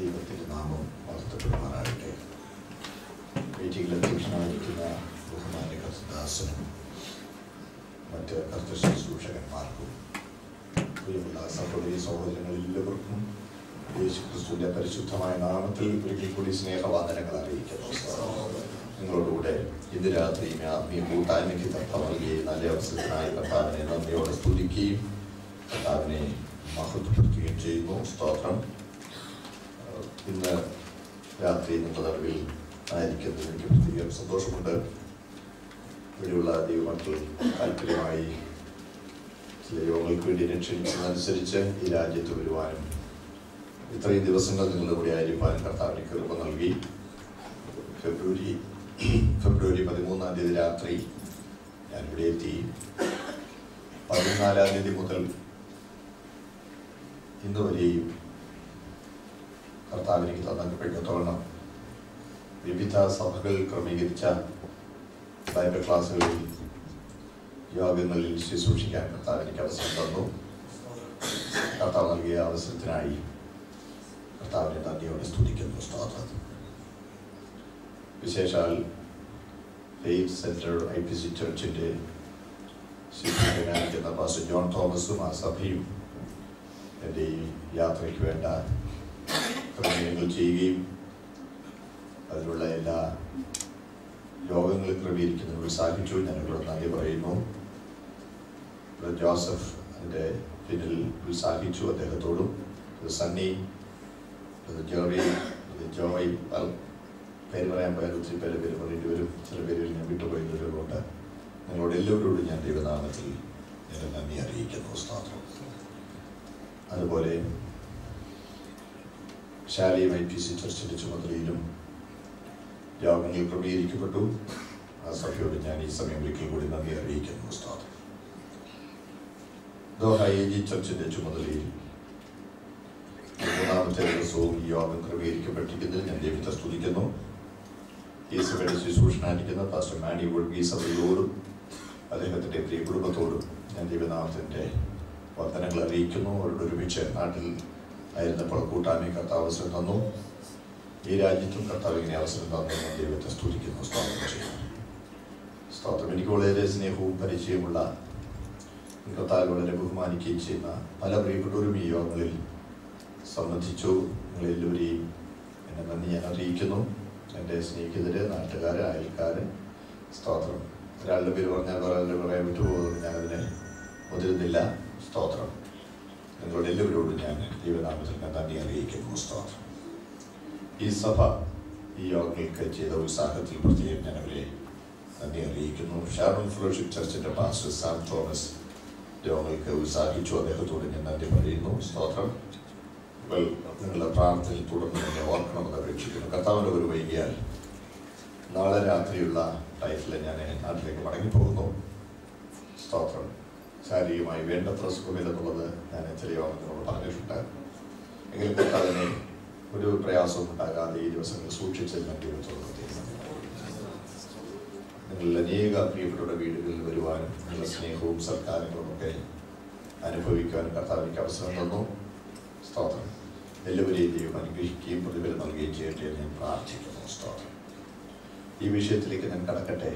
ദൈവത്തിൻ്റെ നാമം വളർത്തപ്പെടുമാറാകട്ടെ മീറ്റിംഗിൽ അധ്യക്ഷനായിരിക്കുന്ന ബഹുമാന്യ കർത്തദാസനും മറ്റ് കർത്ത ശുശ്രൂഷകന്മാർക്കും പ്രിയമുള്ള സഹോദരി സഹോദരങ്ങൾ എല്ലാവർക്കും യേശു ക്രിസ്തുവിന്റെ പരിശുദ്ധമായ നാമത്തിൽ ഒരിക്കൽ കൂടി സ്നേഹവാദനങ്ങൾ അറിയിക്കുന്നു നിങ്ങളോടുകൂടെ ഇന്ന് രാത്രി ഈ ആത്മീയ കൂട്ടായ്മയ്ക്ക് കർത്താവ് നൽകിയ ഈ നല്ല അവസരത്തിനായി കർത്താവിനെ നന്ദിയോടെ സ്തുതിക്കുകയും കർത്താവിനെ മഹത്വപ്പെടുത്തുകയും ചെയ്യുന്നു സ്തോത്രം ഏഹ് ഇന്ന് രാത്രി ഇന്നത്തെ അറിവിൽ ആയിരിക്കുന്നത് എനിക്ക് പ്രത്യേകം സന്തോഷമുണ്ട് ഇവിടെയുള്ള ദൈവമക്കൾ താല്പര്യമായി ചില യോഗങ്ങൾക്ക് വേണ്ടി എന്നെ ക്ഷണിച്ചതനുസരിച്ച് ഈ രാജ്യത്ത് വരുവാനും ഇത്രയും ദിവസങ്ങൾ നിങ്ങളുടെ കൂടെ ആയിരിക്കാനും കർത്താവിന് കൃപ നൽകി ഫെബ്രുവരി ഫെബ്രുവരി പതിമൂന്നാം തീയതി രാത്രി ഞാനിവിടെ എത്തി പതിനാലാം തീയതി മുതൽ ഇന്ന് വരെയും കർത്താവിലേക്ക് തന്നപ്പെട്ടിടത്തോളം വിവിധ സഭകൾ ക്രമീകരിച്ച ബൈബിൾ ക്ലാസ്സുകളിൽ യോഗങ്ങളിൽ ശുശ്രൂഷിക്കാൻ കർത്താവ് എനിക്ക് അവസരം തന്നു കർത്താവ് നൽകിയ അവസരത്തിനായി കർത്താവിനെ നന്ദിയോടെ സ്തുതിക്കുന്നു സ്തോത്രം വിശേഷാൽ faith centre I P C ചർച്ചിൻ്റെ ശുശ്രൂഷകനായിരിക്കുന്ന പാസ്റ്റർ ജോൺ തോമസും ആ സഭയും എൻ്റെ ഈ യാത്രയ്ക്ക് വേണ്ട ക്രമീകരണങ്ങൾ ചെയ്യുകയും അതിനുള്ള എല്ലാ യോഗങ്ങൾ ക്രമീകരിക്കുന്നതിന് ഉത്സാഹിച്ചു ഞാൻ ഇവിടെ നന്ദി പറയുന്നു ഇവിടെ ജോസഫ് അതിൻ്റെ പിന്നിൽ ഉത്സാഹിച്ചു അദ്ദേഹത്തോടും ഇത് സണ്ണി ഇത് ജോറി ഇത് ജോയ് പല പേര് പറയാൻ പോയാൽ ഒത്തിരി പേര് പേര് പറയേണ്ടി വരും ചില പേരുകൾ ഞാൻ വിട്ടുപോയതുകൊണ്ട് നിങ്ങളോട് എല്ലാവരോടും ഞാൻ ദൈവനാമത്തിൽ എൻ്റെ നന്ദി അറിയിക്കുന്നു സ്തോത്രം അതുപോലെ ശാലയും ഐ പി സി ചർച്ചിൻ്റെ ചുമതലയിലും യോഗങ്ങൾ ക്രമീകരിക്കപ്പെട്ടു ആ സഭയോട് ഞാൻ ഈ സമയം ഒരിക്കൽ കൂടി നന്ദി അറിയിക്കുന്നു സ്തോത്രം ദോഹ എ ജി ചർച്ചിൻ്റെ ചുമതലയിൽ മൂന്നാമത്തെ ദിവസവും ഈ യോഗം ക്രമീകരിക്കപ്പെട്ടിരിക്കുന്നതിൽ ഞാൻ ദൈവത്തെ സ്തുതിക്കുന്നു ഈ സഭയുടെ ശുശ്രൂഷനായിരിക്കുന്ന പാസ്റ്റർ മാനി ഈ സഭയോടും അദ്ദേഹത്തിൻ്റെ പ്രിയ കുടുംബത്തോടും ഞാൻ ദൈവനാമത്തിൻ്റെ വർധനങ്ങൾ അറിയിക്കുന്നു അവരോട് ഒരുമിച്ച് നാട്ടിൽ ആയിരുന്നപ്പോൾ കൂട്ടായ്മ കർത്താവ് അവസരം തന്നു ഈ രാജ്യത്തും കർത്താവ് ഇങ്ങനെ അവസരം തന്നു ഞാൻ ദൈവത്തെ സ്തുതിക്കുന്നു സ്തോത്രം ചെയ്യുന്നു സ്തോത്രം എനിക്ക് വളരെ സ്നേഹവും പരിചയമുള്ള കർത്താവ് വളരെ ബഹുമാനിക്കുകയും ചെയ്യുന്ന പല പ്രിയപ്പെട്ടവരും ഈ യോഗങ്ങളിൽ സംബന്ധിച്ചു നിങ്ങളെല്ലാവരെയും എന്നെ നന്ദി ഞാൻ അറിയിക്കുന്നു എൻ്റെ സ്നേഹിതര് നാട്ടുകാര് അയൽക്കാര് സ്തോത്രം ഒരാളുടെ പേര് പറഞ്ഞാൽ വേറെ പറയാൻ വിട്ടുപോകുന്നത് ഞാനതിനെ മുതിരുന്നില്ല സ്തോത്രം നിങ്ങളോട് എല്ലാവരോടും ഞാൻ ദൈവനാമത്തിൽ ഞാൻ നന്ദി അറിയിക്കുന്നു സ്തോത്രം ഈ സഭ ഈ യോഗങ്ങൾക്ക് ചെയ്ത ഉത്സാഹത്തിൽ പ്രത്യേകം ഞാൻ അവരെ നന്ദി അറിയിക്കുന്നു ഷാറോൺ ഫെലോഷിപ്പ് ചർച്ചിൻ്റെ പാസ്റ്റർ സാം തോമസ് യോഗങ്ങൾക്ക് ഉത്സാഹിച്ചു അദ്ദേഹത്തോട് ഞാൻ നന്ദി പറയുന്നു സ്തോത്രം ഇപ്പോൾ നിങ്ങളുടെ പ്രാർത്ഥനയിൽ തുടർന്ന് എന്നെ ഓർക്കണമെന്ന് അപേക്ഷിക്കുന്നു കർത്താവിൻ്റെ ഒരു വൈകിയാൽ നാളെ രാത്രിയുള്ള ഫ്ലൈറ്റിൽ ഞാൻ നാട്ടിലേക്ക് മടങ്ങിപ്പോകുന്നു സ്തോത്രം ശാരീരികമായി വേണ്ടത്ര സുഖമില്ലെന്നുള്ളത് ഞാൻ ചില യോഗങ്ങളോട് പറഞ്ഞിട്ടുണ്ട് എങ്കിലും കർത്താവിനെ ഒരു പ്രയാസവും ഉണ്ടാകാതെ ഈ ദിവസങ്ങൾ സൂക്ഷിച്ചതിൽ ഞാൻ ദൈവത്തോട് പ്രത്യേകം നിങ്ങളിൽ അനേക പ്രിയപ്പെട്ടവരുടെ വീടുകളിൽ വരുവാനും നിങ്ങളുടെ സ്നേഹവും സൽക്കാരങ്ങളും ഒക്കെ അനുഭവിക്കുവാനും കർത്താവ് എനിക്ക് അവസരം തന്നു സ്തോത്രം എല്ലാവരെയും ദൈവം അനുഗ്രഹിക്കുകയും പ്രതിഫലം നൽകുകയും ചെയ്യട്ടെ എന്ന് ഞാൻ പ്രാർത്ഥിക്കുന്നു സ്തോത്രം ഈ വിഷയത്തിലേക്ക് ഞാൻ കടക്കട്ടെ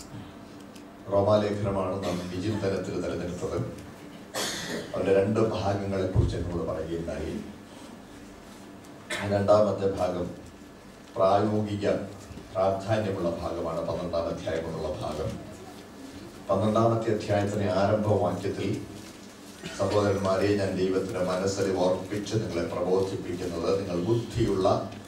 റോമാലേഖനമാണ് നാം വിചിന്തനത്തിൽ തിരഞ്ഞെടുത്തത് അതിൻ്റെ രണ്ട് ഭാഗങ്ങളെ കുറിച്ച് എന്നോട് പറയുകയുണ്ടായി രണ്ടാമത്തെ ഭാഗം പ്രായോഗിക പ്രാധാന്യമുള്ള ഭാഗമാണ് പന്ത്രണ്ടാം അധ്യായം എന്നുള്ള ഭാഗം പന്ത്രണ്ടാമത്തെ അധ്യായത്തിന് ആരംഭവാക്യത്തിൽ സഹോദരന്മാരെ ഞാൻ ദൈവത്തിന്റെ മനസ്സിൽ ഓർപ്പിച്ച് നിങ്ങളെ പ്രബോധിപ്പിക്കുന്നത് നിങ്ങൾ ബുദ്ധിയുള്ള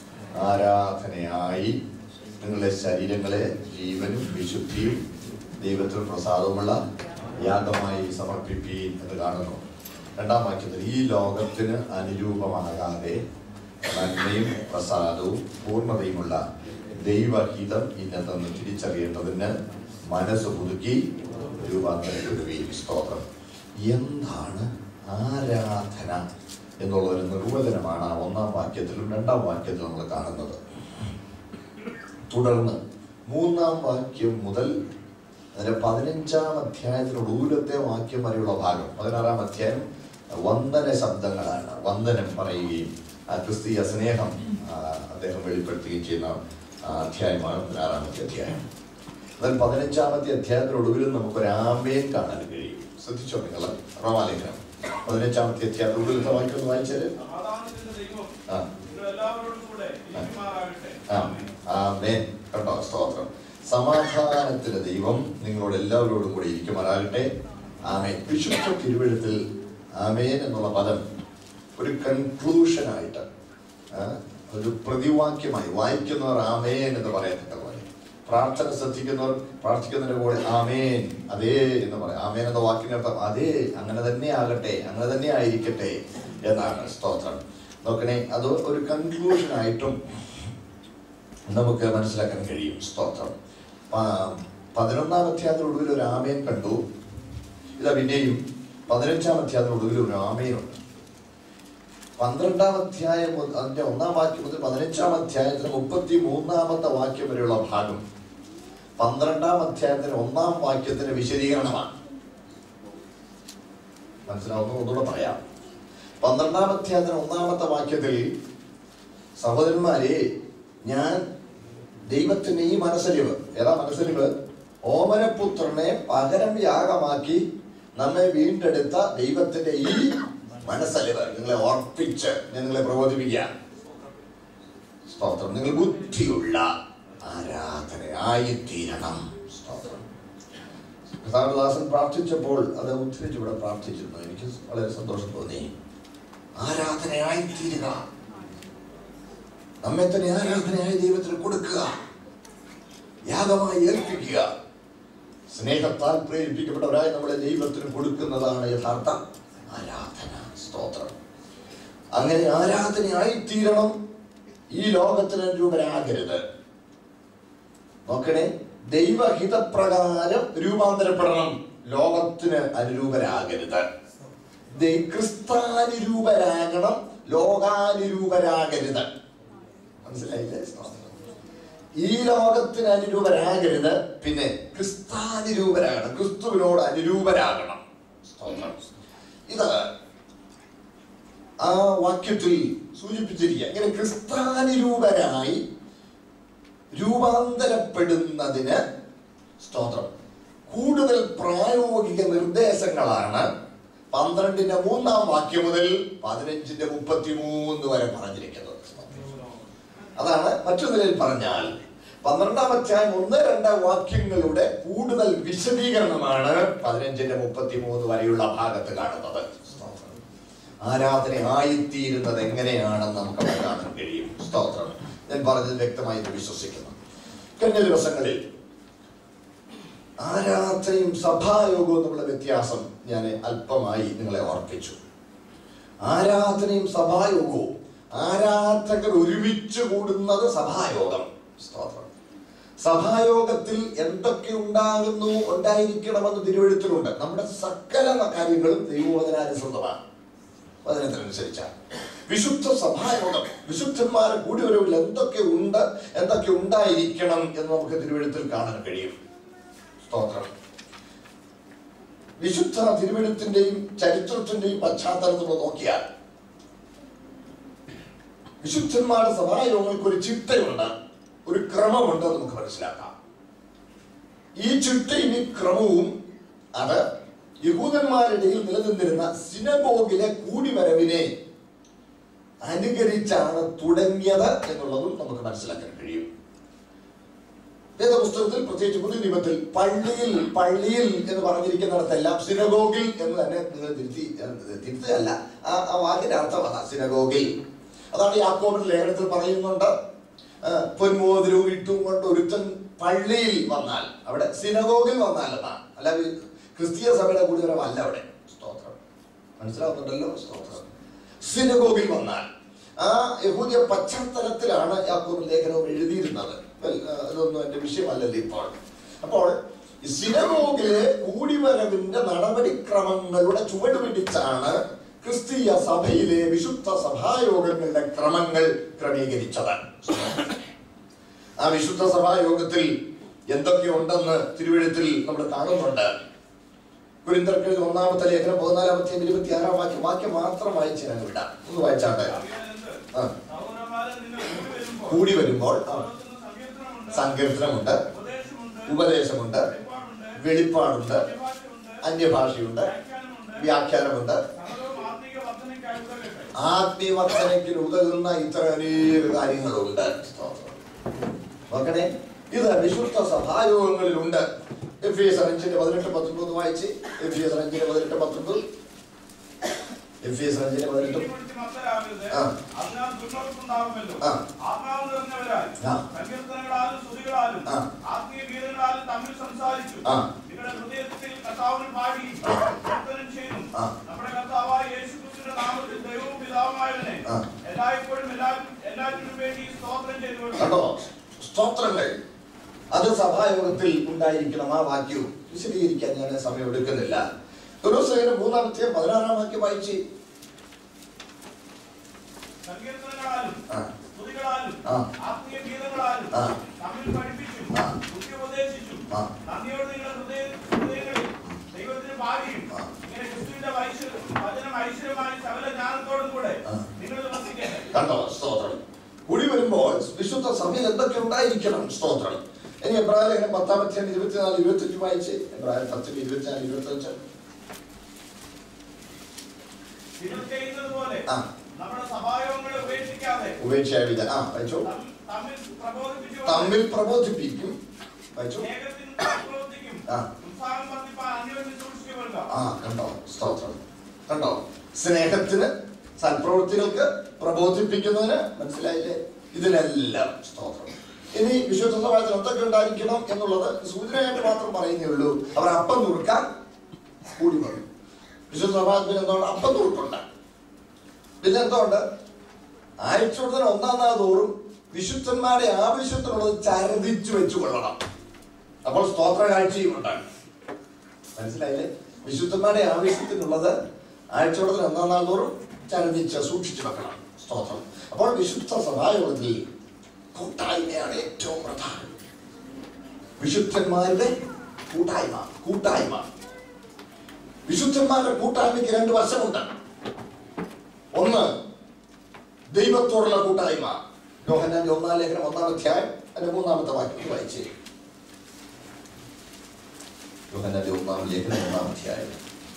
ആരാധനയായി നിങ്ങളുടെ ശരീരങ്ങളെ ജീവനും വിശുദ്ധിയും ദൈവത്തിന് പ്രസാദമുള്ള യാഗമായി സമർപ്പിപ്പീൻ എന്ന് കാണുന്നു രണ്ടാം വാക്യത്തിൽ ഈ ലോകത്തിന് അനുരൂപമാകാതെ നന്മയും പ്രസാദവും പൂർണ്ണതയുമുള്ള ദൈവഹിതം ഇന്നതെന്ന് തിരിച്ചറിയേണ്ടതിന് മനസ്സ് പുതുക്കി രൂപാന്തരപ്പെടുകയും സ്തോത്രം എന്താണ് ആരാധന എന്നുള്ള ഒരു നിർവചനമാണ് ആ ഒന്നാം വാക്യത്തിലും രണ്ടാം വാക്യത്തിലും നമ്മൾ കാണുന്നത് തുടർന്ന് മൂന്നാം വാക്യം മുതൽ അതിന്റെ പതിനഞ്ചാം അധ്യായത്തിനുള്ള ഊരത്തെ വാക്യം വരെയുള്ള ഭാഗം പതിനാറാം അധ്യായം വന്ദന ശബ്ദങ്ങളാണ് വന്ദനം പറയുകയും ആ ക്രിസ്തീയ സ്നേഹം ആ, അദ്ദേഹം വെളിപ്പെടുത്തുകയും ചെയ്യുന്ന ആ, അധ്യായമാണ് പതിനാറാമത്തെ അധ്യായം എന്നാൽ പതിനഞ്ചാമത്തെ അധ്യായത്തിനൊടുവിലും നമുക്കൊരു ആമേൻ കാണാൻ കഴിയും ശ്രദ്ധിച്ചോ നിങ്ങൾ റോമാലേഖനം പതിനഞ്ചാമത്തെ അധ്യായത്തിനൊടുവിൽ വാക്യം ഒന്ന് വായിച്ചാല് സമാധാനത്തിന്റെ ദൈവം ആ നിങ്ങളെല്ലാവരോടും കൂടെ ഇരിക്കുമാറാകട്ടെ. ആ ആമേൻ കണ്ടോ സ്തോത്രം സമാധാനത്തിന്റെ ദൈവം നിങ്ങളോട് എല്ലാവരോടും കൂടി ഇരിക്കുമാറാകട്ടെ ആമേൻ വിശുദ്ധ തിരുവഴുത്തിൽ ആമേൻ എന്നുള്ള പദം ഒരു കൺക്ലൂഷനായിട്ട് ആ, ഒരു പ്രതിവാക്യമായി വായിക്കുന്നവർ ആമേൻ എന്ന് പറയത്തക്ക പോലെ പ്രാർത്ഥന ശ്രദ്ധിക്കുന്നവർ പ്രാർത്ഥിക്കുന്നതിന്റെ കൂടെ ആമേൻ അതേ എന്ന് പറയാം ആമേൻ എന്ന വാക്കിനർത്ഥം അതേ അങ്ങനെ തന്നെ ആകട്ടെ അങ്ങനെ തന്നെ ആയിരിക്കട്ടെ എന്നാണ് സ്തോത്രം നോക്കണേ അത് ഒരു കൺക്ലൂഷനായിട്ടും നമുക്ക് മനസ്സിലാക്കാൻ കഴിയും സ്തോത്രം പ- പതിനൊന്നാം അധ്യായത്തിനൊടുവിൽ ഒരു ആമേൻ കണ്ടു ഇതാ പിന്നെയും പതിനഞ്ചാം അധ്യായത്തിനൊടുവിൽ ഒരു ആമേനുണ്ട് പന്ത്രണ്ടാം അധ്യായം മുതൽ അതിന്റെ ഒന്നാം വാക്യം മുതൽ പതിനഞ്ചാം അധ്യായത്തിന് മുപ്പത്തി മൂന്നാമത്തെ വാക്യം വരെയുള്ള ഭാഗം പന്ത്രണ്ടാം അധ്യായത്തിന് ഒന്നാം വാക്യത്തിന് വിശദീകരണമാണ് മനസ്സിലാവുന്ന ഒന്നുകൂടെ പറയാം പന്ത്രണ്ടാം അധ്യായത്തിന് ഒന്നാമത്തെ വാക്യത്തിൽ സഹോദരന്മാരെ ഞാൻ ദൈവത്തിന്റെ ഈ മനസ്സലിവ് ഏതാ മനസ്സലിവ് ഓമനപുത്രനെ പകരം യാഗമാക്കി നമ്മെ വീണ്ടെടുത്ത ദൈവത്തിന്റെ ഈ മനസ്സലിവ് നിങ്ങളെ ഓർപ്പിച്ച് ഞാൻ നിങ്ങളെ പ്രബോധിപ്പിക്കാം സ്തോത്രം നിങ്ങൾ ബുദ്ധിയുള്ള ആരാധനയായിത്തീരണം സ്തോത്രം കർത്താവദാസൻ പ്രാർത്ഥിച്ചപ്പോൾ അത് ഉദ്ധരിച്ച് ഇവിടെ പ്രാർത്ഥിച്ചിരുന്നു എനിക്ക് വളരെ സന്തോഷം തോന്നി ആരാധനയായിത്തീരുക നമ്മെ തന്നെ ആരാധനയായി ദൈവത്തിന് കൊടുക്കുക യാഗമായി ഏൽപ്പിക്കുക സ്നേഹത്താൽ പ്രേരിപ്പിക്കപ്പെട്ടവരായി നമ്മളെ ദൈവത്തിന് കൊടുക്കുന്നതാണ് യഥാർത്ഥ ആരാധന സ്തോത്രം അങ്ങനെ ആരാധനയായി തീരണം ഈ ലോകത്തിന് അനുരൂപരാകരുത് നോക്കണേ ദൈവഹിതപ്രകാരം രൂപാന്തരപ്പെടണം ലോകത്തിന് അനുരൂപരാകരുത് ദൈ- ക്രിസ്താനുരൂപരാകണം ലോകാനുരൂപരാകരുത് മനസ്സിലായില്ലേ സ്തോത്രം. ഈ ലോകത്തിന് അനുരൂപരാകരുത് പിന്നെ ക്രിസ്താനുരൂപരാകണം ക്രിസ്തുവിനോട് അനുരൂപരാകണം സ്തോത്രം. ഇത് ആ വാക്യത്തിൽ സൂചിപ്പിച്ചിരിക്കുക ഇങ്ങനെ ക്രിസ്താനുരൂപരായി രൂപാന്തരപ്പെടുന്നതിന് സ്തോത്രം കൂടുതൽ പ്രായോഗിക നിർദ്ദേശങ്ങളാണ് പന്ത്രണ്ടിന്റെ മൂന്നാം വാക്യം മുതൽ പതിനഞ്ചിന്റെ മുപ്പത്തിമൂന്ന് വരെ പറഞ്ഞിരിക്കുന്നത് അതാണ് മറ്റു നിലയിൽ പറഞ്ഞാൽ പന്ത്രണ്ടാം അധ്യായം ഒന്ന് രണ്ട് വാക്യങ്ങളുടെ കൂടുതൽ വിശദീകരണമാണ് പതിനഞ്ചിന്റെ മുപ്പത്തിമൂന്ന് വരെയുള്ള ഭാഗത്ത് കാണുന്നത് ആരാധന ആയിത്തീരുന്നത് എങ്ങനെയാണെന്ന് നമുക്ക് അവിടെ കാണാൻ കഴിയും സ്തോത്രം ഞാൻ പറഞ്ഞത് വ്യക്തമായി ഇത് വിശ്വസിക്കുന്നു കഴിഞ്ഞ ദിവസങ്ങളിൽ ആരാധനയും സഭായോഗവും തമ്മിലുള്ള വ്യത്യാസം ഞാൻ അല്പമായി നിങ്ങളെ ഓർപ്പിച്ചു ആരാധനയും സഭായോഗവും ആരാധകർ ഒരുമിച്ച് കൂടുന്നത് സഭായോഗം സ്തോത്രം സഭായോഗത്തിൽ എന്തൊക്കെ ഉണ്ടാകുന്നു ഉണ്ടായിരിക്കണമെന്ന് തിരുവഴുത്തിലുണ്ട് നമ്മുടെ സകല കാര്യങ്ങളും ദൈവവചനാനുസൃതമാണ് വചനത്തിനനുസരിച്ചാണ് വിശുദ്ധ സഭായോഗം വിശുദ്ധന്മാരെ കൂടി വരവിൽ എന്തൊക്കെ ഉണ്ട് എന്തൊക്കെ ഉണ്ടായിരിക്കണം എന്ന് നമുക്ക് തിരുവഴുത്തിൽ കാണാൻ കഴിയും സ്തോത്രം വിശുദ്ധ തിരുവഴുത്തിന്റെയും ചരിത്രത്തിന്റെയും പശ്ചാത്തലത്തിൽ നമ്മൾ നോക്കിയാൽ വിശുദ്ധന്മാരുടെ സഭായോഗങ്ങൾക്ക് ഒരു ചിട്ടയുണ്ട് ഒരു ക്രമമുണ്ട് എന്ന് നമുക്ക് മനസ്സിലാക്കാം ഈ ചിട്ടയും ഈ ക്രമവും അത് യഹൂദന്മാരുടെ ഇടയിൽ നിലനിന്നിരുന്ന സിനഗോഗിലെ കൂടിവരവിനെ അനുകരിച്ചാണ് തുടങ്ങിയത് എന്നുള്ളതും നമുക്ക് മനസ്സിലാക്കാൻ കഴിയും വേദപുസ്തകത്തിൽ പ്രത്യേകിച്ച് പുതിയ നിയമത്തിൽ പള്ളിയിൽ പള്ളിയിൽ എന്ന് പറഞ്ഞിരിക്കുന്നിടത്തെല്ലാം സിനഗോഗിൽ എന്ന് തന്നെ നിങ്ങൾ തിരുത്തി തിരുത്തല്ല ആ ആ വാക്കിന്റെ അർത്ഥം അതാ സിനഗോഗിൽ അതാണ് യാക്കോബിന്റെ ലേഖനത്തിൽ പറയുന്നുണ്ട് ആ, പൊന്മോതിരവും ഇട്ടും കൊണ്ട് ഒരുത്തൻ പള്ളിയിൽ വന്നാൽ അവിടെ സിനഗോഗിൽ വന്നാൽ എന്നാണ് അല്ല ക്രിസ്തീയ സഭയുടെ കൂടിവരവല്ല അവിടെ സ്തോത്രം മനസ്സിലാവുന്നുണ്ടല്ലോ സ്തോത്രം സിനഗോഗിൽ വന്നാൽ ആ യഹൂദിയ പശ്ചാത്തലത്തിലാണ് യാക്കോബ് ലേഖനവും എഴുതിയിരുന്നത് വെൽ, ആ, ഇതൊന്നും എന്റെ വിഷയമല്ലല്ലോ ഇപ്പോൾ അപ്പോൾ ഈ സിനഗോഗിലെ കൂടിവരവിന്റെ നടപടിക്രമങ്ങളുടെ ചുവട് പിടിച്ചാണ് ക്രിസ്തീയ സഭയിലെ വിശുദ്ധ സഭായോഗങ്ങളുടെ ക്രമങ്ങൾ ക്രമീകരിച്ചത് ആ വിശുദ്ധ സഭായോഗത്തിൽ എന്തൊക്കെ ഉണ്ടെന്ന് തിരുവഴുത്തിൽ നമ്മൾ കാണുന്നുണ്ട് കുരിന്തർക്കെഴുതി ഒന്നാമത്തെ ലേഖനം പതിനാലാമത്തെ ഇരുപത്തി ആറാം വാക്യം വാക്യം മാത്രം വായിച്ച് ഞാൻ വിടാം ഒന്ന് വായിച്ചാട്ടെ അറിയാനെന്ത്? ആ. സഹോദരന്മാരെ നിങ്ങൾ കൂടി വരുമ്പോൾ കൂടി വരുമ്പോൾ ആ, ഓരോരുത്തർക്കും സങ്കീർത്തനമുണ്ട്, സങ്കീർത്തനമുണ്ട് ഉപദേശമുണ്ട്, ഉപദേശമുണ്ട് വെളിപ്പാടുണ്ട്, വെളിപ്പാടുണ്ട് അന്യഭാഷയുണ്ട്, അന്യഭാഷയുണ്ട് വ്യാഖ്യാനമുണ്ട്. വ്യാഖ്യാനമുണ്ട് സകലവും ആത്മീക വർദ്ധനയ്ക്കായി ഉതകട്ടെ. ആത്മീയവർദ്ധനയ്ക്ക് ഉതകുന്ന ഇത്ര അനേക കാര്യങ്ങളുണ്ട് നോക്കണേ ഇത് വിശുദ്ധ സഭായോഗങ്ങളിലുണ്ട് എഫ് എസ് അഞ്ചിന്റെ പതിനെട്ട് പത്തൊമ്പത് വായിച്ച് എഫ് എസ് അഞ്ചിന്റെ പതിനെട്ട് പത്തൊമ്പത് എഫ് എസ് അഞ്ചിന്റെ പതിനെട്ട് ഇനി പിടിച്ച് മത്തരാകരുത്. ആ. അതിനാൽ ദുർനടപ്പുണ്ടാകുമല്ലോ. ആ. ആത്മാവ് നിറഞ്ഞവരായി ആ. സങ്കീർത്തനങ്ങളാലും സ്തുതികളാലും ആ. ആത്മീയ ഗീതങ്ങളാലും തമ്മിൽ സംസാരിച്ചു ആ. നിങ്ങളുടെ ഹൃദയത്തിൽ കർത്താവിന് പാടി ആ. കീർത്തനം ചെയ്തു ആ. നമ്മുടെ കർത്താവായ യേശുക്രിസ്തുവിന്റെ നാമത്തിൽ ദൈവവും പിതാവുമായവനെ ആ. എല്ലായ്പ്പോഴും എല്ലാ എല്ലാറ്റിനും വേണ്ടി സ്തോത്രം ചെയ്തു കണ്ടോ സ്തോത്രങ്ങൾ അത് സഭായോഗത്തിൽ ഉണ്ടായിരിക്കണം ആ വാക്യവും വിശദീകരിക്കാൻ ഞാൻ സമയം എടുക്കുന്നില്ല തുറസേന മൂന്നാമത്തെ പതിനാറാം വാക്യം വായിച്ച് സങ്കീർത്തനങ്ങളാലും ആ. സ്തുതികളാലും ആ. ആത്മീയ ഗീതങ്ങളാലും ആ. തമ്മിൽ പഠിപ്പിച്ചും ആ. ബുദ്ധി ഉപദേശിച്ചും ആ. നന്ദിയോട് നിങ്ങളുടെ ഹൃദയ ഹൃദയങ്ങളിൽ ദൈവത്തിന് പാടിയും ആ. ഇങ്ങനെ ക്രിസ്തുവിന്റെ ഐശ്വര്യം വചനം ഐശ്വര്യമായി സകല ജ്ഞാനത്തോടും കൂടെ ആ. നിങ്ങൾ വസിക്കട്ടെ കണ്ടോ സ്തോത്രം കൂടി വരുമ്പോൾ വിശുദ്ധ സഭയിൽ എന്തൊക്കെ ഉണ്ടായിരിക്കണം സ്തോത്രം ഇനി എബ്രാഹിം പത്താമത്തെ ഇരുപത്തിനാല് ഇരുപത്തഞ്ച് വായിച്ച് എബ്രാഹിം പത്തിന് ഇരുപത്തിനാല് ഇരുപത്തഞ്ച് നിങ്ങൾ ചെയ്യുന്നത് പോലെ ആ. നമ്മുടെ സഭായോഗങ്ങളെ ഉപേക്ഷിക്കാതെ ഉപേക്ഷയാവില്ല ആ വായിച്ചോ തം- തമ്മിൽ പ്രബോധിപ്പിച്ചു തമ്മിൽ പ്രബോധിപ്പിക്കും വായിച്ചോ സ്നേഹത്തിനും പ്രവൃത്തിക്കും ആ. ഉത്സാഹം വർദ്ധിപ്പാൻ അന്യോന്യം സൂക്ഷിച്ചു കൊള്ളുക ആ കണ്ടോ സ്തോത്രം കണ്ടോ സ്നേഹത്തിന് സൽപ്രവൃത്തികൾക്ക് പ്രബോധിപ്പിക്കുന്നതിന് മനസ്സിലായില്ലേ ഇതിനെല്ലാം സ്തോത്രം ഇനി വിശുദ്ധ സമാജത്തിൽ എന്തൊക്കെ ഉണ്ടായിരിക്കണം എന്നുള്ളത് സൂചനയായിട്ട് മാത്രം പറയുന്നേ ഉള്ളൂ അവർ അപ്പം നുറുക്കാൻ കൂടി വന്നു വിശുദ്ധ സമാജത്തിന് എന്തുകൊണ്ട് അപ്പം നുറുക്കുണ്ട് പിന്നെ എന്തുകൊണ്ട് ആഴ്ചയുടെ ഒന്നാം നാൾ തോറും വിശുദ്ധന്മാരുടെ ആവശ്യത്തിനുള്ളത് ചരതിച്ചു വെച്ചു കൊള്ളണം അപ്പോൾ സ്തോത്ര കാഴ്ചയും ഉണ്ടാകും മനസ്സിലായില്ലേ വിശുദ്ധന്മാരുടെ ആവശ്യത്തിനുള്ളത് ആഴ്ചവടത്തിൽ ഒന്നാം നാൾ തോറും ചരതിച്ച് സൂക്ഷിച്ചു വെക്കണം സ്തോത്രം അപ്പോൾ വിശുദ്ധ സഭായോഗത്തിൽ കൂട്ടായ്മയാണ് ഏറ്റവും പ്രധാനം വിശുദ്ധന്മാരുടെ കൂട്ടായ്മ കൂട്ടായ്മ വിശുദ്ധന്മാരുടെ കൂട്ടായ്മയ്ക്ക് രണ്ട് വശമുണ്ട് ഒന്ന് ദൈവത്തോടുള്ള കൂട്ടായ്മ യോഹന്നാന്റെ ഒന്നാം ലേഖനം ഒന്നാം അധ്യായം അതിന്റെ മൂന്നാമത്തെ വാക്യം വായിച്ചേ യോഹന്നാന്റെ ഒന്നാം ലേഖനം ഒന്നാം അധ്യായം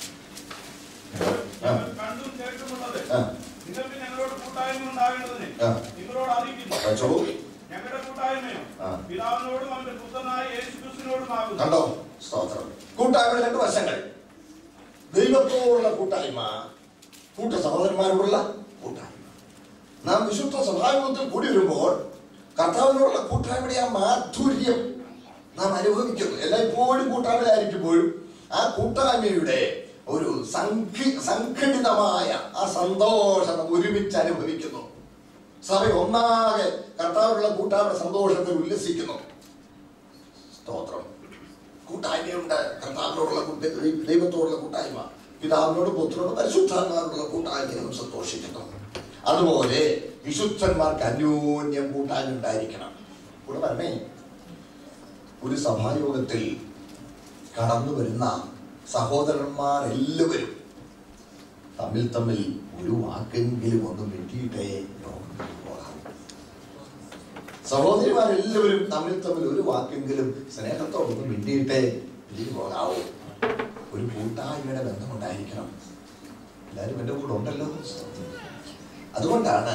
ഞങ്ങൾ കണ്ടും കേട്ടുമുള്ളത് ആ. നിങ്ങൾക്ക് ഞങ്ങളോട് കൂട്ടായ്മ ഉണ്ടാകേണ്ടതിന് ആ. നിങ്ങളോട് അറിയിക്കുന്നു വായിച്ചോളൂ ഞങ്ങളുടെ കൂട്ടായ്മയോ ആ. പിതാവിനോടും അവന്റെ പുത്രനായ യേശുക്രിസ്തുവിനോടുമാകുന്നു കണ്ടോ സ്തോത്രം കൂട്ടായ്മയുടെ രണ്ട് വശങ്ങൾ ദൈവത്തോടുള്ള കൂട്ടായ്മ കൂട്ട സഹോദരന്മാരോടുള്ള കൂട്ടായ്മ നാം വിശുദ്ധ സഭായോഗത്തിൽ കൂടി വരുമ്പോൾ കർത്താവിനോടുള്ള കൂട്ടായ്മയുടെ ആ മാധുര്യം നാം അനുഭവിക്കുന്നു എല്ലായ്പ്പോഴും കൂട്ടായ്മയിലായിരിക്കുമ്പോഴും ആ കൂട്ടായ്മയുടെ ഒരു സംഘി സംഘടിതമായ ആ സന്തോഷം നാം ഒരുമിച്ച് അനുഭവിക്കുന്നു സഭ ഒന്നാകെ കർത്താവിനുള്ള കൂട്ടായ്മയുടെ സന്തോഷത്തിൽ ഉല്ലസിക്കുന്നു സ്തോത്രം കൂട്ടായ്മയുണ്ട് കർത്താവിനോടുള്ള കൂട്ട- ദൈ- ദൈവത്തോടുള്ള കൂട്ടായ്മ പിതാവിനോട് പുത്രനോട് പരിശുദ്ധാത്മാവിനോടുള്ള കൂട്ടായ്മയും സന്തോഷിക്കുന്നു അതുപോലെ വിശുദ്ധന്മാർക്ക് അന്യോന്യം കൂട്ടായ്മ ഉണ്ടായിരിക്കണം കൂടെ പറഞ്ഞേ ഒരു സഭായോഗത്തിൽ കടന്നു വരുന്ന സഹോദരന്മാർ എല്ലാവരും തമ്മിൽ തമ്മിൽ ഒരു വാക്കെങ്കിലും ഒന്ന് വെട്ടിയിട്ടേ യോഗത്തിൽ പോകാവൂ സഹോദരിമാരെല്ലാവരും തമ്മിൽ തമ്മിൽ ഒരു വാക്കെങ്കിലും സ്നേഹത്തോടൊന്നും മിണ്ടിയിട്ടേ പിരിഞ്ഞു പോകാവൂ ഒരു കൂട്ടായ്മയുടെ ബന്ധമുണ്ടായിരിക്കണം എല്ലാവരും എൻ്റെ കൂടെ ഉണ്ടല്ലോ അതുകൊണ്ടാണ്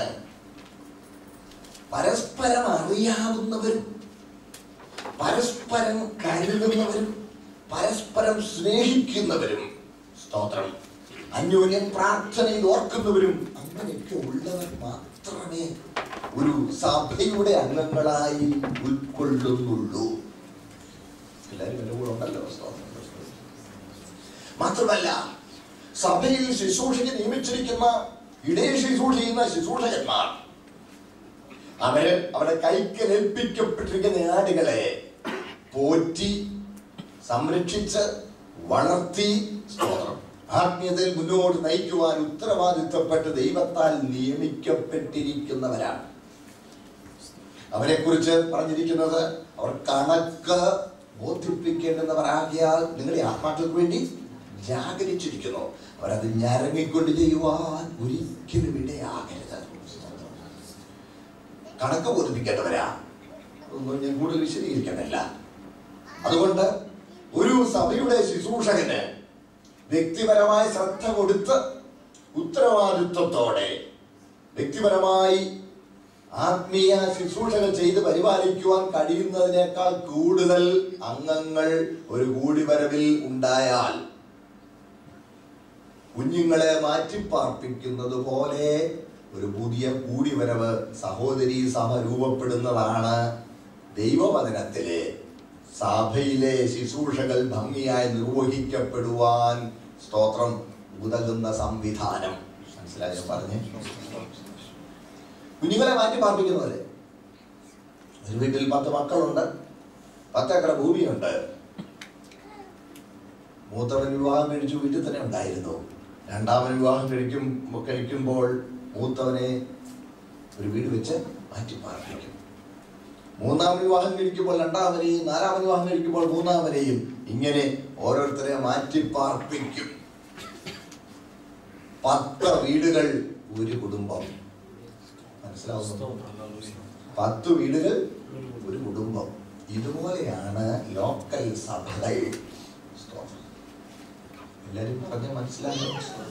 പരസ്പരം അറിയാവുന്നവരും പരസ്പരം കരുതുന്നവരും പരസ്പരം സ്നേഹിക്കുന്നവരും സ്തോത്രം അന്യോന്യം പ്രാർത്ഥനയിൽ ഓർക്കുന്നവരും അങ്ങനെയൊക്കെ ഉള്ളവർ മാത്രമേ ഒരു സഭയുടെ അംഗങ്ങളായി ഉൾക്കൊള്ളുന്നുള്ളൂ എല്ലാവരും എൻ്റെ കൂടെ ഉണ്ടല്ലോ സ്തോത്രം മാത്രമല്ല സഭയിൽ ശുശ്രൂഷയ്ക്ക് നിയമിച്ചിരിക്കുന്ന ഇടയ ശുശ്രൂഷ ചെയ്യുന്ന ശുശ്രൂഷകന്മാർ അവര് അവരുടെ കൈക്ക് ഏൽപ്പിക്കപ്പെട്ടിരിക്കുന്ന ആടുകളെ പോറ്റി സംരക്ഷിച്ച് വളർത്തി സ്തോത്രം ആത്മീയതയിൽ മുന്നോട്ട് നയിക്കുവാൻ ഉത്തരവാദിത്തപ്പെട്ട് ദൈവത്താൽ നിയമിക്കപ്പെട്ടിരിക്കുന്നവരാണ് അവരെ കുറിച്ച് പറഞ്ഞിരിക്കുന്നത് അവർ കണക്ക് ബോധിപ്പിക്കേണ്ടുന്നവരാകിയാൽ നിങ്ങളുടെ ആത്മാക്കൾക്ക് വേണ്ടി ജാഗരിച്ചിരിക്കുന്നു അവരത് ഞരങ്ങിക്കൊണ്ട് ചെയ്യുവാൻ ഒരിക്കലും ഇടയാകരുത് കണക്ക് ബോധിപ്പിക്കേണ്ടവരാ ഒന്നും ഞാൻ കൂടുതൽ വിശദീകരിക്കുന്നില്ല അതുകൊണ്ട് ഒരു സഭയുടെ ശുശ്രൂഷകന് വ്യക്തിപരമായ ശ്രദ്ധ കൊടുത്ത് ഉത്തരവാദിത്വത്തോടെ വ്യക്തിപരമായി ആത്മീയ ശുശ്രൂഷകൾ ചെയ്ത് പരിപാലിക്കുവാൻ കഴിയുന്നതിനേക്കാൾ കൂടുതൽ അംഗങ്ങൾ ഒരു കൂടിവരവിൽ ഉണ്ടായാൽ കുഞ്ഞുങ്ങളെ മാറ്റിപ്പാർപ്പിക്കുന്നത് പോലെ ഒരു പുതിയ കൂടിവരവ് സഹോദരി സഭ രൂപപ്പെടുന്നതാണ് ദൈവവചനത്തിലെ സഭയിലെ ശുശ്രൂഷകൾ ഭംഗിയായി നിർവഹിക്കപ്പെടുവാൻ സ്തോത്രം ഉതകുന്ന സംവിധാനം മനസ്സിലായോ പറഞ്ഞേ കുഞ്ഞുങ്ങളെ മാറ്റി പാർപ്പിക്കുന്ന പോലെ ഒരു വീട്ടിൽ പത്ത് മക്കളുണ്ട് പത്ത് ഏക്കർ ഭൂമിയുണ്ട് മൂത്തവൻ വിവാഹം കഴിച്ചു വീട്ടിൽ തന്നെ ഉണ്ടായിരുന്നു രണ്ടാമൻ വിവാഹം കഴിക്കും കഴിക്കുമ്പോൾ മൂത്തവനെ ഒരു വീട് വെച്ച് മാറ്റി പാർപ്പിക്കും മൂന്നാം വിവാഹം കഴിക്കുമ്പോൾ രണ്ടാമനെയും നാലാമൻ വിവാഹം കഴിക്കുമ്പോൾ മൂന്നാമനെയും ഇങ്ങനെ ഓരോരുത്തരെ മാറ്റി പാർപ്പിക്കും പത്ത് വീടുകൾ ഒരു കുടുംബം മനസ്സിലാവുന്നു പത്ത് വീടുകൾ ഒരു കുടുംബം ഇതുപോലെയാണ് ലോക്കൽ സഭകൾ സ്തോത്രം. എല്ലാരും പറഞ്ഞ മനസ്സിലായോ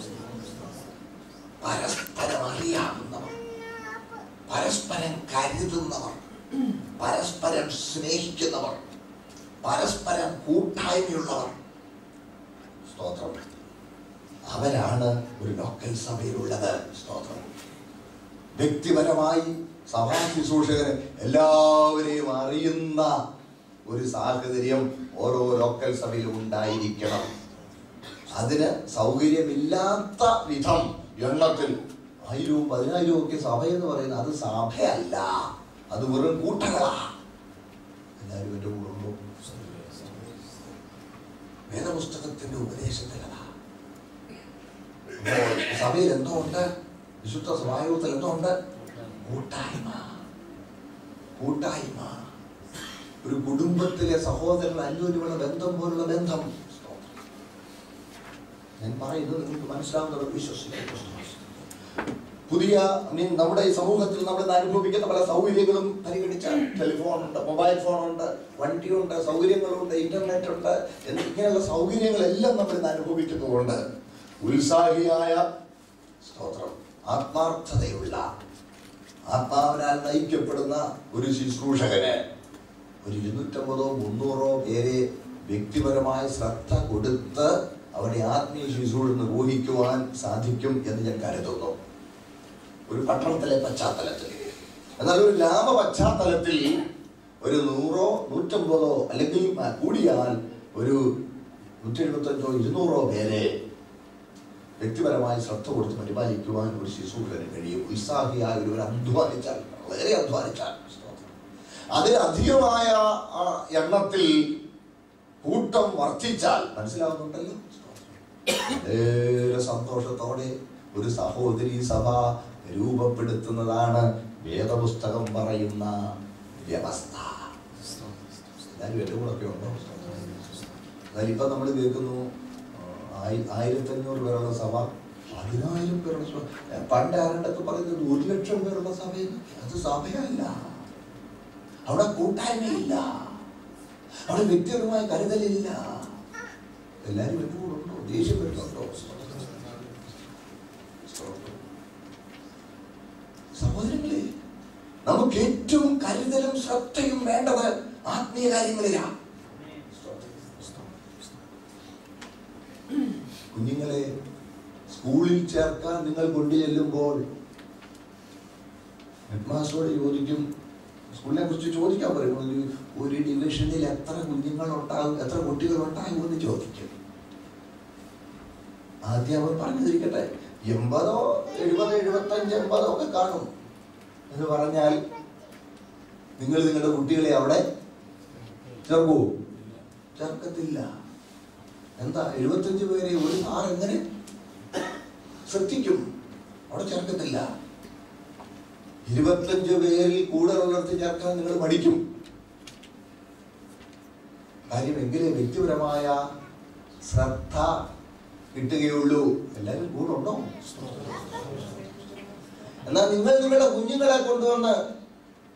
പരസ്പരം അറിയാവുന്നവർ പരസ്പരം കരുതുന്നവർ പരസ്പരം സ്നേഹിക്കുന്നവർ പരസ്പരം കൂട്ടായ്മയുള്ളവർ സ്തോത്രം അവരാണ് ഒരു ലോക്കൽ സഭയിലുള്ളത് സ്തോത്രം വ്യക്തിപരമായി സഭാ ശുശ്രൂഷകന് എല്ലാവരെയും അറിയുന്ന ഒരു സാഹചര്യം ഓരോ ലോക്കൽ സഭയിലും ഉണ്ടായിരിക്കണം അതിന് സൗകര്യമില്ലാത്ത വിധം എണ്ണത്തിൽ ആയിരവും പതിനായിരവും ഒക്കെ സഭ എന്ന് പറയുന്നത് അത് സഭയല്ല അത് വെറും കൂട്ടങ്ങളാ എല്ലാവരും എൻ്റെ കൂടെ ഉണ്ടോ വേദപുസ്തകത്തിന്റെ ഉപദേശത്തിലതാ അപ്പോൾ സഭയിൽ എന്തോ ഉണ്ട് വിശുദ്ധ സഭായോഗത്തിൽ എന്തോ ഉണ്ട് കൂട്ടായ്മ കൂട്ടായ്മ ഒരു കുടുംബത്തിലെ സഹോദരൻ അന്യോന്യമുള്ള ബന്ധം പോലുള്ള ബന്ധം ഞാൻ പറയുന്നത് നിങ്ങൾക്ക് മനസ്സിലാവുന്നവർ വിശ്വസിക്കുന്നു പുതിയ മീൻ നമ്മുടെ ഈ സമൂഹത്തിൽ നമ്മൾ ഇന്ന് അനുഭവിക്കുന്ന പല സൗകര്യങ്ങളും പരിഗണിച്ചാൽ ടെലിഫോൺ ഉണ്ട് മൊബൈൽ ഫോൺ ഉണ്ട് വണ്ടിയുണ്ട് സൗകര്യങ്ങളുണ്ട് ഇന്റർനെറ്റ് ഉണ്ട് എന്ന് ഇങ്ങനെയുള്ള സൗകര്യങ്ങളെല്ലാം നമ്മൾ ഇന്ന് അനുഭവിക്കുന്നുണ്ട് ഉത്സാഹിയായ സ്തോത്രം ആത്മാർത്ഥതയുള്ള ആത്മാവിനാൽ നയിക്കപ്പെടുന്ന ഒരു ശുശ്രൂഷകന് ഒരു ഇരുന്നൂറ്റമ്പതോ മുന്നൂറോ പേരെ വ്യക്തിപരമായ ശ്രദ്ധ കൊടുത്ത് അവരുടെ ആത്മീയ ശുശ്രൂഷ നിർവഹിക്കുവാൻ സാധിക്കും എന്ന് ഞാൻ കരുതുന്നു ഒരു പട്ടണത്തിലെ പശ്ചാത്തലത്തിൽ എന്നാൽ ഒരു ഗ്രാമ പശ്ചാത്തലത്തിൽ ഒരു നൂറോ നൂറ്റമ്പതോ അല്ലെങ്കിൽ മ- കൂടിയാൽ ഒരു നൂറ്റി എഴുപത്തഞ്ചോ ഇരുന്നൂറോ പേരെ വ്യക്തിപരമായി ശ്രദ്ധ കൊടുത്ത് പരിപാലിക്കുവാൻ ഒരു ശിശുവിന് കഴിയും ഉത്സാഹിയായ ഒരു അധ്വാനിച്ചാൽ വളരെ അധ്വാനിച്ചാൽ അതിൽ അധികമായ ആ എണ്ണത്തിൽ കൂട്ടം വർദ്ധിച്ചാൽ മനസ്സിലാവുന്നുണ്ടല്ലോ വളരെ സന്തോഷത്തോടെ ഒരു സഹോദരി സഭ രൂപപ്പെടുത്തുന്നതാണ് വേദപുസ്തകം പറയുന്ന വ്യവസ്ഥ എല്ലാവരും എൻ്റെ കൂടെ ഒക്കെ ഉണ്ടോ എന്നാൽ ഇപ്പൊ നമ്മൾ കേൾക്കുന്നു ആയി- ആയിരത്തഞ്ഞൂറ് പേരുള്ള സഭ പതിനായിരം പേരുള്ള സഭ ഏ, പണ്ട് ആരുണ്ടൊക്കെ പറയുന്നത് ഒരു ലക്ഷം പേരുള്ള സഭയെന്ന് അത് സഭയല്ല അവിടെ കൂട്ടായ്മയില്ല അവിടെ വ്യക്തിപരമായ കരുതലില്ല എല്ലാവരും എൻ്റെ കൂടെ ഉണ്ടോ ദേഷ്യം വരുന്നുണ്ടോ സഹോദരങ്ങളെ നമുക്ക് ഏറ്റവും കരുതലും ശ്രദ്ധയും വേണ്ടത് ആത്മീയ കാര്യങ്ങളിലാണ് കുഞ്ഞുങ്ങളെ സ്കൂളിൽ ചേർക്കാൻ നിങ്ങൾ കൊണ്ടു ചെല്ലുമ്പോൾ ഹെഡ്മാസ്റ്ററോട് ചോദിക്കും സ്കൂളിനെ കുറിച്ച് ചോദിക്കാൻ പറയും ഒരു ഒരു ഡിവിഷനിൽ എത്ര കുഞ്ഞുങ്ങൾ ഉണ്ടാകും എത്ര കുട്ടികൾ ഉണ്ടാകും എന്ന് ചോദിക്കും ആദ്യം അവർ പറഞ്ഞിരിക്കട്ടെ എൺപതോ എഴുപതോ എഴുപത്തഞ്ച് എൺപതോ ഒക്കെ കാണും എന്ന് പറഞ്ഞാൽ നിങ്ങൾ നിങ്ങളുടെ കുട്ടികളെ അവിടെ ചേർക്കൂ ചേർക്കത്തില്ല എന്താ എഴുപത്തഞ്ച് പേരെ ഒരു സാർ എങ്ങനെ ശ്രദ്ധിക്കും അവിടെ ചേർക്കത്തില്ല ഇരുപത്തഞ്ച് പേരിൽ കൂടുതലുള്ളിടത്ത് ചേർക്കാൻ നിങ്ങൾ മടിക്കും കാര്യം എങ്കിലേ വ്യക്തിപരമായ ശ്രദ്ധ കിട്ടുകയുള്ളൂ എല്ലാവരും കൂടെ ഉണ്ടോ എന്നാൽ നിങ്ങൾ നിങ്ങളുടെ കുഞ്ഞുങ്ങളെ കൊണ്ടുവന്ന്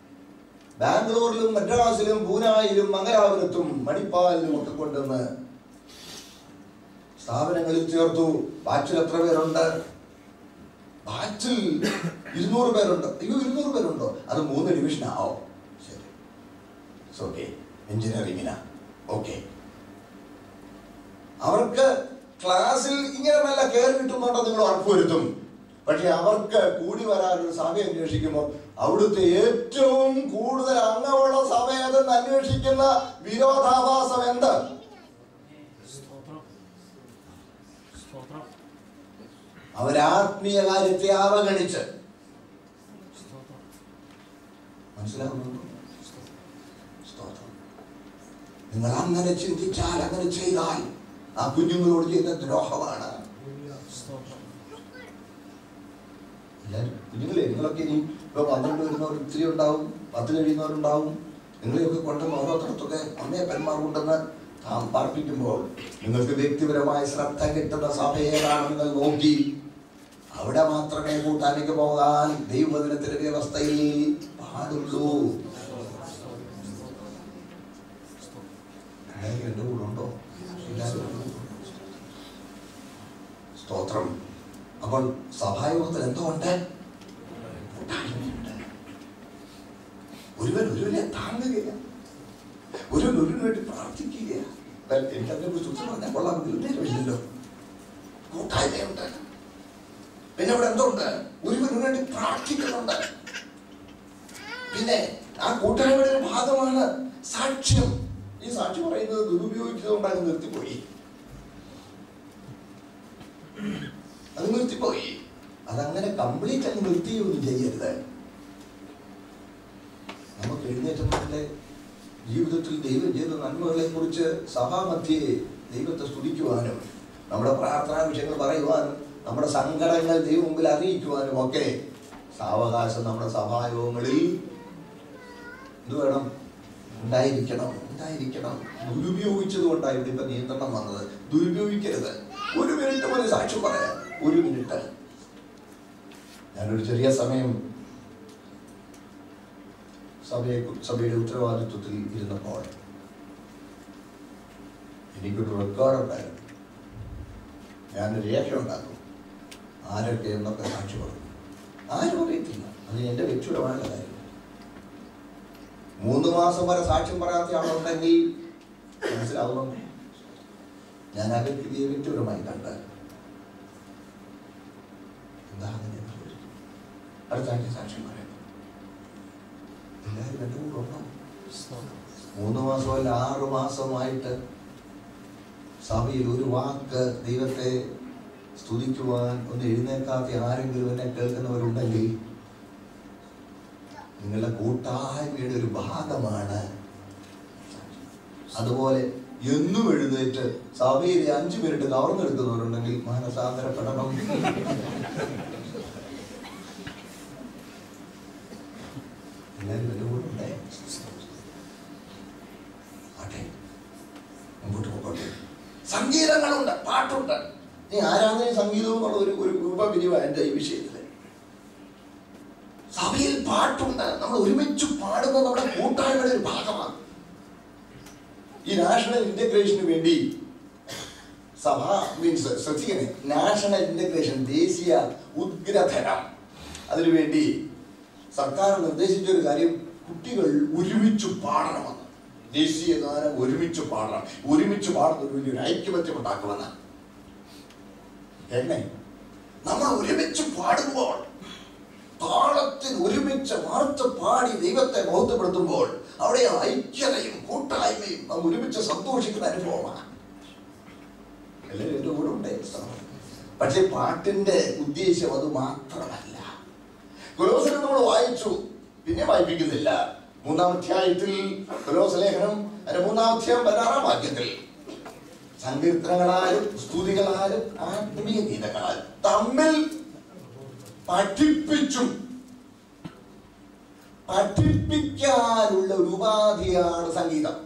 ബാംഗ്ലൂരിലും മദ്രാസിലും പൂനായിലും മംഗലാപുരത്തും മണിപ്പാലിലും ഒക്കെ കൊണ്ടുവന്ന് സ്ഥാപനങ്ങളിൽ ചേർത്തു ബാച്ചിൽ എത്ര പേരുണ്ട് ബാച്ചിൽ ഇരുന്നൂറ് പേരുണ്ട് അയ്യോ ഇരുന്നൂറ് പേരുണ്ടോ അത് മൂന്ന് ഡിവിഷൻ ആവും ശരി ഓക്കെ എഞ്ചിനീയറിംഗിനാ ഓക്കെ അവർക്ക് ക്ലാസ്സിൽ ഇങ്ങനെ നല്ല കയറി കിട്ടുന്നുണ്ടോ നിങ്ങൾ ഉറപ്പുവരുത്തും പക്ഷെ അവർക്ക് കൂടി വരാനൊരു സമയം അന്വേഷിക്കുമ്പോൾ അവിടുത്തെ ഏറ്റവും കൂടുതൽ അംഗമുള്ള സഭ ഏതെന്ന് അന്വേഷിക്കുന്ന വിരോധാഭാസം എന്ത് സ്തോത്രം സ്തോത്രം അവരാത്മീയ കാര്യത്തെ അവഗണിച്ച് സ്തോത്രം മനസ്സിലാകുന്നുണ്ടോ സ്തോത്രം നിങ്ങൾ അങ്ങനെ ചിന്തിച്ചാൽ അങ്ങനെ ചെയ്താൽ ആ കുഞ്ഞുങ്ങളോട് ചെയ്ത ദ്രോഹമാണ് സ്തോത്രം എല്ലാവരും കുഞ്ഞുങ്ങളെ നിങ്ങളൊക്കെ ഇനി ഇപ്പൊ പന്ത്രണ്ട് വരുന്നവർ ഒത്തിരി ഉണ്ടാവും പത്ത് കഴിയുന്നവരുണ്ടാവും നിങ്ങളെയൊക്കെ കൊണ്ടുവന്ന് ഓരോരുത്തരത്തൊക്കെ അമ്മയപ്പന്മാർ കൊണ്ടുവന്ന് താം പാർപ്പിക്കുമ്പോൾ നിങ്ങൾക്ക് വ്യക്തിപരമായ ശ്രദ്ധ കിട്ടുന്ന സഭയേതാണ് നിങ്ങൾ നോക്കി അവിടെ മാത്രമേ കൂട്ടാനിക്ക് പോകാൻ ദൈവവചനത്തിന്റെ വ്യവസ്ഥയിൽ പാടുള്ളൂ എല്ലാവരും എൻ്റെ കൂടെ ഉണ്ടോ എല്ലാവരും എൻ്റെ കൂടെ ഉണ്ടോ? സ്തോത്രം അപ്പോൾ സഭായോഗത്തിൽ എന്തോ ഉണ്ട് കൂട്ടായ്മയുണ്ട്. ഒരുവൻ ഒരുവനെ താങ്ങുകയാണ് ഒരുവൻ ഒരുവന് വേണ്ടി പ്രാർത്ഥിക്കുകയാണ് വെൽ, എനിക്കതിനെ കുറിച്ച് ഒത്തിരി പറഞ്ഞാൽ കൊള്ളാമെങ്കിലും നേരമില്ലല്ലോ കൂട്ടായ്മയുണ്ട് പിന്നെ ഇവിടെ എന്തുണ്ട് ഒരുവന് വേണ്ടി പ്രാർത്ഥിക്കുന്നുണ്ട് പിന്നെ ആ കൂട്ടായ്മയുടെ ഒരു ഭാഗമാണ് സാക്ഷ്യം ഈ സാക്ഷി പറയുന്നത് ദുരുപയോഗിച്ചതുകൊണ്ട് അങ്ങ് നിർത്തിപ്പോയി അത് നിർത്തിപ്പോയി അതങ്ങനെ കംപ്ലീറ്റ് അങ്ങ് നിർത്തിയൊന്നും ചെയ്യരുത് നമുക്ക് എഴുന്നേറ്റത്തിന്റെ ജീവിതത്തിൽ ദൈവം ചെയ്ത നന്മകളെ കുറിച്ച് സഭാമധ്യേ ദൈവത്തെ സ്തുതിക്കുവാനും നമ്മുടെ പ്രാർത്ഥനാ വിഷയങ്ങൾ പറയുവാനും നമ്മുടെ സങ്കടങ്ങൾ ദൈവം മുമ്പിൽ അറിയിക്കുവാനും ഒക്കെ സാവകാശം നമ്മുടെ സഭായോഗങ്ങളിൽ എന്ത് വേണം ഉണ്ടായിരിക്കണം ഉണ്ടായിരിക്കണം ദുരുപയോഗിച്ചത് കൊണ്ടാണ് ഇവിടെ ഇപ്പൊ നിയന്ത്രണം വന്നത് ദുരുപയോഗിക്കരുത് ഒരു മിനിറ്റ് മതി സാക്ഷ്യം പറയാം ഒരു മിനിറ്റ് ഞാനൊരു ചെറിയ സമയം സഭയെ സഭയുടെ ഉത്തരവാദിത്വത്തിൽ ഇരുന്നപ്പോൾ എനിക്കൊരു റെക്കോർഡ് ഉണ്ടായിരുന്നു ഞാനൊരു രേഖ ഉണ്ടാക്കും ആരൊക്കെ എന്നൊക്കെ സാക്ഷി പറഞ്ഞു ആരും അറിയത്തില്ല അത് എൻ്റെ വ്യക്തിപരമായുള്ള കാര്യം മൂന്ന് മാസം വരെ സാക്ഷ്യം പറയാത്ത ആളുണ്ടെങ്കിൽ മനസ്സിലാവുന്നുണ്ട് ഞാൻ ആ വ്യക്തിയെ വ്യക്തിപരമായി കണ്ട് എന്താ അങ്ങനെ എന്ന് ചോദിച്ചു. അടുത്ത ആഴ്ച സാക്ഷ്യം പറയാം എല്ലാവരും എൻ്റെ കൂടെ ഉണ്ടോ സ്തോത്രം മൂന്ന് മാസമല്ല ആറ് മാസമായിട്ട് സഭയിൽ ഒരു വാക്ക് ദൈവത്തെ സ്തുതിക്കുവാൻ ഒന്ന് എഴുന്നേക്കാത്ത ആരെങ്കിലും എന്നെ കേൾക്കുന്നവരുണ്ടെങ്കിൽ നിങ്ങളുടെ കൂട്ടായ്മയുടെ ഒരു ഭാഗമാണ് അതുപോലെ എന്നും എഴുന്നേറ്റ് സഭയിലെ അഞ്ചു മിനിറ്റ് കവർന്നെടുക്കുന്നവരുണ്ടെങ്കിൽ മാനസാന്തരപ്പെടണം എല്ലാവരും എൻ്റെ കൂടെ ഉണ്ടേ ആട്ടെ മുമ്പോട്ട് പോകട്ടെ സംഗീതങ്ങളുണ്ട് പാട്ടുണ്ട് നീ ആരാധനയും സംഗീതവും എന്നുള്ള ഒരു ഒരു ഉപപിരിവ് എൻ്റെ ഈ വിഷയത്തിൽ സഭയിൽ പാട്ടുണ്ട് നമ്മൾ ഒരുമിച്ച് പാടുന്നത് നമ്മുടെ കൂട്ടായ്മയുടെ ഒരു ഭാഗമാണ് ഈ നാഷണൽ ഇന്റഗ്രേഷന് വേണ്ടി സഭ മീൻസ് ശ്രദ്ധിക്കണേ നാഷണൽ ഇന്റഗ്രേഷൻ ദേശീയ ഉദ്ഗ്രഥനം അതിനുവേണ്ടി സർക്കാർ നിർദ്ദേശിച്ച ഒരു കാര്യം കുട്ടികൾ ഒരുമിച്ച് പാടണമെന്ന് ദേശീയ ഗാനം ഒരുമിച്ച് പാടണം ഒരുമിച്ച് പാടുന്ന ഒരു വലിയൊരു ഐക്യമത്യം ഉണ്ടാക്കുമെന്ന് എന്നെ നമ്മൾ ഒരുമിച്ച് പാടുമ്പോൾ താളത്തിൽ ഒരുമിച്ച് വാർത്ത പാടി ദൈവത്തെ ബോധപ്പെടുത്തുമ്പോൾ അവിടെ ഐക്യതയും കൂട്ടായ്മയും നാം ഒരുമിച്ച് സന്തോഷിക്കുന്ന അനുഭവമാണ് എല്ലാവരും എൻ്റെ കൂടെ ഉണ്ട് പക്ഷെ പാട്ടിന്റെ ഉദ്ദേശം അത് മാത്രമല്ല കൊലോസിനെ നമ്മൾ വായിച്ചു പിന്നെ വായിപ്പിക്കുന്നില്ല മൂന്നാം അധ്യായത്തിൽ കൊലോസ ലേഖനം അതിന്റെ മൂന്നാം അധ്യായം പതിനാറാം വാക്യത്തിൽ സങ്കീർത്തനങ്ങളാലും സ്തുതികളാലും ആത്മീയ ഗീതങ്ങളാലും തമ്മിൽ പഠിപ്പിച്ചും പഠിപ്പിക്കാനുള്ള ഒരു ഉപാധിയാണ് സംഗീതം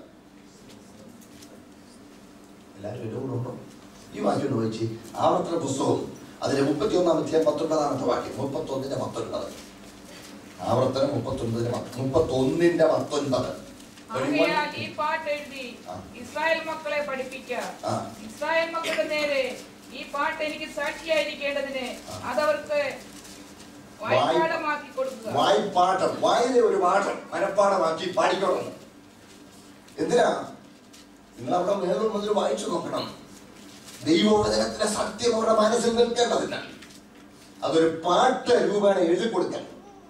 എല്ലാവരും എൻ്റെ കൂടെ ഉണ്ടോ ഈ വാക്യം ഒന്ന് വായിച്ച് ആവർത്തന പുസ്തകം അതിലെ മുപ്പത്തി ഒന്നാം അധ്യായം പത്തൊൻപതാമത്തെ വാക്യം മുപ്പത്തി ഒന്നിന്റെ പത്തൊൻപത് ആവർത്തനം മുപ്പത്തൊൻപതിന് മുപ്പത്തൊന്നിന്റെ പത്തൊൻപത് ആകയാൽ ഈ പാട്ട് എഴുതി ആ. ഇസ്രായേൽ മക്കളെ പഠിപ്പിക്ക ആ. ഇസ്രായേൽ മക്കളുടെ നേരെ ഈ പാട്ട് എനിക്ക് സാക്ഷിയായിരിക്കേണ്ടതിന് അതവർക്ക് വായ്പാടമാക്കി കൊടുക്കുക വായ്പാഠം വായിലെ ഒരു പാഠം മനഃപ്പാഠമാക്കി പാടിക്കണം എന്തിനാ നിങ്ങൾ അവിടെ മേളും മുതൽ വായിച്ചു നോക്കണം ദൈവവചനത്തിലെ സത്യം അവരുടെ മനസ്സിൽ നിൽക്കേണ്ടതിന് അതൊരു പാട്ട് രൂപേണ എഴുതി കൊടുക്കണം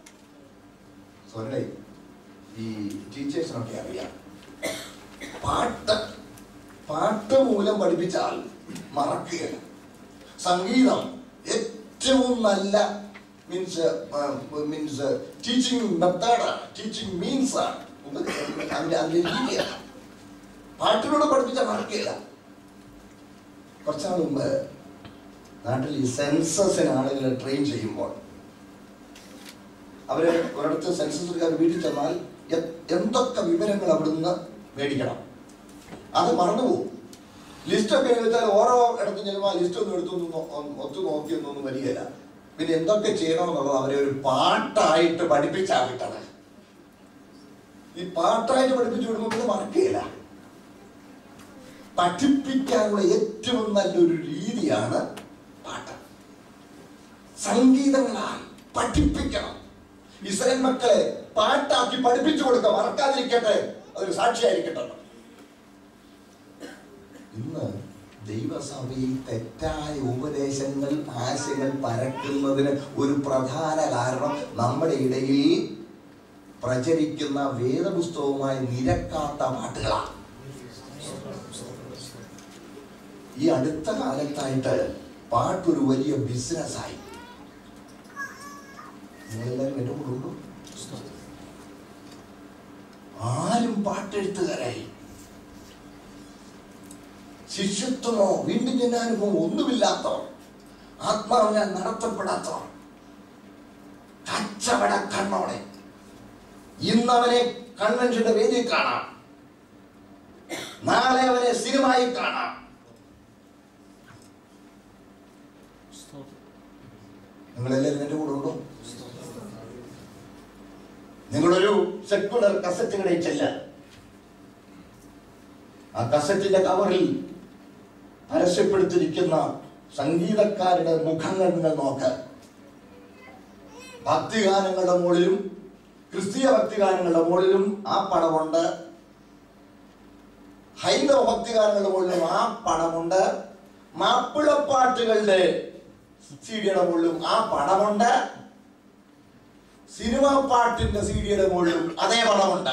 സോനെ ഈ ടീച്ചേഴ്സിനൊക്കെ അറിയാം പാട്ട് പാട്ട് മൂലം പഠിപ്പിച്ചാൽ മറക്കുകയില്ല സംഗീതം ഏറ്റവും നല്ല മീൻസ് മീൻസ് ടീച്ചിങ് മെത്തേഡാണ് ടീച്ചിങ് മീൻസ് ആണ് അതിന്റെ അതിന്റെ രീതിയാണ് പാട്ടിലൂടെ പഠിപ്പിച്ചാൽ മറക്കുകയില്ല കുറച്ചാൾ മുമ്പ് നാട്ടിൽ ഈ സെൻസസിന് ആളുകളെ ട്രെയിൻ ചെയ്യുമ്പോൾ അവര് ഒരിടത്ത് സെൻസസുകാർ വീട്ടിൽ ചെന്നാൽ എ- എന്തൊക്കെ വിവരങ്ങൾ അവിടുന്ന് മേടിക്കണം അത് മറന്നുപോകും ലിസ്റ്റ് ഒക്കെ എടുത്താൽ ഓരോ ഇടത്തും ചെല്ലുമ്പോൾ ലിസ്റ്റ് ഒന്നും എടുത്തൊന്നും നോ- ഒത്തു നോക്കിയൊന്നും വരികയില്ല പിന്നെ എന്തൊക്കെ ചെയ്യണമെന്നുള്ളത് അവരെ ഒരു പാട്ടായിട്ട് പഠിപ്പിച്ചാ കിട്ടണം ഈ പാട്ടായിട്ട് പഠിപ്പിച്ചു വിടുമ്പോൾ പിന്നെ മറക്കുകയില്ല പഠിപ്പിക്കാനുള്ള ഏറ്റവും നല്ലൊരു രീതിയാണ് പാട്ട് സംഗീതങ്ങളാൽ പഠിപ്പിക്കണം ഇസ്രായേൽ മക്കളെ പാട്ടാക്കി പഠിപ്പിച്ചു കൊടുക്കുക മറക്കാതിരിക്കട്ടെ അതൊരു സാക്ഷിയായിരിക്കട്ടെ ഇന്ന് ദൈവസഭയിൽ തെറ്റായ ഉപദേശങ്ങൾ ആശയങ്ങൾ പരക്കുന്നതിന് ഒരു പ്രധാന കാരണം നമ്മുടെ ഇടയിൽ പ്രചരിക്കുന്ന വേദപുസ്തകവുമായി നിരക്കാത്ത പാട്ടുകളാണ് ഈ അടുത്ത കാലത്തായിട്ട് പാട്ടൊരു വലിയ ബിസിനസ്സായി നിങ്ങളെല്ലാവരും എൻ്റെ കൂടെ ഉണ്ടോ ആരും പാട്ടെഴുത്തുകാരായി ശിഷ്യത്വമോ വീണ്ടും ജനാനുഭവം ഒന്നുമില്ലാത്തവർ ആത്മാവിനാൽ നടത്തപ്പെടാത്തവർ കച്ചവട കണ്ണോടെ ഇന്നവനെ കൺവെൻഷന്റെ വേദിയിൽ കാണാം നാളെ അവനെ സിനിമയിൽ കാണാം സ്തോത്രം നിങ്ങളെല്ലാവരും എൻ്റെ കൂടെ ഉണ്ടോ നിങ്ങളൊരു സെക്കുലർ കസറ്റ് കടയിൽ ചെല്ല ആ കസറ്റിന്റെ കവറിൽ പരസ്യപ്പെടുത്തിയിരിക്കുന്ന സംഗീതക്കാരുടെ മുഖങ്ങൾ നിങ്ങൾ നോക്ക് ഭക്തിഗാനങ്ങളുടെ മുകളിലും ക്രിസ്തീയ ഭക്തിഗാനങ്ങളുടെ മുകളിലും ആ പടമുണ്ട് ഹൈന്ദവ ഭക്തിഗാനങ്ങളുടെ മുകളിലും ആ പടമുണ്ട് മാപ്പിളപ്പാട്ടുകളുടെ സീഡിയുടെ മുകളിലും ആ പടമുണ്ട് സിനിമ പാട്ടിന്റെ സീഡിയുടെ മുകളിലും അതേ പടമുണ്ട്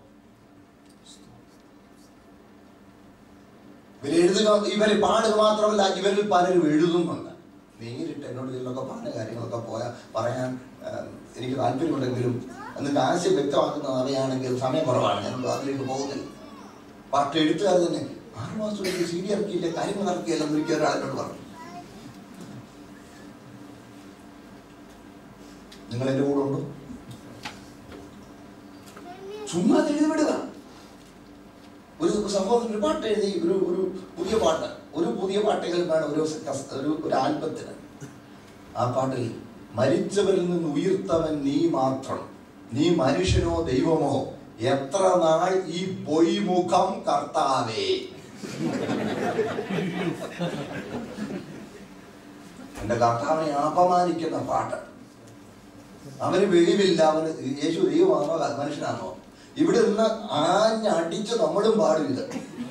ഇവരെഴുതുക ഇവർ പാടുക മാത്രമല്ല ഇവരിൽ പലരും എഴുതുന്നുണ്ട് നേരിട്ട് എന്നോട് ഇതിലൊക്കെ പറഞ്ഞ കാര്യങ്ങളൊക്കെ പോയാ പറയാൻ ആ, എനിക്ക് താല്പര്യമുണ്ടെങ്കിലും എന്നിട്ട് ആശയം വ്യക്തമാക്കുന്ന അറിയാണെങ്കിൽ സമയം കുറവാണ് ഞാൻ അതിലേക്ക് പോകുന്നില്ല പാട്ട് എഴുത്തുകാർ തന്നെ ആറ് മാസം സി ഡി ഇറക്കിയില്ല കാര്യങ്ങൾ ഇറക്കിയില്ല എന്ന് ഒരിക്കൽ ഒരാളിനോട് പറഞ്ഞു നിങ്ങൾ എൻ്റെ കൂടെ ഉണ്ടോ ചുമ്മാ അത് എഴുതി വിടുക ഒരു സഹോദരൻ ഒരു പാട്ട് എഴുതി ഒരു ഒരു പുതിയ പാട്ട് ഒരു പുതിയ പാട്ടുകൾ വേണം ഒരു കസ്- ഒരു ഒരു ആൽബത്തിന് ആ പാട്ടിൽ മരിച്ചവരിൽ നിന്ന് ഉയർത്തവൻ നീ മാത്രം നീ മനുഷ്യനോ ദൈവമോ എത്ര നാൾ ഈ പൊയ്മുഖം കർത്താവേ എന്റെ കർത്താവിനെ അപമാനിക്കുന്ന പാട്ട് അവന് വെളിവില്ല അവന് യേശു ദൈവമാണോ മനുഷ്യനാണോ ഇവിടെ നിന്ന് ആഞ്ഞടിച്ച് നമ്മളും പാടും ഇത്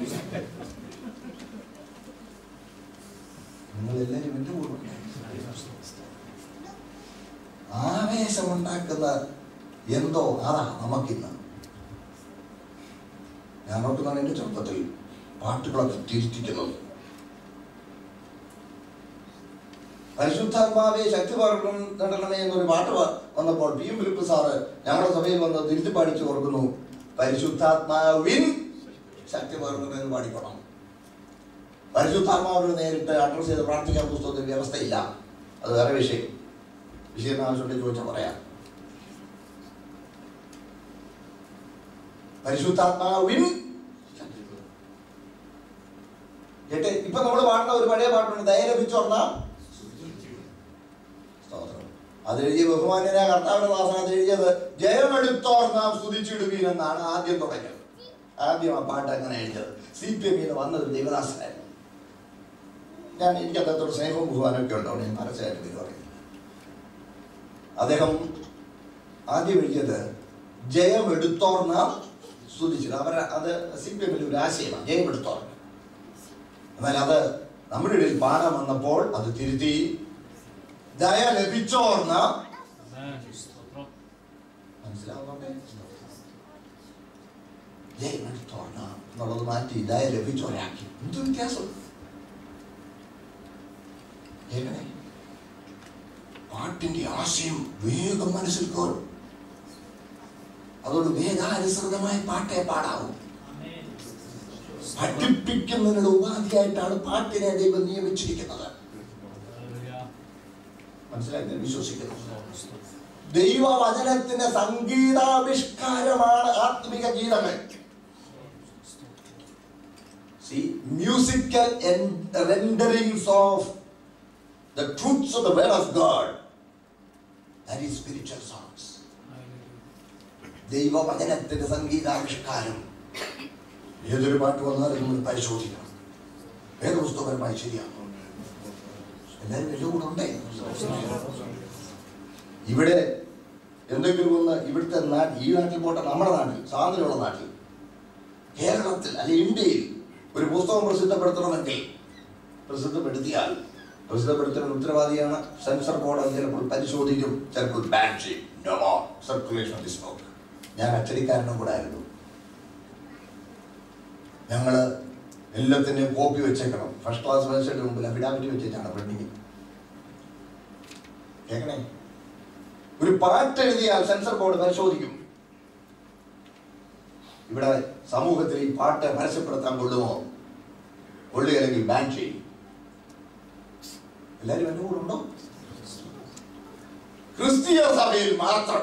നിങ്ങളെല്ലാരും എന്റെ കൂടെ ഉണ്ട്. ആവേശമുണ്ടാക്കുന്ന എന്തോ അതാ നമുക്കിന്ന് ഞാൻ ഓർക്കുന്നതാണ് എന്റെ ചെറുപ്പത്തിൽ പാട്ടുകളൊക്കെ തിരുത്തിക്കുന്നത് പരിശുദ്ധാത്മാവെ ശക്തി പകർന്നും നടണമേ എന്നൊരു പാട്ട് വ- വന്നപ്പോൾ പി എം ഫിലിപ്പ് സാറ് ഞങ്ങളുടെ സഭയിൽ വന്ന് തിരുത്തി പാടിച്ചു ഓർക്കുന്നു പരിശുദ്ധാത്മാവിൻ ശക്തി പകർന്നുമെന്ന് പാടിക്കണം പരിശുദ്ധാത്മാവിന് നേരിട്ട് അഡ്രസ് ചെയ്ത് പ്രാർത്ഥിക്കാൻ പുസ്തകത്തിൽ വ്യവസ്ഥയില്ല അത് വേറെ വിഷയം വിഷയം ആവശ്യമുണ്ടെങ്കിൽ ചോദിച്ചാൽ പറയാം പരിശുദ്ധാത്മാവിൻ ശക്തി പകർന്നു. കേട്ടെ ഇപ്പൊ നമ്മൾ പാടുന്ന ഒരു പഴയ പാട്ടുണ്ട് ദയ ലഭിച്ചോർന്ന സ്തോത്രം അത് എഴുതിയ ബഹുമാന്യനായ കർത്താവിന്റെ ദാസൻ അത് എഴുതിയത് ജയമെടുത്തോർ നാം സ്തുതിച്ചിടുവീൻ എന്നാണ് ആദ്യം തുടങ്ങിയത് ആദ്യം ആ പാട്ട് അങ്ങനെ എഴുതിയത് സി പി എമ്മിൽ വന്നത് ഒരു ദേവദാസനായിരുന്നു ഞാൻ എനിക്ക് അദ്ദേഹത്തോട് സ്നേഹവും ബഹുമാനവും ഒക്കെ ഉണ്ടോ ഞാൻ പരസ്യമായിട്ട് ഇത് പറയുന്നില്ല അദ്ദേഹം ആദ്യം എഴുതിയത് ജയമെടുത്തോർ നാം സ്തുതിച്ചത് അവർ അത് സി പി എമ്മിൽ ഒരു ആശയമാണ് ജയമെടുത്തോർ എന്നാൽ അത് നമ്മുടെ ഇടയിൽ പാഠം വന്നപ്പോൾ അത് തിരുത്തി ദയ ലഭിച്ചോർന്ന Amen. സ്തോത്രം. മനസ്സിലാവുന്നുണ്ടേ ജയമെടുത്തോർന്ന എന്നുള്ളത് മാറ്റി ദയ ലഭിച്ചോരാക്കി എന്ത് വ്യത്യാസം എങ്ങനെ പാട്ടിന്റെ ആശയം വേഗം മനസ്സിൽ കയറും അതുകൊണ്ട് വേദാനുസൃതമായ പാട്ടേ പാടാവൂ പഠിപ്പിക്കുന്നതിനുള്ള ഉപാധിയായിട്ടാണ് പാട്ടിനെ ദൈവം നിയമിച്ചിരിക്കുന്നത് ഹല്ലേലൂയ. മനസ്സിലായി ഞാൻ വിശ്വസിക്കുന്നു സ്തോത്രം, സ്തോത്രം. ദൈവവചനത്തിന്റെ സംഗീതാവിഷ്കാരമാണ് ആത്മിക ഗീതങ്ങൾ See, musical and renderings of the truths of the word of God. That is spiritual songs. Hallelujah. ദൈവവചനത്തിന്റെ സംഗീതാവിഷ്കാരം ഏതൊരു പാട്ട് വന്നാലും നമ്മൾ പരിശോധിക്കണം വേദപുസ്തകപരമായി ശരിയാണോ എല്ലാവരും എല്ലാം കൂടെ ഉണ്ടേ ഇവിടെ എന്തെങ്കിലും ഒന്ന് ഇവിടുത്തെ നാട്ടിൽ ഈ നാട്ടിൽ പോട്ടെ നമ്മുടെ നാട്ടിൽ സ്വാതന്ത്ര്യമുള്ള നാട്ടിൽ കേരളത്തിൽ അല്ലെ ഇന്ത്യയിൽ ഒരു പുസ്തകം പ്രസിദ്ധപ്പെടുത്തണമെങ്കിൽ പ്രസിദ്ധപ്പെടുത്തിയാൽ പ്രസിദ്ധപ്പെടുത്തുന്ന ഉത്തരവാദിയാണ് സെൻസർ ബോർഡ് അത് ചിലപ്പോൾ പരിശോധിക്കും ചിലപ്പോൾ ബാൻ ചെയ്യും no more circulation of this book ഞാൻ അച്ചടിക്കാരനും കൂടെ ആയിരുന്നു ഞങ്ങൾ എല്ലാത്തിൻ്റെയും കോപ്പി വെച്ചേക്കണം ഫസ്റ്റ് ക്ലാസ് പരീക്ഷയുടെ മുമ്പിൽ അഫിഡാവിറ്റ് വെച്ചിട്ടാണ് പ്രിന്റിങ് കേൾക്കണേ ഒരു പാട്ട് എഴുതിയാൽ സെൻസർ ബോർഡ് പരിശോധിക്കും ഇവിടെ സമൂഹത്തിൽ ഈ പാട്ട് പരസ്യപ്പെടുത്താൻ കൊള്ളുമോ കൊള്ളുകയില്ലെങ്കിൽ ബാൻ ചെയ്യും എല്ലാവരും എൻ്റെ കൂടെ ഉണ്ടോ ക്രിസ്തീയ സഭയിൽ മാത്രം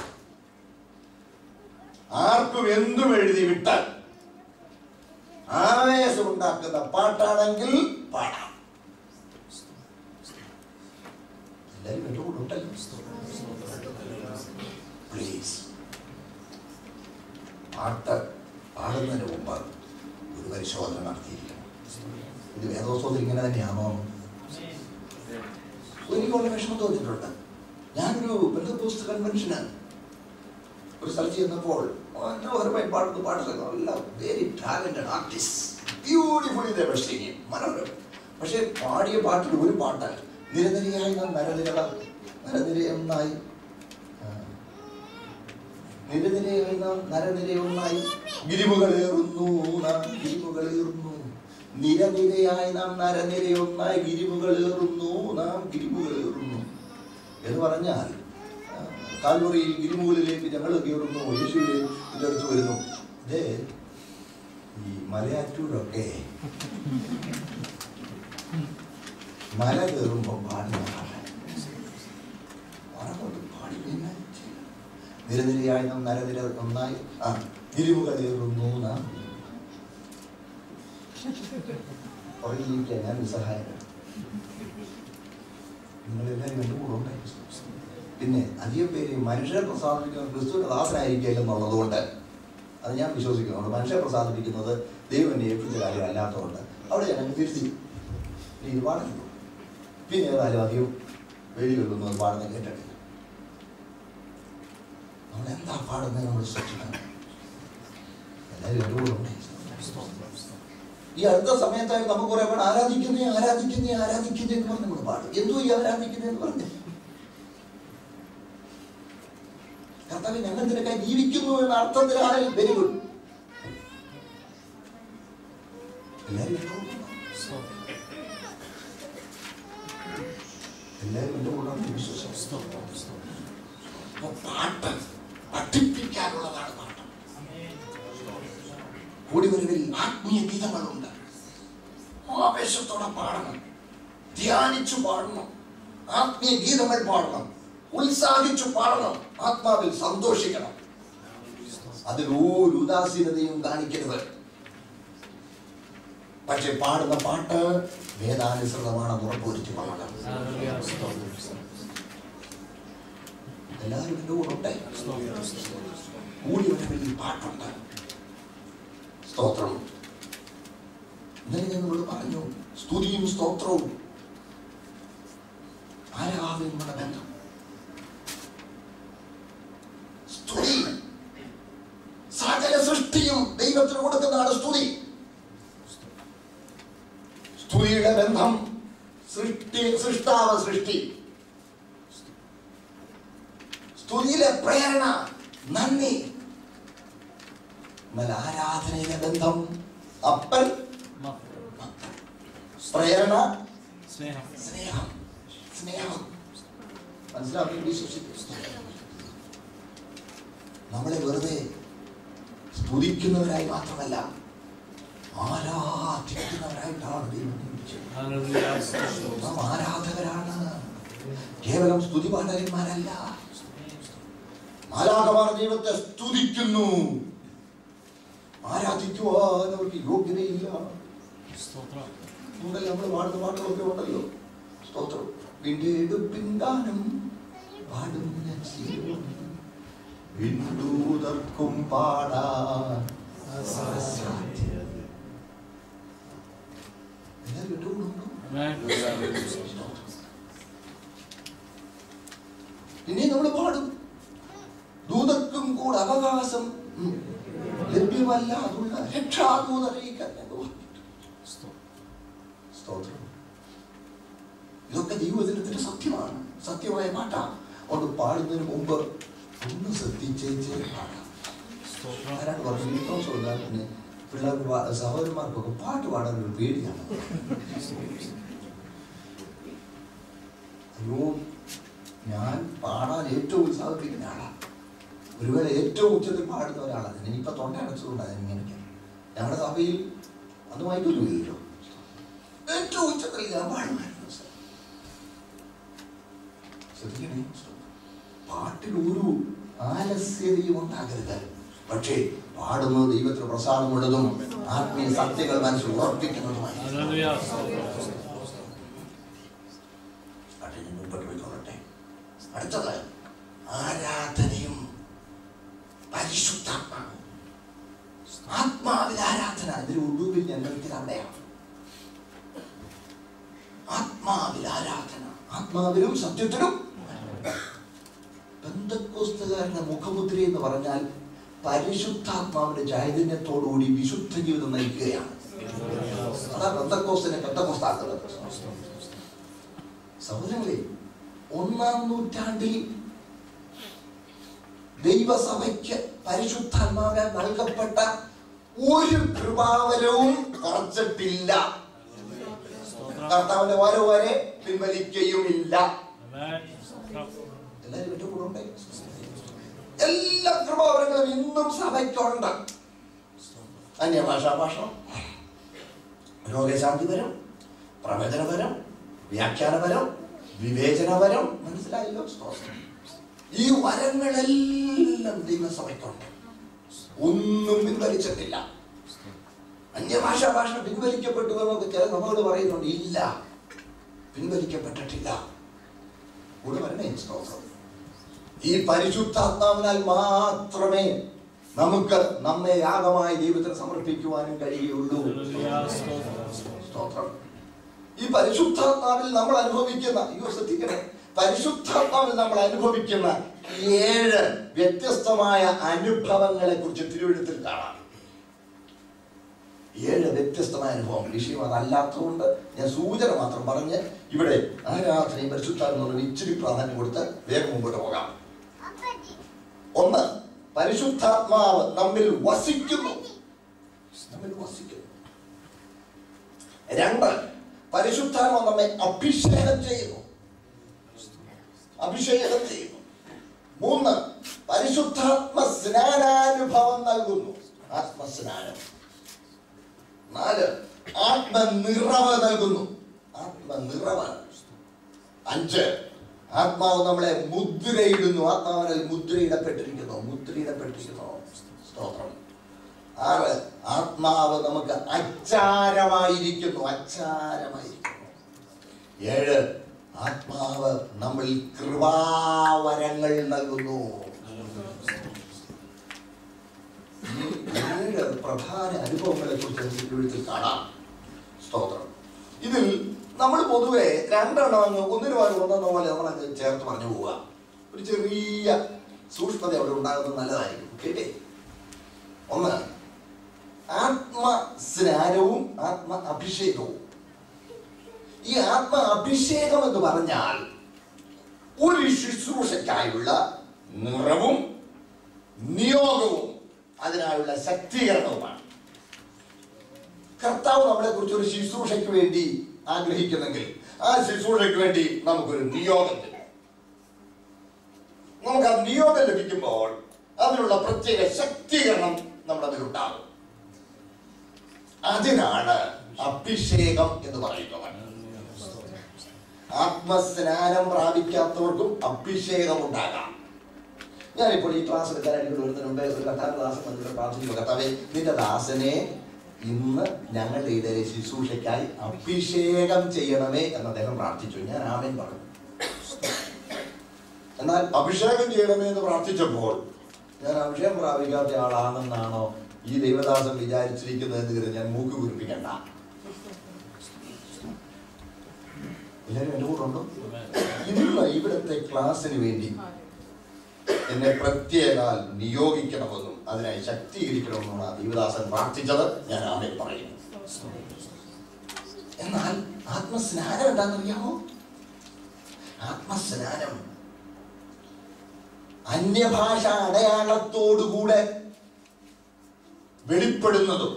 ആർക്കും എന്തും എഴുതി വിട്ടാൽ ആവേശം ഉണ്ടാക്കുന്ന പാട്ടാണെങ്കിൽ പാടാം എല്ലാവരും എൻ്റെ കൂടെ ഉണ്ടല്ലോ പ്ലീസ് പാട്ട് പാടുന്നതിന് മുമ്പ് ഒരു പരിശോധന നടത്തിയിരിക്കണം ഇത് വേദോത്സവത്തിൽ ഇങ്ങനെ തന്നെയാണോ എനിക്കുള്ള വിഷമം തോന്നിയിട്ടുണ്ട് ഞാനൊരു ബന്ധുപോസ്റ്റ് കൺവെൻഷന് ഒരു സ്ഥലത്ത് ചെന്നപ്പോൾ മനോഹരമായി പാടുന്ന പാട്ടുകൾ എല്ലാം very talented artist beautifully they singing മനോഹരം പക്ഷേ പാടിയ പാട്ടിൽ ഒരു പാട്ട് നിരനിരയായി നാം നരനിരകൾ നരനിരയൊന്നായി ആ, നിരനിരയായി നാം നരനിരയൊന്നായി ഗിരിമുകളേറുന്നു നാം ഗിരിമുകളേറുന്നു നിരനിരയായി നാം നരനിരയൊന്നായി ഗിരിമുകളേറുന്നു നാം ഗിരിമുകളേറുന്നു എന്ന് പറഞ്ഞാൽ ആ, കാൽവറിയിൽ ഗിരിമുകളിലേക്ക് ഞങ്ങൾ കയറുന്നു യേശുവിനെ ഇതിൻ്റെ അടുത്ത് വരുന്നു ഇതേ ഈ മലയാറ്റൂരൊക്കെ മല കയറുമ്പോൾ പാടുന്ന പാട്ട് ഉറങ്ങോട്ട് പാടി പിന്നെ ചെയ്യണം. നിരനിരയായി നാം നരനിര ഒന്നായി ആ ഗിരിമുകളേറുന്നു നാം ഉറങ്ങിയിരിക്കാൻ ഞാൻ നിസ്സഹായനാണ് നിങ്ങളെല്ലാവരും എൻ്റെ കൂടെ ഉണ്ടായി പിന്നെ അധികം പേര് മനുഷ്യരെ പ്രസാദിപ്പിക്കുന്ന ക്രിസ്തുവിന്റെ ദാസനായിരിക്കില്ല എന്നുള്ളത് കൊണ്ട് അത് ഞാൻ വിശ്വസിക്കുന്നുണ്ട് മനുഷ്യരെ പ്രസാദിപ്പിക്കുന്നത് ദൈവം എന്നെ ഏൽപ്പിച്ച കാര്യം അല്ലാത്തതുകൊണ്ട് അവിടെ ഞാൻ അങ്ങ് തിരുത്തി ഇനി ഇത് പാടുന്നു പിന്നെ ഏതായാലും അധികം വെളികളിലൊന്നും അത് പാടുന്ന കേട്ടിട്ടില്ല നമ്മൾ എന്താ പാടുന്നത് നമ്മൾ ശ്രദ്ധിക്കണം എല്ലാവരും എൻ്റെ കൂടെ ഉണ്ടായി സ്തോത്രം, സ്തോത്രം. ഈ അടുത്ത സമയത്തായി നമുക്ക് കുറെ പാട് ആരാധിക്കുന്നേ ആരാധിക്കുന്നേ ആരാധിക്കുന്നേ എന്ന് പറഞ്ഞ് നമ്മൾ പാടും എന്തോ ഈ ആരാധിക്കുന്നേ എന്ന് പറഞ്ഞു കർത്താവ് ഞങ്ങൾ നിനക്കായി ജീവിക്കുന്നു എന്ന അർത്ഥത്തിലാണ് വെരി ഗുഡ് എല്ലാവരും എൻ്റെ കൂടെ ഉണ്ടോ? സ്തോത്രം, എല്ലാവരും എൻ്റെ കൂടെ ഉണ്ടെന്ന് വിശ്വസിച്ചു സ്തോത്രം, സ്തോത്രം. അപ്പൊ പാട്ട് പഠിപ്പിക്കാനുള്ളതാണ് പാട്ട് കൂടിവരവിൽ ആത്മീയ ഗീതങ്ങളുണ്ട് ആവേശത്തോടെ പാടണം ധ്യാനിച്ചു പാടണം ആത്മീയ ഗീതങ്ങൾ പാടണം ഉത്സാഹിച്ചു പാടണം ആത്മാവിൽ സന്തോഷിക്കണം അതിൽ ഒരു ഉദാസീനതയും കാണിക്കരുത് പക്ഷെ പാടുന്ന പാട്ട് വേദാനുസൃതമാണെന്ന് ഉറപ്പുവരുത്തി പാടണം ഹല്ലേലൂയ, സ്തോത്രം, സ്തോത്രം. എല്ലാവരും എൻ്റെ കൂടെ ഉണ്ടേ കൂടി വരവിൽ പാട്ടുണ്ട് സ്തോത്രം ഇന്നലെ ഞാൻ നിങ്ങളോട് പറഞ്ഞു സ്തുതിയും സ്തോത്രവും ആരാധനയുടെ ബന്ധം സ്തുതി സകല സൃഷ്ടിയും ദൈവത്തിന് കൊടുക്കുന്നതാണ് സ്തുതി സ്തുതിയുടെ ബന്ധം സൃഷ്ടി സൃഷ്ടാവ് സൃഷ്ടി സ്തുതിയിലെ പ്രേരണ നന്ദി എന്നാൽ ആരാധനയിലെ ബന്ധം അപ്പൻ പ്രേരണ സ്നേഹം സ്നേഹം സ്നേഹം മനസ്സിലാക്കി വിശ്വസിക്കും നമ്മളെ വെറുതെ സ്തുതിക്കുന്നവരായി മാത്രമല്ല ആരാധിക്കുന്നവരായിട്ടാണ് ദൈവം നിയമിച്ചത്. ഹല്ലേലൂയ സ്തോത്രം നാം ആരാധകരാണ് കേവലം സ്തുതിപാഠകന്മാരല്ല മാലാകമാർ ദൈവത്തെ സ്തുതിക്കുന്നു ആരാധിക്കുവാൻ അവർക്ക് യോഗ്യതയില്ല സ്തോത്രം മുതൽ നമ്മൾ പാടുന്ന പാട്ടുകളൊക്കെ ഉണ്ടല്ലോ സ്തോത്രം വീണ്ടെടുപ്പിൻ ഗാനം പാടും ഞാൻ സീയോൻ. വിണ്ടൂതർക്കും പാടാൻ അസാധ്യം. എല്ലാവരും കേട്ടുകൊണ്ടുണ്ടോ? ആമേൻ ഇനി നമ്മൾ പാടും ദൂതർക്കും കൂടെ അവകാശം ഉം, ലഭ്യമല്ല അതുള്ള രക്ഷാദൂതറിയിക്കാൻ എന്ന് പറഞ്ഞിട്ട്. സ്തോത്രം ഇതൊക്കെ ദൈവവചനത്തിന്റെ സത്യമാണ് സത്യമായ പാട്ടാണ് അതുകൊണ്ട് പാടുന്നതിന് മുമ്പ് ഒന്ന് ശ്രദ്ധിച്ചേച്ചേ പാടാം സ്തോത്രം ആരാണ് പറഞ്ഞു വിശ്വാസം ഉദാഹരണത്തിന് പിള്ളേർക്ക് പാ- സഹോദരന്മാർക്കൊക്കെ പാട്ട് പാടാൻ ഒരു പേടിയാണ് അയ്യോ ഞാൻ പാടാൻ ഏറ്റവും ഉത്സാഹിപ്പിക്കുന്ന ആളാണ് ഒരു വേള ഏറ്റവും ഉച്ചത്തിൽ പാടുന്ന ഒരാളാണ് ഇനിയിപ്പോൾ തൊണ്ട അടച്ചുകൊണ്ടാണ് ഇങ്ങനെയൊക്കെ ഞങ്ങളുടെ സഭയിൽ അന്ന് വായിക്കില്ലല്ലോ ഏറ്റവും ഉച്ചത്തിൽ ഞാൻ പാടുമായിരുന്നു സാർ. ശ്രദ്ധിക്കണേ പാട്ടിൽ ഒരു ആലസ്യതയും ഉണ്ടാകരുത് പക്ഷേ പാടുന്നത് ദൈവത്തിന് പ്രസാദമുള്ളതും ആത്മീയ സത്യങ്ങൾ മനസ്സിൽ ഉറപ്പിക്കുന്നതുമായി ഹല്ലേലൂയ സ്തോത്രം പാട്ട് ഞാൻ മുമ്പോട്ട് പോയിക്കൊള്ളട്ടെ അടുത്തത് ആരാധനയും പരിശുദ്ധാത്മാവും ആത്മാവിൽ ആരാധന ഇതിന് ഉടുവിൽ ഞാൻ നിർത്തിയത് അവിടെയാണ് ആത്മാവിൽ ആരാധന ആത്മാവിലും സത്യത്തിലും ബന്ധക്കോസ്തുകാരന്റെ മുഖമുദ്ര എന്ന് പറഞ്ഞാൽ പരിശുദ്ധാത്മാവിന്റെ ചൈതന്യത്തോടുകൂടി വിശുദ്ധ ജീവിതം നയിക്കുകയാണ് അതാ ബന്ധക്കോസ്തിനെ ബന്ധക്കോസ്താക്കുന്നത് സഹോദരങ്ങളെ ഒന്നാം നൂറ്റാണ്ടിൽ ദൈവസഭയ്ക്ക് പരിശുദ്ധാത്മാവിനെ നൽകപ്പെട്ട ഒരു കൃപാവരവും കുറച്ചിട്ടില്ല സ്തോത്രം കർത്താവിന്റെ വരവ് വരെ പിൻവലിക്കുകയുമില്ല ആമേൻ സ്തോത്രം എല്ലാവരും എന്റെ കൂടെ ഉണ്ട് എല്ലാ കൃപാവരങ്ങളും ഇന്നും സഭയ്ക്കുണ്ട് അന്യഭാഷാ ഭാഷണം രോഗശാന്തിപരം പ്രവചനപരം വ്യാഖ്യാനപരം വിവേചനപരം മനസ്സിലായല്ലോ സ്തോത്രം ഈ വരങ്ങളെല്ലാം ദൈവസഭയ്ക്കുണ്ട് ഒന്നും പിൻവലിച്ചിട്ടില്ല അന്യഭാഷാ ഭാഷ പിൻവലിക്കപ്പെട്ടു എന്നൊക്കെ ചില നമ്മളോട് പറയുന്നുണ്ട് ഇല്ല പിൻവലിക്കപ്പെട്ടിട്ടില്ല കൂടെ വരണേ സ്തോത്രം ഈ പരിശുദ്ധാത്മാവിനാൽ മാത്രമേ നമുക്ക് നമ്മെ യാഗമായി ദൈവത്തിന് സമർപ്പിക്കുവാനും കഴിയുള്ളൂ ഹല്ലേലൂയ സ്തോത്രം സ്തോത്രം ഈ പരിശുദ്ധാത്മാവിൽ നമ്മൾ അനുഭവിക്കുന്ന അയ്യോ ശ്രദ്ധിക്കണേ പരിശുദ്ധാത്മാവിൽ നമ്മൾ അനുഭവിക്കുന്ന ഏഴ് വ്യത്യസ്തമായ അനുഭവങ്ങളെ കുറിച്ച് തിരുവഴുത്തിൽ കാണാം ഏഴ് വ്യത്യസ്തമായ അനുഭവങ്ങൾ വിഷയം അതല്ലാത്തതുകൊണ്ട് ഞാൻ സൂചന മാത്രം പറഞ്ഞ് ഇവിടെ ആരാധനയും പരിശുദ്ധാത്മാവിന് ഇച്ചിരി പ്രാധാന്യം കൊടുത്ത് വേഗം മുമ്പോട്ട് പോകാം ഒന്ന് പരിശുദ്ധാത്മാവ് നമ്മിൽ വസിക്കുന്നു നമ്മിൽ വസിക്കുന്നു രണ്ട് പരിശുദ്ധാത്മാവ് നമ്മെ അഭിഷേകം ചെയ്യുന്നു അഭിഷേകം ചെയ്യുന്നു മൂന്ന് പരിശുദ്ധാത്മ സ്നാനാനുഭവം നൽകുന്നു ആത്മസ്നാനം നാല് ആത്മനിറവ് നൽകുന്നു ആത്മനിറവ് അഞ്ച് ആത്മാവ് നമ്മളെ മുദ്രയിടുന്നു ആത്മാവിനാൽ മുദ്രയിടപ്പെട്ടിരിക്കുന്നു മുദ്രയിടപ്പെട്ടിരിക്കുന്നു സ്തോത്രം ആറ് ആത്മാവ് നമുക്ക് അച്ചാരമായിരിക്കുന്നു അച്ചാരമായിരിക്കുന്നു ഏഴ് ആത്മാവ് നമ്മളിൽ കൃപാവരങ്ങൾ നൽകുന്നു ഈ ഏഴ് പ്രധാന അനുഭവങ്ങളെ കുറിച്ച് എഴുത്തിൽ കാണാം സ്തോത്രം ഇതിൽ നമ്മൾ പൊതുവെ രണ്ടെണ്ണം അങ്ങ് ഒന്നിനു പോലെ ഒന്നെന്ന പോലെ നമ്മൾ അങ്ങ് ചേർത്ത് പറഞ്ഞു പോവുക ഒരു ചെറിയ സൂക്ഷ്മത അവിടെ ഉണ്ടാകുന്നത് നല്ലതായിരിക്കും കേട്ടേ ഒന്ന് ആത്മസ്നാനവും ആത്മ അഭിഷേകവും ഈ ആത്മ അഭിഷേകം എന്ന് പറഞ്ഞാൽ ഒരു ശുശ്രൂഷയ്ക്കായുള്ള നിറവും നിയോഗവും അതിനായുള്ള ശക്തീകരണവുമാണ് കർത്താവ് നമ്മളെ കുറിച്ച് ഒരു ശുശ്രൂഷയ്ക്ക് വേണ്ടി ആഗ്രഹിക്കുന്നെങ്കിൽ ആ ശുശ്രൂഷയ്ക്ക് വേണ്ടി നമുക്കൊരു നിയോഗം തരും നമുക്ക് ആ നിയോഗം ലഭിക്കുമ്പോൾ അതിനുള്ള പ്രത്യേക ശക്തീകരണം നമ്മുടെ അതിലുണ്ടാകും അതിനാണ് അഭിഷേകം എന്ന് പറയുന്നത് ആത്മസ്നാനം പ്രാപിക്കാത്തവർക്കും അഭിഷേകം ഉണ്ടാകാം ഞാനിപ്പോൾ ഈ ക്ലാസ് എടുക്കാനായിട്ട് ഇവിടെ വരുന്നതിന് മുമ്പേ ഒരു കർത്താവ് ക്ലാസ് വന്നിട്ട് പ്രാർത്ഥിക്കുന്നു കർത്താവെ നിന്റെ ദാസനെ ഇന്ന് ഞങ്ങളുടെ ഇടയിലെ ശുശ്രൂഷയ്ക്കായി അഭിഷേകം ചെയ്യണമേ എന്ന് അദ്ദേഹം പ്രാർത്ഥിച്ചു ഞാൻ ആമേൻ പറഞ്ഞു എന്നാൽ അഭിഷേകം ചെയ്യണമേ എന്ന് പ്രാർത്ഥിച്ചപ്പോൾ ഞാൻ അഭിഷേകം പ്രാപിക്കാത്ത ആളാണെന്നാണോ ഈ ദൈവദാസൻ വിചാരിച്ചിരിക്കുന്നത് എന്ന് കരുതി ഞാൻ മൂക്ക് കുറിപ്പിക്കണ്ട എല്ലാവരും എൻ്റെ കൂടെ ഉണ്ടോ ഇതിനുള്ള ഇവിടുത്തെ ക്ലാസ്സിന് വേണ്ടി എന്നെ പ്രത്യേകാൽ നിയോഗിക്കണമെന്നും അതിനായി ശക്തീകരിക്കണമെന്നുമാണ് ദൈവദാസൻ പ്രാർത്ഥിച്ചത് ഞാൻ ആമേൻ പറയുന്നു എന്നാൽ ആത്മസ്നാനം എന്താണെന്നറിയാമോ ആത്മസ്നാനം അന്യഭാഷ അടയാളത്തോടുകൂടെ വെളിപ്പെടുന്നതും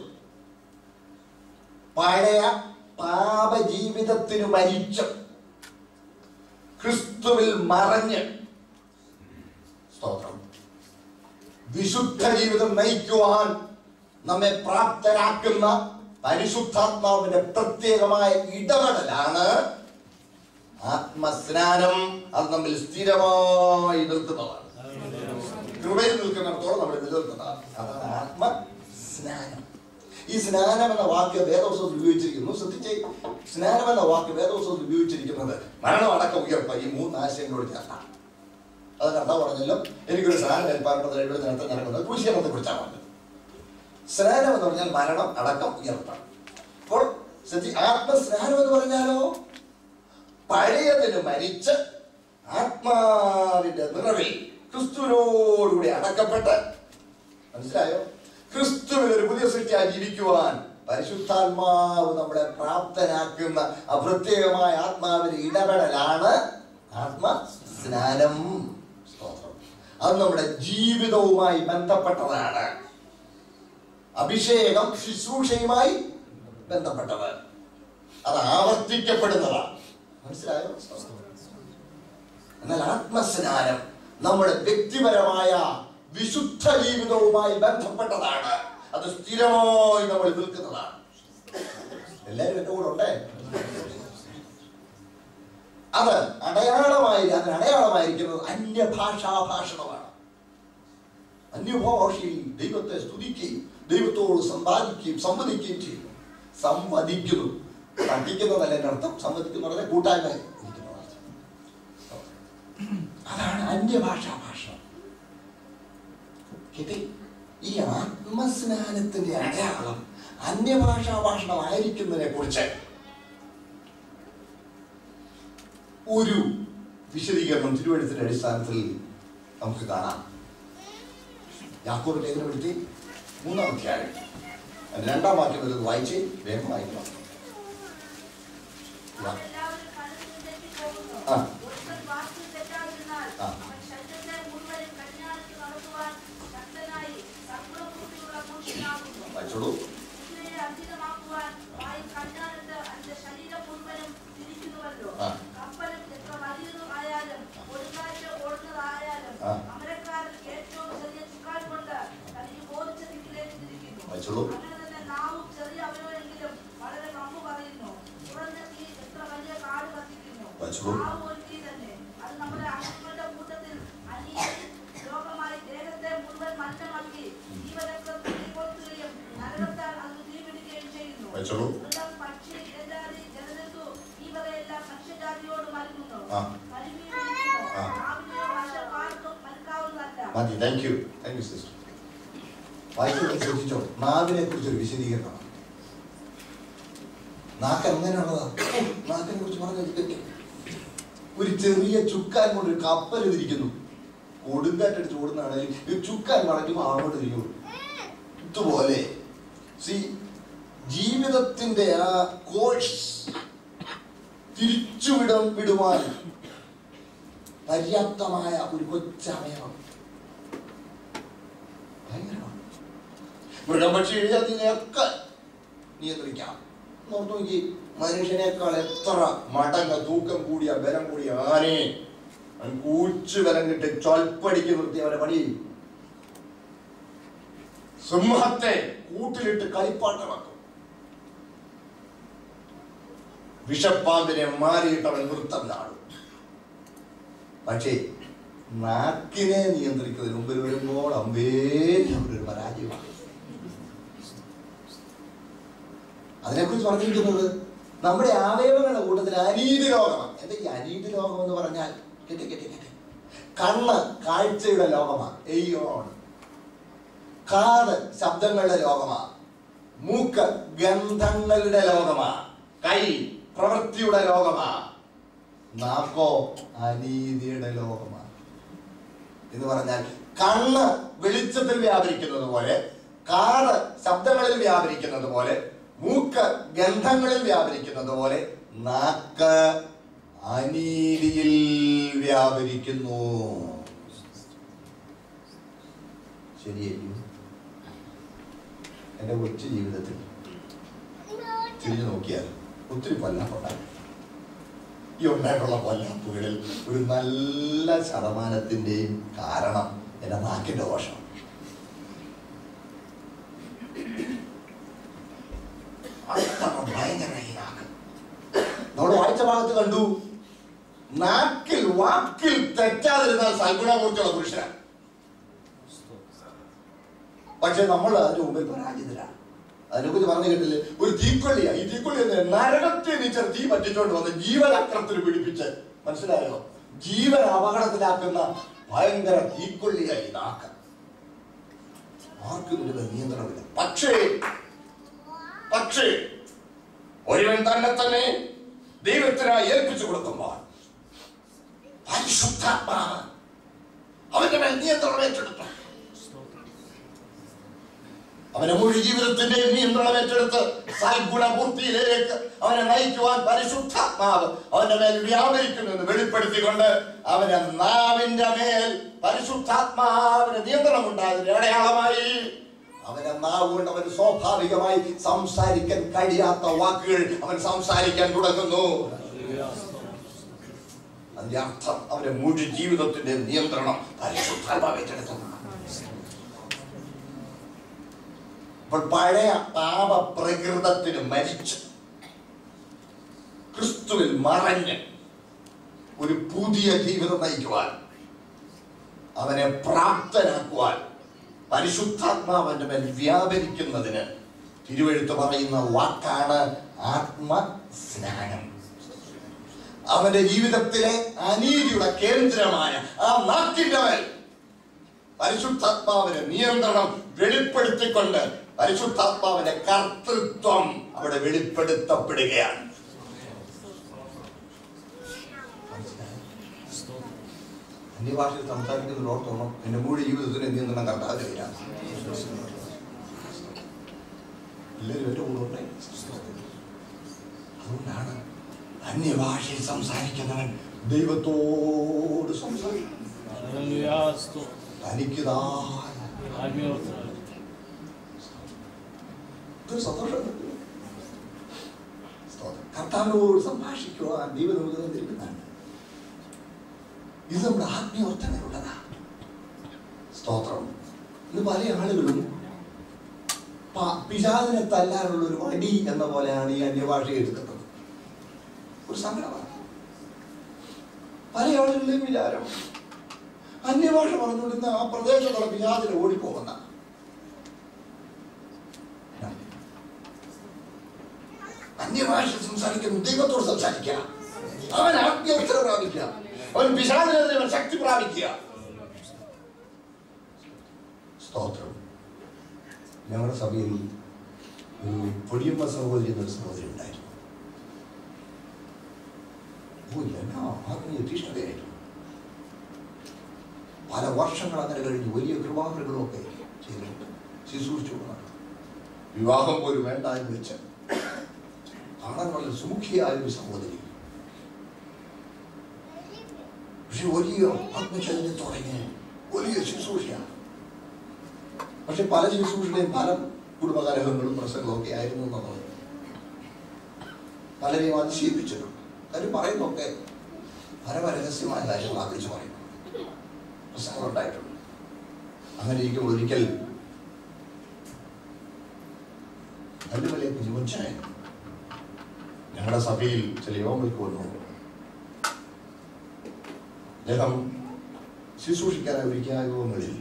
പഴയ പാപജീവിതത്തിനു മരിച്ച് ക്രിസ്തുവിൽ മറഞ്ഞ് സ്തോത്രം വിശുദ്ധ ജീവിതം നയിക്കുവാൻ നമ്മെ പ്രാപ്തരാക്കുന്ന പരിശുദ്ധാത്മാവിന്റെ പ്രത്യേകമായ ഇടപെടലാണ് ആത്മസ്നാനം അത് നമ്മിൽ സ്ഥിരമായി നിൽക്കുന്നതാണ് കൃപയിൽ നിൽക്കുന്നിടത്തോളം നമ്മൾ നിലനിൽക്കുന്നതാണ് അതാണ് ആത്മസ്നാനം ഈ സ്നാനം എന്ന വാക്ക് വേദോത്സവത്തിൽ ഉപയോഗിച്ചിരിക്കുന്നു ശ്രദ്ധിച്ച് സ്നാനം എന്ന വാക്ക് വേദോത്സവത്തിൽ ഉപയോഗിച്ചിരിക്കുന്നത് മരണം അടക്കം ഉയർപ്പ് ഈ മൂന്ന് ആശയങ്ങളോട് ചേർത്താണ് അത് കർത്താവ് പറഞ്ഞല്ലോ എനിക്കൊരു സ്നാനം ഏൽപ്പാറുള്ളത് എഴുപത് നേരത്തെ നടക്കുന്നത് ക്രൂശീകരണത്തെ കുറിച്ചാണ് പറഞ്ഞത് സ്നാനം എന്ന് പറഞ്ഞാൽ മരണം അടക്കം ഉയർപ്പാണ് അപ്പോൾ ശ്രദ്ധി ആത്മസ്നാനം എന്ന് പറഞ്ഞാലോ പഴയതിന് മരിച്ച് ആത്മാവിന്റെ നിറവിൽ ക്രിസ്തുവിനോടുകൂടി അടക്കപ്പെട്ട് മനസ്സിലായോ ക്രിസ്തുവിൽ ഒരു പുതിയ സൃഷ്ടിയായി ജീവിക്കുവാൻ പരിശുദ്ധാത്മാവ് നമ്മളെ പ്രാപ്തനാക്കുന്ന ആ പ്രത്യേകമായ ആത്മാവിന്റെ ഇടപെടലാണ് ആത്മസ്നാനം സ്തോത്രം അത് നമ്മുടെ ജീവിതവുമായി ബന്ധപ്പെട്ടതാണ് അഭിഷേകം ശുശ്രൂഷയുമായി ബന്ധപ്പെട്ടത് അത് ആവർത്തിക്കപ്പെടുന്നതാണ് മനസ്സിലായോ എന്നാൽ ആത്മസ്നാനം നമ്മുടെ വ്യക്തിപരമായ വിശുദ്ധ ജീവിതവുമായി ബന്ധപ്പെട്ടതാണ് അത് സ്ഥിരമായി നമ്മൾ നിൽക്കുന്നതാണ് എല്ലാവരും എന്റെ കൂടെ ഉണ്ടേ അത് അടയാളമായി അതിന് അടയാളമായിരിക്കുന്നത് അന്യഭാഷാ ഭാഷണമാണ് അന്യഭാഷയിൽ ദൈവത്തെ സ്തുതിക്കുകയും ദൈവത്തോട് സമ്പാദിക്കുകയും സംവദിക്കുകയും ചെയ്യുന്നു സംവദിക്കുന്നു പഠിക്കുന്നതല്ല എൻ്റെ അർത്ഥം സംവദിക്കുന്ന പറഞ്ഞാൽ കൂട്ടായ്മ ഇരിക്കുന്നതാണ് അർത്ഥം. അതാണ് അന്യഭാഷാ ഭാഷ കിട്ടി ഈ ആത്മസ്നാനത്തിന്റെ അടയാളം അന്യഭാഷാ ഭാഷണമായിരിക്കുന്നതിനെ കുറിച്ച് ഒരു വിശദീകരണം തിരുവഴുത്തിന്റെ അടിസ്ഥാനത്തിൽ നമുക്ക് കാണാം യാക്കോബ് ലേഖനം എടുത്തി മൂന്നാം അധ്യായം അതിന്റെ രണ്ടാം വാക്യം വരുന്നത് വായിച്ച് വേഗം വായിക്കണം യാ- എല്ലാവരും പലതും തെറ്റിപ്പോകുന്നു. ആ. ഒരുത്തൻ വാക്കിൽ തെറ്റാതിരുന്നാൽ ആ. അവൻ ശരീരത്തെ മുഴുവനും കഠിനാനത്തിൽ നടത്തുവാൻ ശക്തനായി സർവ്വബുദ്ധിയുള്ള പുരുഷനാകുന്നു. വായിച്ചോളൂ കുതിരയെ അധികമാക്കുവാൻ വായിൽ കഠിനാനത്ത് അതിന്റെ ശരീരം മുഴുവനും തിരിക്കുന്നുവല്ലോ. ആ. കപ്പലും എത്ര വലിയതും ആയാലും കൊടുങ്കാറ്റ് ഓടുന്നതായാലും ആ. അമരക്കാരൻ ഏറ്റവും ചെറിയ ചുക്കാൻ കൊണ്ട് തനിക്ക് ബോധിച്ച ദിക്കിലേക്ക് തിരിക്കുന്നു വായിച്ചോളൂ അങ്ങനെ തന്നെ നാവും ചെറിയ അവയവമെങ്കിലും വളരെ വമ്പ് പറയുന്നു കുറഞ്ഞ തീ എത്ര വലിയ കാട് കത്തിക്കുന്നു വായിച്ചോളൂ. നാവ് ഒരു തീ തന്നെ അത് നമ്മുടെ അംഗങ്ങളുടെ കൂട്ടത്തിൽ അനീതി രോഗമായി ദേഹത്തെ മുഴുവൻ മലിനമാക്കി ജീവരക്തം തീകൊളുത്തുകയും നരകത്താൽ അത് തീപിടിക്കുകയും ചെയ്യുന്നു വായിച്ചോളൂ. മൃഗം പക്ഷി ഇഴജാതി ജലജന്തു ഇവരെല്ലാം മനുഷ്യജാതിയോട് മരുങ്ങുന്നു മതി thank you thank you sister വായിക്കുന്നത് ശ്രദ്ധിച്ചോ നാവിനെ കുറിച്ചൊരു വിശദീകരണം നാക്ക് എങ്ങനെയുള്ളതാ നാക്കിനെ കുറിച്ച് പറഞ്ഞു ഒരു ചെറിയ ചുക്കാൻ കൊണ്ട് ഒരു കപ്പൽ തിരിക്കുന്നു കൊടുങ്കാറ്റടിച്ച് ഓടുന്നതാണെങ്കിൽ ഈ ചുക്കാൻ മടക്കുമ്പോൾ അങ്ങോട്ട് തിരിഞ്ഞു ഇതുപോലെ സി ജീവിതത്തിന്റെ ആ കോഴ്സ് തിരിച്ചുവിടം വിടുവാൻ പര്യാപ്തമായ ഒരു കൊച്ചമയം ഭയങ്കരമാണ് മൃഗപക്ഷി ഇതിനെയൊക്കെ നിയന്ത്രിക്കാം നോർത്തു നോക്കി മനുഷ്യനേക്കാൾ എത്ര മടങ്ങ് തൂക്കം കൂടിയ ബലം കൂടിയ ആനയെ അവൻ കൂച്ചു ബലം കിട്ടി ചൊൽപ്പടിക്ക് നിർത്തി അവനെ പണി ചെയ്യും. സിംഹത്തെ കൂട്ടിലിട്ട് കളിപ്പാട്ടമാക്കും വിഷപ്പാമ്പിനെ മാറിയിട്ട് അവൻ നൃത്തം നാടും പക്ഷേ നാക്കിനെ നിയന്ത്രിക്കുന്നതിന് മുമ്പിൽ വരുമ്പോൾ അമ്പേ അവരൊരു പരാജയമാണ് അതിനെക്കുറിച്ച് പറഞ്ഞിരിക്കുന്നത് നമ്മുടെ അവയവങ്ങളുടെ കൂട്ടത്തിൽ അനീതി ലോകമാണ് എന്താ ഈ അനീതി ലോകം എന്ന് പറഞ്ഞാൽ കേട്ടെ കേട്ടെ കേട്ടെ കണ്ണ് കാഴ്ചയുടെ ലോകമാണ് എയ്യോൺ കാത് ശബ്ദങ്ങളുടെ ലോകമാ മൂക്ക് ഗന്ധങ്ങളുടെ ലോകമാ കൈ പ്രവൃത്തിയുടെ ലോകമാ നാക്കോ അനീതിയുടെ ലോകമാ എന്ന് പറഞ്ഞാൽ കണ്ണ് വെളിച്ചത്തിൽ വ്യാപരിക്കുന്നത് പോലെ കാത് ശബ്ദങ്ങളിൽ വ്യാപരിക്കുന്നത് പോലെ മൂക്ക് ഗന്ധങ്ങളിൽ വ്യാപരിക്കുന്നത് പോലെ നാക്ക് അനീതിയിൽ വ്യാപരിക്കുന്നു ശരിയായിരിക്കും എൻ്റെ കൊച്ചു ജീവിതത്തിൽ തിരിഞ്ഞു നോക്കിയാൽ ഒത്തിരി കൊല്ലാപ്പുണ്ടായി ഈ ഉണ്ടായിട്ടുള്ള കൊല്ലാപ്പുകളിൽ ഒരു നല്ല ശതമാനത്തിൻ്റെയും കാരണം എൻ്റെ നാക്കിൻ്റെ ദോഷം അത്ര ഭയങ്കര ഈ നാക്ക് നമ്മൾ വായിച്ച ഭാഗത്ത് കണ്ടു നാക്കിൽ വാക്കിൽ തെറ്റാതിരുന്നാൽ സൽഗുണമൂർത്തിയുള്ള പുരുഷനാണ് പക്ഷെ നമ്മൾ അതിന് മുമ്പിൽ പരാജിതരാണ് അതിനെക്കുറിച്ച് പറഞ്ഞു കേട്ടില്ലേ ഒരു തീക്കൊള്ളിയാ ഈ തീക്കൊള്ളി എന്ന് നരകത്തെ നീച്ചർ തീ പറ്റിച്ചോണ്ട് വന്ന് ജീവനക്രത്തിൽ പിടിപ്പിച്ച് മനസ്സിലായോ ജീവൻ അപകടത്തിലാക്കുന്ന ഭയങ്കര തീക്കൊള്ളിയായി നാക്ക് ആർക്കും ഇതിന്റെ നിയന്ത്രണമില്ല പക്ഷേ പക്ഷേ ഒരുവൻ തന്നെ തന്നെ ദൈവത്തിനായി ഏൽപ്പിച്ചു കൊടുക്കുമ്പോൾ പരിശുദ്ധാത്മാവ് അവന്റെ മേൽ നിയന്ത്രണം ഏറ്റെടുത്തു അവന്റെ മുഴു ജീവിതത്തിന്റെ നിയന്ത്രണം ഏറ്റെടുത്ത് സൽഗുണപൂർത്തിയിലേക്ക് അവനെ നയിക്കുവാൻ പരിശുദ്ധാത്മാവ് അവന്റെ മേൽ വ്യാപരിക്കുന്നെന്ന് വെളിപ്പെടുത്തിക്കൊണ്ട് അവന്റെ നാവിന്റെ മേൽ പരിശുദ്ധാത്മാവിന് നിയന്ത്രണം ഉണ്ടായതിന്റെ അടയാളമായി അവന്റെ നാവ് കൊണ്ട് അവന് സ്വാഭാവികമായി സംസാരിക്കാൻ കഴിയാത്ത വാക്കുകൾ അവൻ സംസാരിക്കാൻ തുടങ്ങുന്നു അതിന്റെ അർത്ഥം അവന്റെ മുഴു ജീവിതത്തിന്റെ നിയന്ത്രണം പരിശുദ്ധാത്മാവ് ഏറ്റെടുത്തു അപ്പോൾ പഴയ പാപ പ്രകൃതത്തിന് മരിച്ച് ക്രിസ്തുവിൽ മറഞ്ഞ് ഒരു പുതിയ ജീവിതം നയിക്കുവാൻ അവനെ പ്രാപ്തനാക്കുവാൻ പരിശുദ്ധാത്മാവന്റെ മേൽ വ്യാപരിക്കുന്നതിന് തിരുവെഴുത്ത് പറയുന്ന വാക്കാണ് ആത്മസ്നാനം അവന്റെ ജീവിതത്തിലെ അനീതിയുടെ കേന്ദ്രമായ ആ നാക്കിന്റെ മേൽ പരിശുദ്ധാത്മാവിന് നിയന്ത്രണം വെളിപ്പെടുത്തിക്കൊണ്ട് പരിശുദ്ധാത്മാവിന്റെ കർത്തൃത്വം അവിടെ വെളിപ്പെടുത്തപ്പെടുകയാണ് അന്യഭാഷയിൽ സംസാരിക്കുന്ന ഓർത്തോണം എന്റെ മുഴുവൻ ജീവിതത്തിന് നിയന്ത്രണം കർത്താവിലാണ് എല്ലാവരും ഏറ്റവും കൂടുതൽ അതുകൊണ്ടാണ് അന്യഭാഷയിൽ സംസാരിക്കുന്നവൻ ദൈവത്തോട് സംസാരിക്കും Hallelujah. Stotram. തനിക്കുതായ ആത്മീയവർദ്ധന. ഇതൊരു സന്തോഷം സ്തോത്രം. കർത്താവിനോട് സംഭാഷിക്കുവാൻ ദൈവം നമുക്ക് തന്നിരിക്കുന്നതാണ് ഇത് നമ്മുടെ ആത്മീയവർദ്ധനയുള്ളതാ സ്തോത്രം ഇന്ന് പല ആളുകളും പ- പിശാചിനെ തല്ലാനുള്ള ഒരു വടി എന്ന പോലെയാണ് ഈ അന്യഭാഷയെ എടുക്കുന്നത് ഒരു സങ്കടമാണ് പല ആളുകളുടെയും വിചാരം അന്യഭാഷ പറഞ്ഞുകൊണ്ടിരുന്ന ആ പ്രദേശത്തുള്ള പിശാചിനെ ഓടിപ്പോകുന്ന അന്യഭാഷ സംസാരിക്കുന്ന ദൈവത്തോട് സംസാരിക്കുക അവൻ ആത്മീയവസ്ഥ പ്രാപിക്കുക അവൻ പിശാചിനെതിരെ അവൻ ശക്തി പ്രാപിക്കുക സ്തോത്രം ഞങ്ങളുടെ സഭയിൽ ഒരു പൊടിയമ്മ സഹോദരി എന്നൊരു സഹോദരി ഉണ്ടായിരുന്നു ഓ എന്നാ ആത്മീയ തീഷ്ണതയായിരുന്നു പല വർഷങ്ങൾ അങ്ങനെ കഴിഞ്ഞ് വലിയ കൃപാകരങ്ങളൊക്കെ ചെയ്തിട്ടുണ്ട് ശുശ്രൂഷിച്ചു നടന്നു. വിവാഹം പോലും വേണ്ട എന്ന് വെച്ച് കാണാൻ വളരെ സുമുഖിയായ ഒരു സഹോദരി പക്ഷെ വലിയ ആത്മചൈതന്യത്തോടെ ഇങ്ങനെ വലിയ ശുശ്രൂഷയാണ് പക്ഷെ പല ശുശ്രൂഷയുടെയും ഫലം കുടുംബകലഹങ്ങളും പ്രസംഗവും ഒക്കെ ആയിരുന്നു എന്നുള്ളത് പലരെയും അതിശയിപ്പിച്ചിട്ടുണ്ട് കാര്യം പറയുന്നൊക്കെ പരമരഹസ്യമായ കാര്യങ്ങൾ ആഗ്രഹിച്ച് പറയുന്നു പ്രസംഗങ്ങൾ ഉണ്ടായിട്ടുണ്ട് അങ്ങനെ ഇരിക്കുമ്പോൾ ഒരിക്കൽ കല്ലുമലയെ കുഞ്ഞുമച്ചായൻ ഞങ്ങളുടെ സഭയിൽ ചില യോഗങ്ങൾക്ക് വന്നു അദ്ദേഹം ശുശ്രൂഷിക്കാനായി ഒരുക്കിയ യോഗങ്ങളിൽ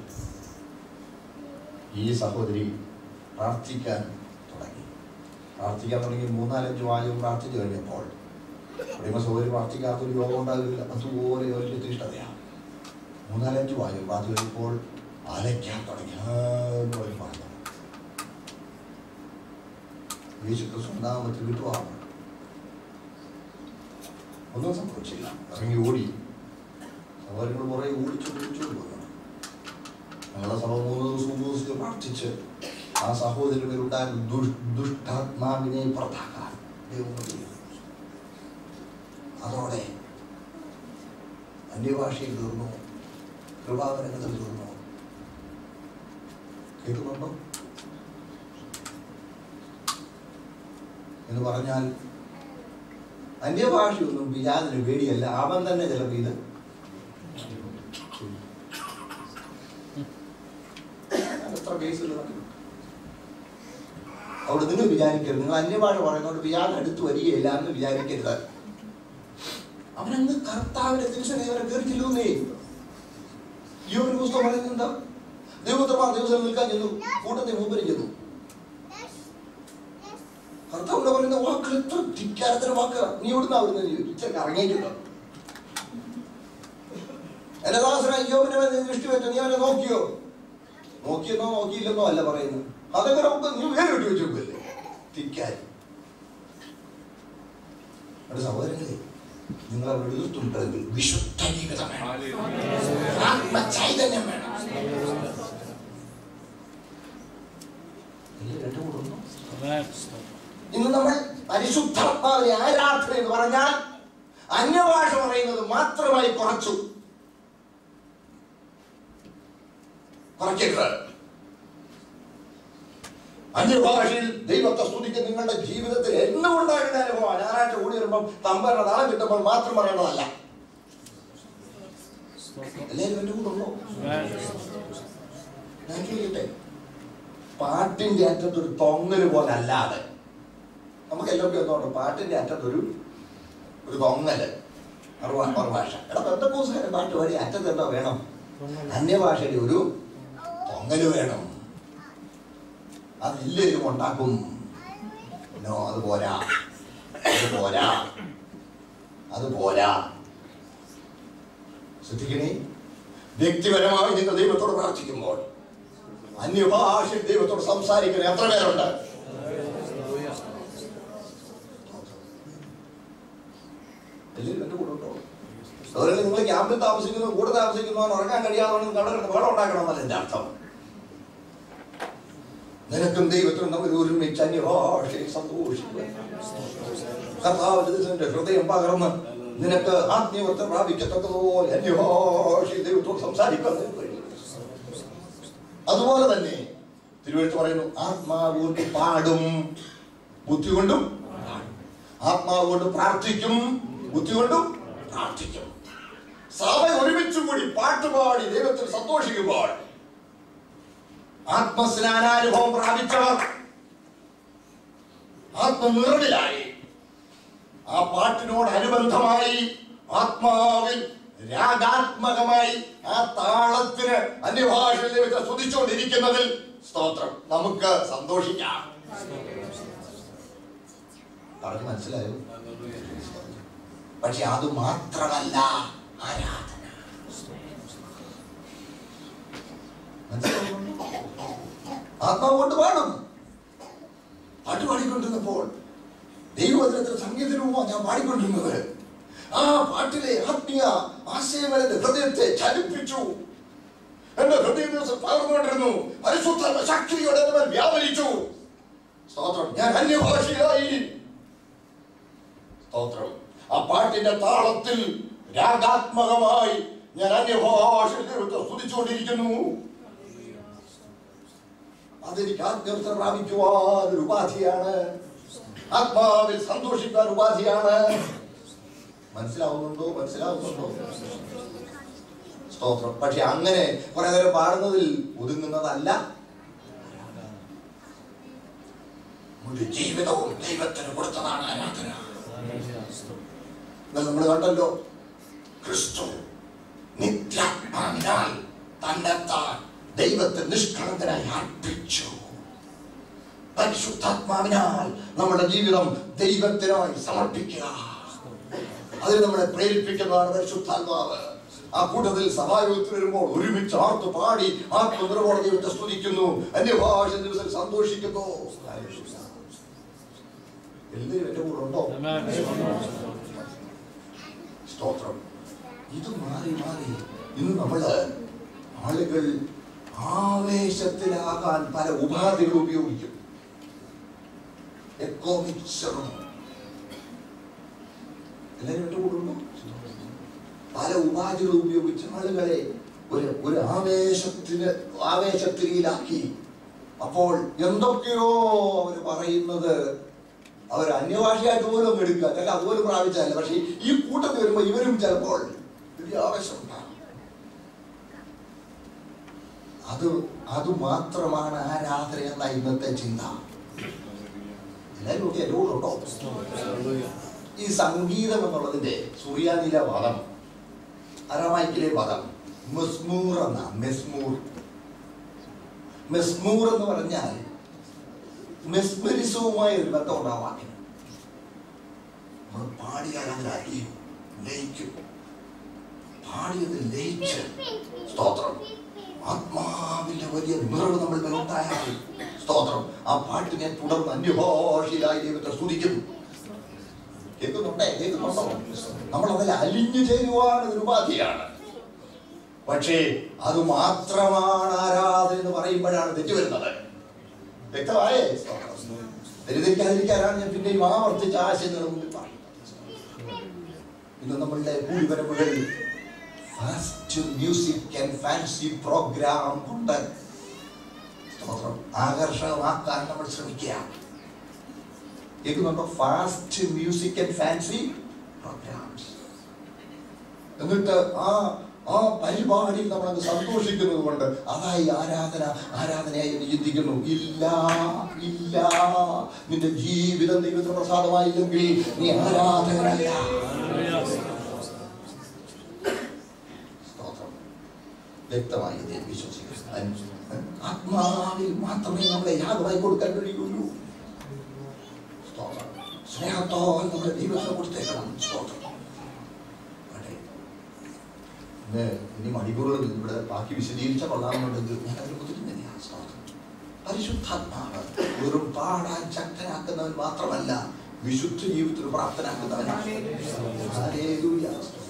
ഈ സഹോദരി പ്രാർത്ഥിക്കാൻ തുടങ്ങി പ്രാർത്ഥിക്കാൻ തുടങ്ങി മൂന്നാലഞ്ച് വാചകം പ്രാർത്ഥിച്ചു കഴിഞ്ഞപ്പോൾ പ്രിയമ സഹോദരി പ്രാർത്ഥിക്കാത്തൊരു യോഗം ഉണ്ടാകില്ല അതുപോലെ വലിയ തീഷ്ണതയാണ് മൂന്നാലഞ്ച് വാചകം പ്രാർത്ഥിച്ചു കഴിഞ്ഞപ്പോൾ അലയ്ക്കാൻ തുടങ്ങി ആ എന്ന് പറഞ്ഞ് പറഞ്ഞു യേശു ക്രിസ്തു നാമത്തിൽ വിട്ടുവാണ് ഒന്നും സംഭവിച്ചില്ല ഇറങ്ങി ഓടി സഹോദരങ്ങൾ പുറകെ ഓടിച്ചു ഓടിച്ചു വന്നു ഞങ്ങളുടെ സഭ മൂന്ന് ദിവസം മൂന്ന് ദിവസത്തിൽ പ്രാർത്ഥിച്ച് ആ സഹോദരങ്ങളുണ്ടായിരുന്ന ദുഷ് ദുഷ്ടാത്മാവിനെ പുറത്താക്കാൻ ദൈവം കഴിയും അതോടെ അന്യഭാഷയിൽ തീർന്നു കൃപാവരങ്ങളിൽ തീർന്നു കേൾക്കുന്നുണ്ടോ എന്ന് പറഞ്ഞാൽ അന്യഭാഷയൊന്നും വിചാരത്തിന് പേടിയല്ല അവൻ തന്നെ ചിലപ്പോൾ ഇത് എത്ര കേസുകൾ നടക്കുന്നു അവിടെ നിങ്ങൾ വിചാരിക്കരുത് നിങ്ങൾ അന്യഭാഷ പറയുന്നതുകൊണ്ട് വ്യാജം അടുത്ത് വരികയില്ല എന്ന് വിചാരിക്കരുത് അവനങ്ങ് കർത്താവിന്റെ തിരിച്ചറിയെ അവരെ കയറിച്ചില്ലേ ഈ ഒരു പുസ്തകം പറയുന്നുണ്ടോ ദൈവത്തമാർ ദിവസം നിൽക്കാൻ ചെന്നു കൂട്ടത്തെ മൂപ്പരും ചെന്നു കർത്താവിന്റെ പറയുന്ന വാക്കുകൾ എത്ര ധിക്കാരത്തിന് വാക്ക് നീ എവിടുന്ന അവിടുന്ന് ചോദിച്ചു ഇറങ്ങിയിട്ടുണ്ടോ എന്റെ ദാസന യോബിനെ മേൽ നീ ദൃഷ്ടി വെച്ചു നീ അവനെ നോക്കിയോ നോക്കിയെന്നോ നോക്കിയില്ലെന്നോ അല്ല പറയുന്നത് അതെങ്ങനെ നമുക്ക് നീ വേറെ വിട്ടു വെച്ചേക്കല്ലേ ധിക്കാരി എന്റെ സഹോദരങ്ങളെ നിങ്ങളെ വെളുത്തുണ്ടെങ്കിൽ വിശുദ്ധ ജീവിതം വേണം ആത്മചൈതന്യം വേണം ഇല്ല, രണ്ടും കൂടെ ഉണ്ടോ? Amen. സ്തോത്രം. ഇന്ന് നമ്മൾ പരിശുദ്ധാത്മാവിനെ ആരാധന എന്ന് പറഞ്ഞാൽ അന്യഭാഷ പറയുന്നത് മാത്രമായി കുറച്ചു കുറയ്ക്കരുത് അന്യഭാഷയിൽ ദൈവത്തെ സ്തുതിക്കുന്ന നിങ്ങളുടെ ജീവിതത്തിൽ എന്നും ഉണ്ടാകുന്ന അനുഭവം ഞായറാഴ്ച കൂടി വരുമ്പോൾ തമ്പരുടെ നാളെ കിട്ടുമ്പോൾ മാത്രം പറയേണ്ടതല്ല സ്തോത്രം. എല്ലാവരും എൻ്റെ കൂടെ ഉള്ളോ Amen. ഞാൻ ചോദിക്കട്ടെ പാട്ടിന്റെ അറ്റത്ത് ഒരു തൊങ്ങല് പോലെ അല്ലാതെ നമുക്ക് എല്ലാവർക്കും എന്തുകൊണ്ട് പാട്ടിന്റെ അറ്റത്ത് ഒരു ഒരു തൊങ്ങല് മറുഭാ- മറുഭാഷ എടാ ബന്ധക്കോസുകാരൻ പാട്ട് പാടി അറ്റത്ത് എന്താ വേണം അന്യഭാഷയുടെ ഒരു തൊങ്ങല് വേണം അതില്ലേലും ഉണ്ടാക്കും നോ അത് പോരാ അത് പോരാ അത് പോരാ ശ്രദ്ധിക്കണേ വ്യക്തിപരമായി നിങ്ങൾ ദൈവത്തോട് പ്രാർത്ഥിക്കുമ്പോൾ അന്യഭാഷയിൽ ദൈവത്തോട് സംസാരിക്കുന്ന എത്ര പേരുണ്ട് എല്ലാവരും എൻ്റെ കൂടെ ഉണ്ടോ അതുപോലെ നിങ്ങൾ ക്യാമ്പിൽ താമസിക്കുന്നു കൂടെ താമസിക്കുന്നവൻ ഉറങ്ങാൻ കഴിയാതെ അവിടെ കിടന്ന് വേളം ഉണ്ടാക്കണമെന്നല്ല എൻ്റെ അർത്ഥം നിനക്കും ദൈവത്തിനും നമ്മൾ ഒരുമിച്ച് അന്യഭാഷയിൽ സന്തോഷിക്കുക കർത്താവിന്റെ ദിവസത്തിന്റെ ഹൃദയം പകർന്ന് നിനക്ക് ആത്മീയത്വം പ്രാപിക്കത്തക്കതുപോലെ അന്യഭാഷയിൽ ദൈവത്തോട് സംസാരിക്കാൻ നിനക്ക് കഴിയും. അതുപോലെ തന്നെ തിരുവഴുത്ത് പറയുന്നു ആത്മാവ് കൊണ്ട് പാടും ബുദ്ധി കൊണ്ടും ആത്മാവ് കൊണ്ട് പ്രാർത്ഥിക്കും ബുദ്ധി കൊണ്ടും പ്രാർത്ഥിക്കും സഭ ഒരുമിച്ച് കൂടി പാട്ടുപാടി ദൈവത്തിൽ സന്തോഷിക്കുമ്പോൾ ആത്മസ്നാനാനുഭവം പ്രാപിച്ചവർ ആത്മനിറവിലായി ആ പാട്ടിനോട് അനുബന്ധമായി ആത്മാവിൽ രാഗാത്മകമായി ആ താളത്തിന് അന്യഭാഷയിൽ വെച്ച് സ്തുതിച്ചുകൊണ്ടിരിക്കുന്നതിൽ സ്തോത്രം നമുക്ക് സന്തോഷിക്കാം പറഞ്ഞു മനസ്സിലായോ പക്ഷെ അത് മാത്രമല്ല ആരാധന മനസ്സിലായോ ആത്മാവ് കൊണ്ട് പാടും പാട്ട് പാടിക്കൊണ്ടിരുന്നപ്പോൾ ദൈവവചനത്തിൽ സംഗീതരൂപമാണ് ഞാൻ പാടിക്കൊണ്ടിരുന്നത് ആ പാട്ടിലെ ആത്മീയ ആശയങ്ങൾ എന്റെ ഹൃദയത്തെ ചലിപ്പിച്ചു എന്റെ ഹൃദയത്തിൽ പകർന്നുകൊണ്ടിരുന്നു പരിശുദ്ധ ശക്തിയോടെ എന്റെ മേൽ വ്യാപരിച്ചു സ്തോത്രം ഞാൻ അന്യഭാഷയായി സ്തോത്രം ആ പാട്ടിന്റെ താളത്തിൽ രാഗാത്മകമായി ഞാൻ അന്യഭാഷയിൽ ദൈവത്തെ സ്തുതിച്ചുകൊണ്ടിരിക്കുന്നു അതെനിക്ക് ആത്മീയത പ്രാപിക്കുവാൻ ഒരു ഉപാധിയാണ് ആത്മാവിൽ സന്തോഷിക്കാൻ ഉപാധിയാണ് മനസ്സിലാവുന്നുണ്ടോ മനസ്സിലാവുന്നുണ്ടോ സ്തോത്രം പക്ഷെ അങ്ങനെ കുറെ നേരം പാടുന്നതിൽ ഒതുങ്ങുന്നതല്ല ഒരു ജീവിതവും ദൈവത്തിന് കൊടുത്തതാണ് ആരാധന എന്നാൽ നമ്മൾ കണ്ടല്ലോ ക്രിസ്തു നിത്യാത്മാവിനാൽ തന്നെത്താൻ ദൈവത്തെ നിഷ്കളങ്കനായി അർപ്പിച്ചു പരിശുദ്ധാത്മാവിനാൽ നമ്മുടെ ജീവിതം ദൈവത്തിനായി സമർപ്പിക്കുക അതിന് നമ്മളെ പ്രേരിപ്പിക്കുന്നതാണ് പരിശുദ്ധാത്മാവ് ആ കൂട്ടത്തിൽ സഭായോഗത്തിൽ വരുമ്പോൾ ഒരുമിച്ച് ആർത്തു പാടി ആത്മനിർവോള ദൈവത്തെ സ്തുതിക്കുന്നു അന്യഭാഷ ദിവസം സന്തോഷിക്കുന്നു എല്ലാവരും എന്റെ കൂടെ ഉണ്ടോ സ്തോത്രം ഇത് മാറി മാറി ഇന്ന് നമ്മള് ആളുകൾ ആവേശത്തിലാകാൻ പല ഉപാധികൾ ഉപയോഗിക്കും എക്കോ മിക്സറും എല്ലാവരും എന്റെ കൂടെ ഉണ്ടോ പല ഉപാധികൾ ഉപയോഗിച്ച് ആളുകളെ ഒരു ഒരു ആവേശത്തിന് ആവേശത്തിലാക്കി അപ്പോൾ എന്തൊക്കെയോ അവർ പറയുന്നത് അവർ അന്യഭാഷയായിട്ട് പോലും അങ്ങ് എടുക്കുക അല്ല അതുപോലെ പ്രാപിച്ചതല്ല പക്ഷേ ഈ കൂട്ടത്തിൽ വരുമ്പോൾ ഇവരും ചിലപ്പോൾ വലിയ ആവേശമുണ്ടാകും അത് അത് മാത്രമാണ് ആരാധന എന്ന ഇന്നത്തെ ചിന്ത എല്ലാവരും ഒക്കെ എൻ്റെ കൂടെ ഉണ്ടോ ഈ സംഗീതം എന്നുള്ളതിന്റെ സുറിയാനിലെ പദം അറമായിക്കിലെ പദം മെസ്മൂർ എന്ന മെസ്മൂർ മെസ്മൂർ എന്ന് പറഞ്ഞാൽ മെസ്മരിസവുമായ ഒരു ബന്ധം ഉണ്ടാവാൻ നമ്മൾ പാടിയാൽ അതിൽ അലിയും ലയിക്കും പാടിയത് ലയിച്ച് സ്തോത്രം ആത്മാവിന്റെ വലിയ നിറവ് നമ്മൾ മേലുണ്ടായാൽ സ്തോത്രം ആ പാട്ടിനെ തുടർന്ന് അന്യഭാഷയിലായി ദൈവത്തെ സ്തുതിക്കുന്നു കേൾക്കുന്നുണ്ടേ കേൾക്കുന്നുണ്ടോ നമ്മൾ അതിൽ അലിഞ്ഞു ചേരുവാൻ ഒരു ഉപാധിയാണ് പക്ഷേ അത് മാത്രമാണ് ആരാധന എന്ന് പറയുമ്പോഴാണ് തെറ്റ് വരുന്നത് വ്യക്തമായേ തെറ്റിദ്ധരിക്കാതിരിക്കാനാണ് ഞാൻ പിന്നെയും ആവർത്തിച്ച ആശയങ്ങൾ മുമ്പിൽ പറയുന്നത് ഇന്ന് നമ്മളുടെ ഭൂരിപരമുകൾ fast music and fancy programme കൊണ്ട് സ്തോത്രം ആകർഷകമാക്കാൻ നമ്മൾ ശ്രമിക്കുക കേൾക്കുന്നുണ്ടോ fast music and fancy programmes എന്നിട്ട് ആ ആ പരിപാടിയിൽ നമ്മൾ അങ്ങ് സന്തോഷിക്കുന്നത് കൊണ്ട് അതായി ആരാധന ആരാധനയായി എന്ന് ചിന്തിക്കുന്നു ഇല്ല ഇല്ല നിന്റെ ജീവിതം ദൈവത്തിന് പ്രസാദമായില്ലെങ്കിൽ നീ ആരാധകനല്ല സ്തോത്രം വ്യക്തമായി ഇത് വിശ്വസിക്കുന്നു ആത്മാവിൽ മാത്രമേ നമ്മളെ യാഗമായി കൊടുക്കാൻ കഴിയുള്ളൂ സ്തോത്രം സ്നേഹത്തോടെ നമ്മുടെ ദൈവത്തിന് കൊടുത്തേക്കണം സ്തോത്രം അതെ. ഇന്ന് ഇനി മണിക്കൂറുകൾ ഇവിടെ ബാക്കി വിശദീകരിച്ച കൊള്ളാമെന്നുണ്ടെങ്കിൽ ഞാൻ അതിൽ കുതിരുന്നില്ല സ്തോത്രം പരിശുദ്ധാത്മാവ് വെറും പാടാൻ ശക്തനാക്കുന്നവൻ മാത്രമല്ല വിശുദ്ധ ജീവിതത്തിൽ പ്രാപ്തനാക്കുന്നവനാണ് ഹല്ലേലൂയ.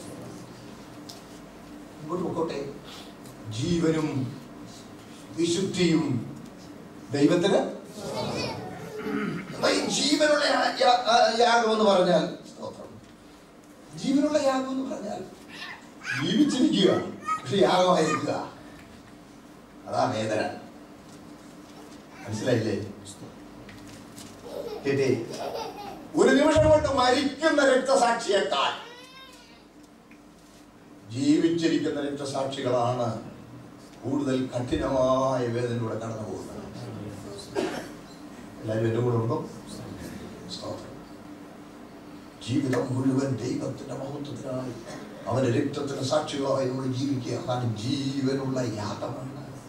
ഇങ്ങോട്ട് പൊക്കോട്ടെ ജീവനും വിശുദ്ധിയും ദൈവത്തിന് അപ്പൊ ഈ ജീവനുള്ള യാ- യാ- ആ, യാഗം എന്ന് പറഞ്ഞാൽ സ്തോത്രം ജീവനുള്ള യാഗം എന്ന് പറഞ്ഞാൽ ജീവിച്ചിരിക്കുക പക്ഷെ യാഗമായിരിക്കുക അതാ വേദന മനസ്സിലായില്ലേ കേട്ടേ ഒരു നിമിഷം കൊണ്ട് മരിക്കുന്ന രക്തസാക്ഷിയേക്കാൾ ജീവിച്ചിരിക്കുന്ന രക്തസാക്ഷികളാണ് കൂടുതൽ കഠിനമായ വേദനയിലൂടെ കടന്നു പോകുന്നത് എല്ലാവരും എൻ്റെ കൂടെ ഉണ്ടോ സ്തോത്രം. ജീവിതം മുഴുവൻ ദൈവത്തിന്റെ മഹത്വത്തിനായി അവന്റെ രക്തത്തിന് സാക്ഷികളായി നമ്മൾ ജീവിക്കുക അതാണ് ജീവനുള്ള യാഗമാണ്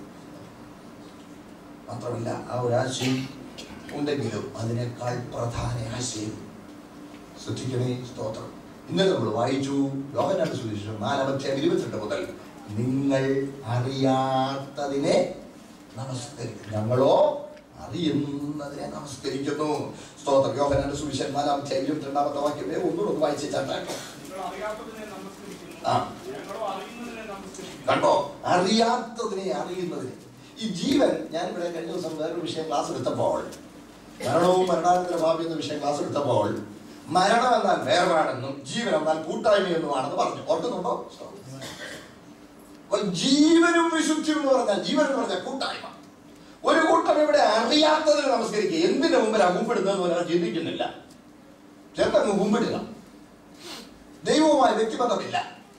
മാത്രമല്ല ആ ഒരു ആശയം ഉണ്ടെങ്കിലും അതിനേക്കാൾ പ്രധാന ആശയം ശ്രദ്ധിക്കണേ സ്തോത്രം ഇന്നലെ നമ്മൾ വായിച്ചു യോഹനാന്റെ സുവിശേഷം നാലാമത്തെ ഇരുപത്തിരണ്ട് മുതൽ നിങ്ങൾ അറിയാത്തതിനെ നമസ്കരിക്കുന്നു ഞങ്ങളോ അറിയുന്നതിനെ നമസ്കരിക്കുന്നു സ്തോത്ര യോഹനാന്റെ സുവിശേഷൻ നാലാം അധ്യായം രണ്ടാമത്തെ വാക്യമേ ഒന്നുകൂടെ ഒന്ന് വായിച്ചു ചാട്ടാട്ടോ നിങ്ങൾ അറിയാത്തതിനെ നമസ്കരിക്കുന്നു ആ. ഞങ്ങളോ അറിയുന്നതിനെ നമസ്കരിക്കുന്നു കണ്ടോ അറിയാത്തതിനെ അറിയുന്നതിനെ ഈ ജീവൻ ഞാൻ ഇവിടെ കഴിഞ്ഞ ദിവസം വേറൊരു വിഷയം ക്ലാസ് എടുത്തപ്പോൾ മരണവും മരണാനന്തര ഭാവി എന്ന വിഷയം ക്ലാസ് എടുത്തപ്പോൾ മരണം എന്നാൽ വേറാണെന്നും ജീവൻ എന്നാൽ കൂട്ടായ്മയെന്നുമാണെന്ന് പറഞ്ഞു ഓർക്കുന്നുണ്ടോ അപ്പോൾ ജീവനും വിശുദ്ധിയും എന്ന് പറഞ്ഞാൽ ജീവൻ എന്ന് പറഞ്ഞാൽ കൂട്ടായ്മ ഒരു കൂട്ടം ഇവിടെ അറിയാത്തതിനെ നമസ്കരിക്കുക എന്തിന്റെ മുമ്പിലാണ് മുമ്പിടുന്നതെന്ന് ഒരാൾ ചിന്തിക്കുന്നില്ല ചെന്നങ്ങ് മുമ്പിടുക ദൈവവുമായി വ്യക്തിബന്ധമില്ല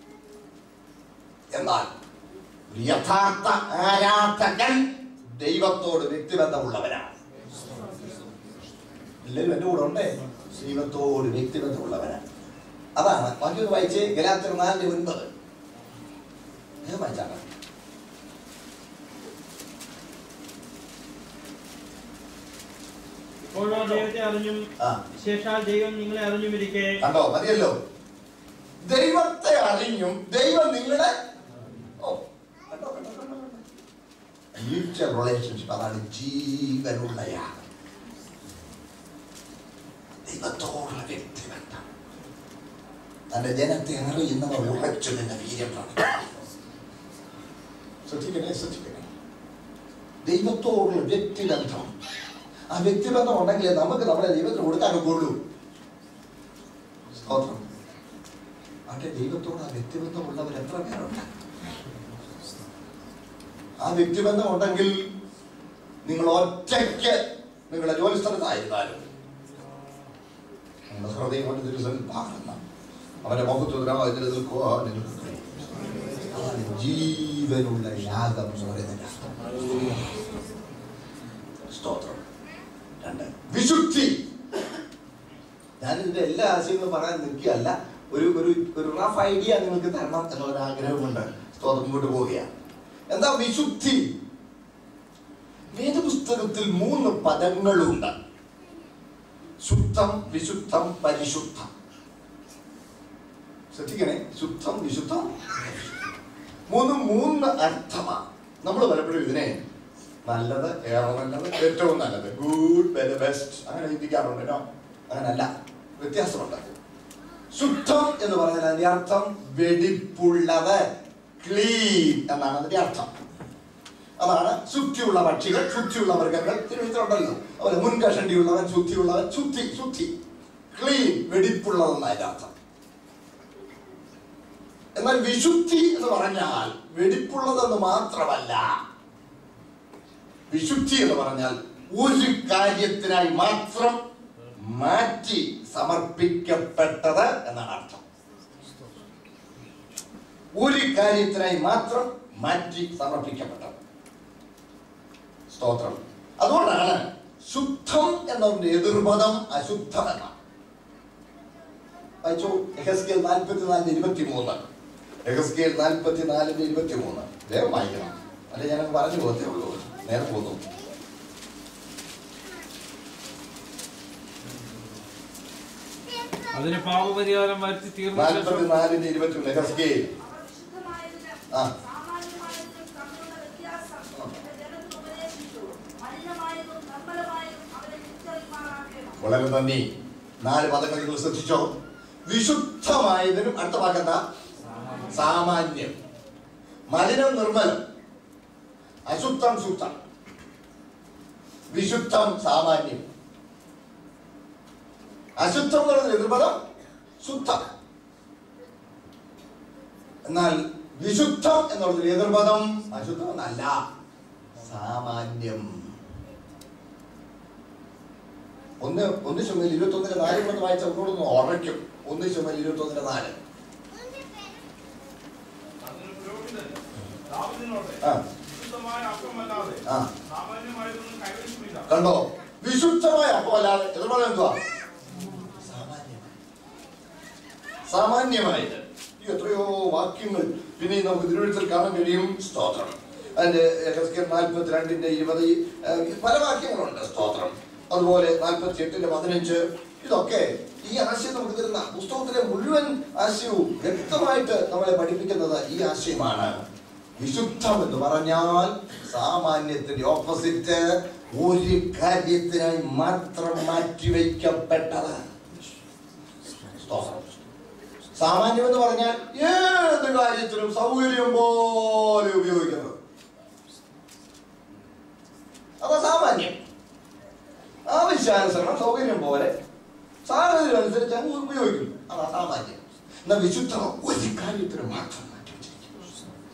എന്നാൽ ഒരു യഥാർത്ഥ ആരാധകൻ ദൈവത്തോട് വ്യക്തിബന്ധമുള്ളവനാണ് എല്ലാവരും എൻ്റെ കൂടെ ഉണ്ടേ ദൈവത്തോട് വ്യക്തിബന്ധമുള്ളവനാണ് അതാണ് ബാക്കി വായിച്ച് ഗലാത്തിർ നാലിന്റെ ഒൻപത് ഇത് വായിച്ചാണ് ഇപ്പോഴോ ദൈവത്തെ അറിഞ്ഞും ആ ശേഷാൽ ദൈവം നിങ്ങളെ അറിഞ്ഞുമിരിക്കെ കണ്ടോ മതിയല്ലോ ദൈവത്തെ അറിഞ്ഞും ദൈവം നിങ്ങളെ ഓ കണ്ടോ കണ്ടോ കണ്ടോ മ്യൂച്വൽ റിലേഷൻഷിപ്പ് അതാണ് ജീവനുള്ള യാഗം ദൈവത്തോടുള്ള വ്യക്തിബന്ധം തന്റെ ജനത്തെ അറിയുന്നവർ ഉറച്ചു നിന്ന വീര്യം കാണിക്കുന്നു. ശ്രദ്ധിക്കണേ ശ്രദ്ധിക്കണേ ദൈവത്തോടുള്ള വ്യക്തിബന്ധം ആ വ്യക്തിബന്ധം ഉണ്ടെങ്കിലേ നമുക്ക് നമ്മുടെ ദൈവത്തിന് കൊടുക്കാനൊക്കുള്ളൂ സ്തോത്രം അവന്റെ ദൈവത്തോട് ആ വ്യക്തിബന്ധമുള്ളവർ എത്ര പേരുണ്ട് ആ വ്യക്തിബന്ധം ഉണ്ടെങ്കിൽ നിങ്ങൾ ഒറ്റയ്ക്ക് നിങ്ങളുടെ ജോലി സ്ഥലത്തായിരുന്നാലും നിങ്ങളുടെ ഹൃദയം കൊണ്ട് തിരുസൻ പാടുന്ന അവന്റെ മുഖത്തുദ്രാവാതിൽ നിൽക്കുക നിങ്ങൾക്ക് കഴിയും. അതാണ് ജീവനുള്ള യാഗം എന്ന് പറയുന്നതിന്റെ അർത്ഥം. സ്തോത്രം രണ്ട് വിശുദ്ധി ഞാനിതിന്റെ എല്ലാ ആശയങ്ങളും പറയാൻ നിൽക്കുകയല്ല ഒരു ഒരു ഒരു റഫ് ഐഡിയ നിങ്ങൾക്ക് തരണം എന്നുള്ള ആഗ്രഹമുണ്ട് സ്തോത്രം മുമ്പോട്ട് പോവുകയാണ് എന്താ വിശുദ്ധി വേദപുസ്തകത്തിൽ മൂന്ന് പദങ്ങളുണ്ട് ശുദ്ധം വിശുദ്ധം പരിശുദ്ധം ശ്രദ്ധിക്കണേ ശുദ്ധം വിശുദ്ധം മൂന്ന് മൂന്ന് അർത്ഥമാണ് നമ്മൾ പലപ്പോഴും ഇതിനെ നല്ലത് ഏറെ നല്ലത് ഏറ്റവും നല്ലത് ഗുഡ് വെരി ബെസ്റ്റ് അങ്ങനെ ചിന്തിക്കാറുണ്ട് നോ അങ്ങനല്ല വ്യത്യാസമുണ്ട് ശുദ്ധം എന്ന് പറഞ്ഞാൽ അതിന്റെ അർത്ഥം വെടിപ്പുള്ളത് ക്ലീൻ എന്നാണ് അതിന്റെ അർത്ഥം അതാണ് ശുദ്ധിയുള്ള പക്ഷികൾ ശുദ്ധിയുള്ള മൃഗങ്ങൾ തിരുവിത്തുണ്ടല്ലോ അതുപോലെ മുൻകഷണ്ടിയുള്ളവൻ ശുദ്ധിയുള്ളവൻ ശുദ്ധി ശുദ്ധി ക്ലീൻ വെടിപ്പുള്ളതെന്ന് അതിന്റെ അർത്ഥം എന്നാൽ വിശുദ്ധി എന്ന് പറഞ്ഞാൽ വെടിപ്പുള്ളതെന്ന് മാത്രമല്ല വിശുദ്ധി എന്ന് പറഞ്ഞാൽ ഒരു കാര്യത്തിനായി മാത്രം മാറ്റി സമർപ്പിക്കപ്പെട്ടത് എന്നാണ് അർത്ഥം ഒരു കാര്യത്തിനായി മാത്രം മാറ്റി സമർപ്പിക്കപ്പെട്ടത് സ്തോത്രം അതുകൊണ്ടാണ് ശുദ്ധം എന്നതിന്റെ എതിർപദം അശുദ്ധം എന്നാണ് വായിച്ചു എഹസ്കേൽ നാൽപ്പത്തിനാലിന്റെ ഇരുപത്തി മൂന്ന് എഹസ്കേൽ നാൽപ്പത്തിനാലിന്റെ ഇരുപത്തി മൂന്ന് വേഗം വായിക്കണം അല്ലെ ഞാനങ്ങ് പറഞ്ഞു പോകത്തേ ഉള്ളൂ നേരെ പോന്നു അതിന് പാപപരിഹാരം വരുത്തി തീർന്ന ശേഷം നാൽപ്പത്തിനാലിന്റെ ഇരുപത്തി മൂന്ന് എഹസ്കേൽ അവർ വിശുദ്ധമായതിനും ആ. സാമാന്യമായതിനും തമ്മിലുള്ള വ്യത്യാസം എന്റെ ജനത്തിന് ഉപദേശിച്ചു. മലിനമായതും നിർമ്മലമായതും അവരെ തിരിച്ചറിയുമാറാക്കണം. വളരെ നന്ദി നാല് പദങ്ങൾ നിങ്ങൾ ശ്രദ്ധിച്ചോ വിശുദ്ധമായതിനും അടുത്ത വാക്കെന്ത സാമാന്യം മലിനം നിർമ്മലം അശുദ്ധം ശുദ്ധം വിശുദ്ധം സാമാന്യം അശുദ്ധം എന്ന് പറയുന്നത് എതിർപദം ശുദ്ധം എന്നാൽ വിശുദ്ധം എന്നുള്ളതിൽ എതിർപദം അശുദ്ധം എന്നല്ല സാമാന്യം ഒന്ന് ഒന്ന് ചുമൽ ഇരുപത്തി ഒന്നിന്റെ നാല് കൊണ്ട് വായിച്ച ഒന്നുകൂടെ ഉറയ്ക്കും ഒന്ന് ചുമൽ ഇരുപത്തി ഒന്നിന്റെ നാല് അതിന് പുരോഹിതൻ ദാവീദിനോട് ആ വിശുദ്ധമായ അപ്പമല്ലാതെ ആ സാമാന്യമായതൊന്നും കൈവശമില്ല കണ്ടോ വിശുദ്ധമായ അപ്പം അല്ലാതെ എതിർപദം എന്തുവാ സാമാന്യമായത് ഈ എത്രയോ വാക്യങ്ങൾ പിന്നെ നമുക്ക് തിരുവഴുത്തിൽ കാണാൻ കഴിയും സ്തോത്രം അതിന്റെ നാൽപ്പത്തി രണ്ടിന്റെ ഇരുപത് ഏഹ്, പല വാക്യങ്ങളുണ്ട് സ്തോത്രം അതുപോലെ നാൽപ്പത്തി എട്ടിന്റെ പതിനഞ്ച് ഇതൊക്കെ ഈ ആശയം നമുക്ക് തരുന്ന പുസ്തകത്തിലെ മുഴുവൻ ആശയവും വ്യക്തമായിട്ട് നമ്മളെ പഠിപ്പിക്കുന്നത് ഈ ആശയമാണ് വിശുദ്ധം എന്ന് പറഞ്ഞാൽ സാമാന്യത്തിന്റെ ഓപ്പോസിറ്റ് ഒരു കാര്യത്തിനായി മാത്രം മാറ്റിവെക്കപ്പെട്ടത് സ്തോത്രം. സാമാന്യം എന്ന് പറഞ്ഞാൽ ഏത് കാര്യത്തിനും സൗകര്യം പോലെ ഉപയോഗിക്കുന്നത് അപ്പൊ സാമാന്യം ആവശ്യാനുസരണം സൗകര്യം പോലെ സാഹചര്യം അനുസരിച്ച് അങ്ങ് ഉപയോഗിക്കുന്നു അതാ സാമാന്യം എന്നാൽ വിശുദ്ധ ഒരു കാര്യത്തിന് മാത്രം മാറ്റിവെച്ചിരിക്കുന്നു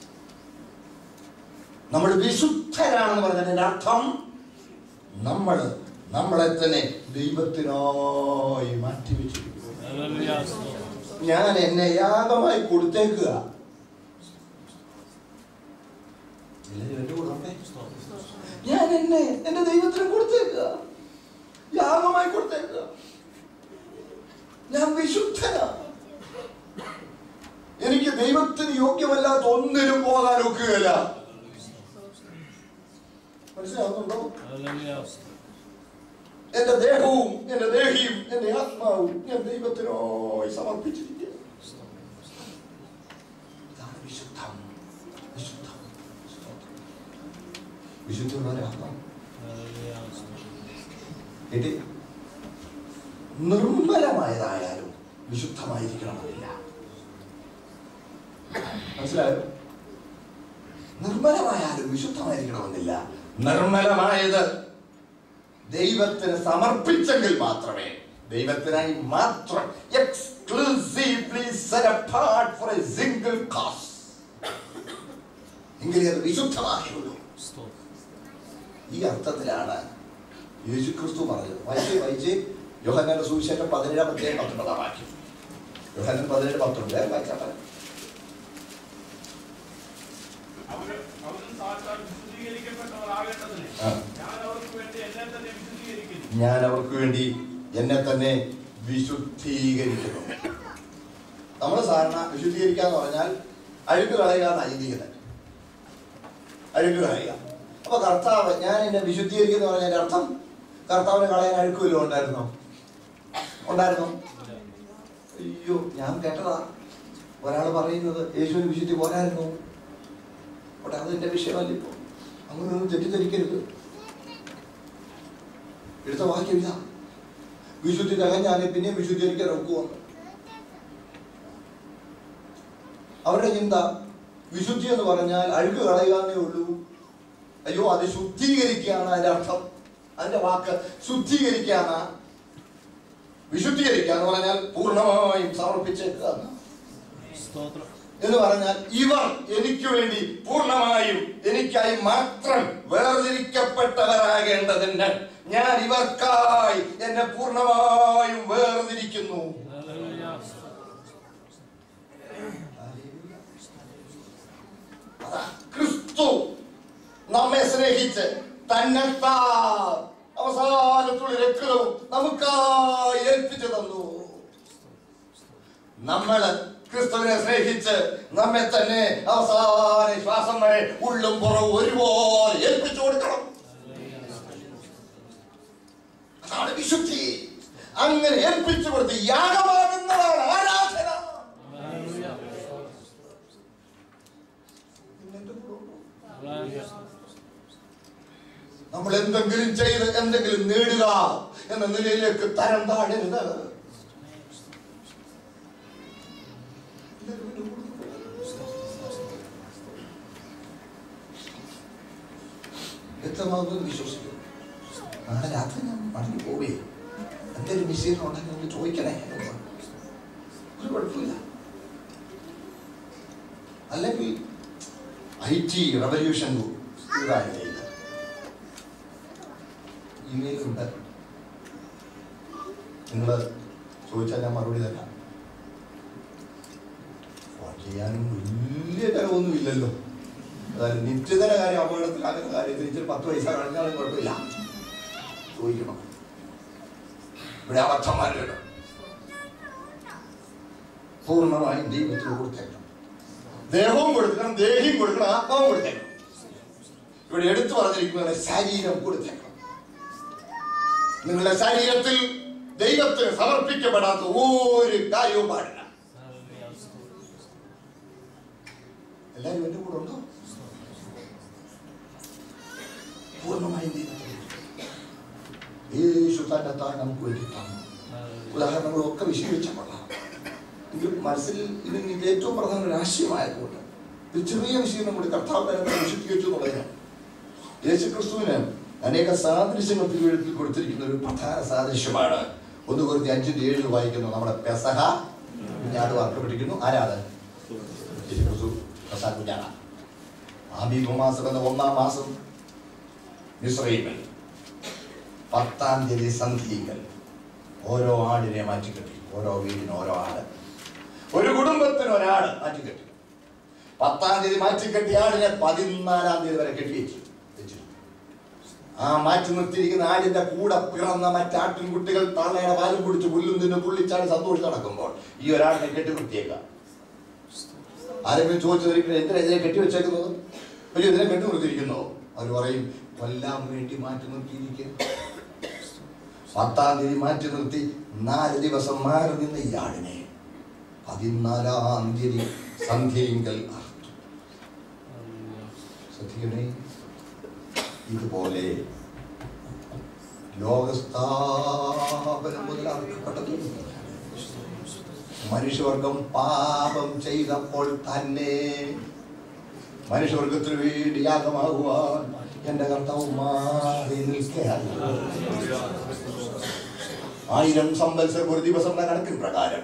നമ്മൾ വിശുദ്ധരാണെന്ന് പറഞ്ഞതിന്റെ അർത്ഥം നമ്മൾ നമ്മളെ തന്നെ ദൈവത്തിനായി മാറ്റിവെച്ചിരിക്കുന്നു ഞാൻ എന്നെ യാഗമായി കൊടുത്തേക്കുക എല്ലാവരും എന്റെ കൂടെ ഉണ്ടേ? ഞാൻ എന്നെ എന്റെ ദൈവത്തിന് കൊടുത്തേക്കുക യാഗമായി കൊടുത്തേക്കുക ഞാൻ വിശുദ്ധനാ എനിക്ക് ദൈവത്തിന് യോഗ്യമല്ലാത്ത ഒന്നിനും പോകാൻ ഒക്കുകയില്ല മനസ്സിലാവുന്നുണ്ടോ എന്റെ ദേഹവും എന്റെ ദേഹിയും എന്റെ ആത്മാവും ഞാൻ ദൈവത്തിനായി സമർപ്പിച്ചിരിക്കുക ഇതാണ് വിശുദ്ധം വിശുദ്ധം വിശുദ്ധിയുള്ളവരെ ആത്മാവ് ഇത് നിർമ്മലമായതായാലും വിശുദ്ധമായിരിക്കണമെന്നില്ല മനസ്സിലായോ നിർമ്മലമായാലും വിശുദ്ധമായിരിക്കണമെന്നില്ല നിർമ്മലമായത് ദൈവത്തിന് സമർപ്പിച്ചെങ്കിൽ മാത്രമേ ദൈവത്തിനായി മാത്രം exclusively set apart for a single cause എങ്കിലേ അത് വിശുദ്ധമായുള്ളൂ ഈ അർത്ഥത്തിലാണ് യേശു ക്രിസ്തു പറഞ്ഞത് വായിച്ചേ വായിച്ചേ യോഹന്നാന്റെ സുവിശേഷം പതിനേഴാം അധ്യായം പത്തൊമ്പതാം വാക്യം യോഹന്നാൻ പതിനേഴ് പത്തൊമ്പത് വേറെ വായിച്ചാൽ മതി. അവര് അവരും സാക്ഷാൽ വിശുദ്ധീകരിക്കപ്പെട്ടവരാകേണ്ടതിന് ആ. ഞാൻ അവർക്ക് വേണ്ടി എന്നെ തന്നെ വിശുദ്ധീകരിക്കുന്നു ഞാൻ അവർക്ക് വേണ്ടി എന്നെ തന്നെ വിശുദ്ധീകരിക്കുന്നു നമ്മൾ സാധാരണ വിശുദ്ധീകരിക്കുക എന്ന് പറഞ്ഞാൽ അഴുക്ക് കളയുക എന്നാണ് ചിന്തിക്കുന്നത് അഴുക്ക് കളയുക അപ്പൊ കർത്താവ് ഞാൻ എന്നെ വിശുദ്ധീകരിക്കുക എന്ന് പറഞ്ഞതിന്റെ അർത്ഥം കർത്താവിനെ കളയാൻ അഴുക്കുമല്ലോ ഉണ്ടായിരുന്നോ ഉണ്ടായിരുന്നോ അയ്യോ ഞാൻ കേട്ടതാ ഒരാൾ പറയുന്നത് യേശുവിന് വിശുദ്ധി പോരായിരുന്നു അവിടെ അതിന്റെ വിഷയമല്ല ഇപ്പൊ അങ്ങനെയൊന്നും തെറ്റിദ്ധരിക്കരുത് എടുത്ത വാക്യം ഇതാ വിശുദ്ധി തികഞ്ഞാലേ പിന്നെ വിശുദ്ധീകരിക്കാൻ ഒക്കുവന്നു അവരുടെ ചിന്ത വിശുദ്ധി എന്ന് പറഞ്ഞാൽ അഴുക്ക് കളയാന്നേ ഉള്ളൂ അയ്യോ അത് ശുദ്ധീകരിക്കുകയാണ് അതിന്റെ അർത്ഥം അതിന്റെ വാക്ക് ശുദ്ധീകരിക്കാണ് വിശുദ്ധീകരിക്കുക എന്ന് പറഞ്ഞാൽ പൂർണ്ണമായും സമർപ്പിച്ചേക്കുക എന്നാ. സ്തോത്രം എന്ന് പറഞ്ഞാൽ ഇവർ എനിക്ക് വേണ്ടി പൂർണ്ണമായും എനിക്കായി മാത്രം വേർതിരിക്കപ്പെട്ടവരാകേണ്ടതിന് ഞാൻ ഇവർക്കായി എന്നെ പൂർണ്ണമായും വേർതിരിക്കുന്നു അതാ, ക്രിസ്തു നമ്മെ സ്നേഹിച്ച് തന്നെത്താൻ അവസാനത്തുള്ള രക്തവും നമുക്കായി ഏൽപ്പിച്ചു തന്നു നമ്മള് ക്രിസ്തുവിനെ സ്നേഹിച്ച് നമ്മെ തന്നെ അവസാന ശ്വാസം വരെ ഉള്ളും പുറവും ഒരുപോലെ ഏൽപ്പിച്ചു കൊടുക്കണം അതാണ് വിശുദ്ധി അങ്ങനെ ഏൽപ്പിച്ചു കൊടുത്ത് യാഗമാകുന്നതാണ് ആരാധന നമ്മൾ എന്തെങ്കിലും ചെയ്ത് എന്തെങ്കിലും നേടുക എന്ന നിലയിലേക്ക് തരം താഴരുത് വ്യക്തമാകുമെന്ന് വിശ്വസിക്കുന്നു നാളെ രാത്രി ഞാൻ മടങ്ങി പോവേ എന്തെങ്കിലും വിശീലനം ഉണ്ടെങ്കിൽ നിങ്ങൾ ചോദിക്കണേ എന്ന് പറഞ്ഞു. ഒരു കുഴപ്പമില്ല അല്ലെങ്കിൽ ഐ ടി റവല്യൂഷൻ ഇതായില്ലേ ഇത് ഇമെയിലുണ്ട് നിങ്ങൾ ചോദിച്ചാൽ ഞാൻ മറുപടി തരാം ഫോൺ ചെയ്യാനും വലിയ ചിലവൊന്നും ഇല്ലല്ലോ അതായത് നിത്യതര കാര്യം അപകടത്തിലാകുന്ന കാര്യത്തിൽ ഇച്ചിരി പത്ത് പൈസ കളഞ്ഞാലും കുഴപ്പമില്ല ചോദിക്കണം ഇവിടെ അബദ്ധന്മാരുണ്ട് പൂർണ്ണമായും ദൈവത്തിന് കൊടുത്തേക്കണം ദേഹവും കൊടുക്കണം ദേഹിയും കൊടുക്കണം ആത്മാവും കൊടുത്തേക്കണം ഇവിടെ എടുത്തു പറഞ്ഞിരിക്കുന്നത് ശരീരം കൊടുത്തേക്കണം നിങ്ങളുടെ ശരീരത്തിൽ ദൈവത്തിന് സമർപ്പിക്കപ്പെടാത്ത ഒരു കാര്യവും പാടില്ല എല്ലാവരും എന്റെ കൂടെ ഉണ്ടോ പൂർണ്ണമായും ദൈവത്തിൽ യേശു തന്നെ താൻ നമുക്ക് വേണ്ടി തന്നു ഉദാഹരണങ്ങളൊക്കെ വിശദീകരിച്ച കൊള്ളാം എങ്കിലും മനസ്സിൽ ഇതിന് ഇത് ഏറ്റവും പ്രധാന ഒരു ആശയമായതുകൊണ്ട് ഒരു ചെറിയ വിഷയം കൂടി കർത്താവ് തന്നെ വിശദീകരിച്ചു തുടങ്ങാം യേശു ക്രിസ്തുവിന് അനേക സാദൃശ്യങ്ങൾ തിരുവഴുത്തിൽ കൊടുത്തിരിക്കുന്ന ഒരു പ്രധാന സാദൃശ്യമാണ് ഒന്ന് കുറച്ച് അഞ്ചിന്റെ ഏഴിൽ വായിക്കുന്നു നമ്മുടെ പെസഹ കുഞ്ഞാട് വാർക്കപ്പെട്ടിരിക്കുന്നു ആരാത് യേശു ക്രിസ്തു പെസഹ കുഞ്ഞാട ആബീബ മാസം എന്ന ഒന്നാം മാസം മിശ്രൈമിൽ പത്താം തീയതി സന്ധിയിങ്കൽ ഓരോ ആടിനെ മാറ്റിക്കെട്ടി ഓരോ വീടിന് ഓരോ ആട് ഒരു കുടുംബത്തിന് ഒരാട് മാറ്റിക്കെട്ടി പത്താം തീയതി മാറ്റിക്കെട്ടിയ ആടിനെ പതിനാലാം തീയതി വരെ കെട്ടിവെച്ചു വെച്ചിരുന്നു ആ മാറ്റി നിർത്തിയിരിക്കുന്ന ആടിന്റെ കൂടെ പിറന്ന മറ്റാട്ടിൻ കുട്ടികൾ തള്ളയുടെ പാലും കുടിച്ച് പുല്ലും തിന്ന് തുള്ളിച്ചാടി സന്തോഷിച്ച് നടക്കുമ്പോൾ ഈ ഒരാടിനെ കെട്ടി നിർത്തിയേക്കാം ആരെങ്കിലും ചോദിച്ചതിരിക്കുന്നത് എന്തിനാ ഇതിനെ കെട്ടിവെച്ചേക്കുന്നത് ഒരു ഇതിനെ കെട്ടി നിർത്തിയിരിക്കുന്നു അവർ പറയും കൊല്ലാൻ വേണ്ടി മാറ്റി നിർത്തിയിരിക്കുക പത്താം തീയതി മാറ്റി നിർത്തി നാല് ദിവസം മാറി നിന്ന ഈ ആടിനെ പതിനാലാം തീയതി സന്ധ്യയിങ്കൽ അറുത്തു ശ്രദ്ധിക്കണേ ഇതുപോലെ ലോകസ്ഥാപനം മുതൽ അറുക്കപ്പെട്ടത് മനുഷ്യവർഗം പാപം ചെയ്തപ്പോൾ തന്നെ മനുഷ്യവർഗത്തിന് വേണ്ടി യാഗമാകുവാൻ എന്റെ കർത്താവ് മാറി നിൽക്കുകയാണ് ആയിരം സംവത്സരം ഒരു ദിവസം എന്ന കണക്കിൻ പ്രകാരം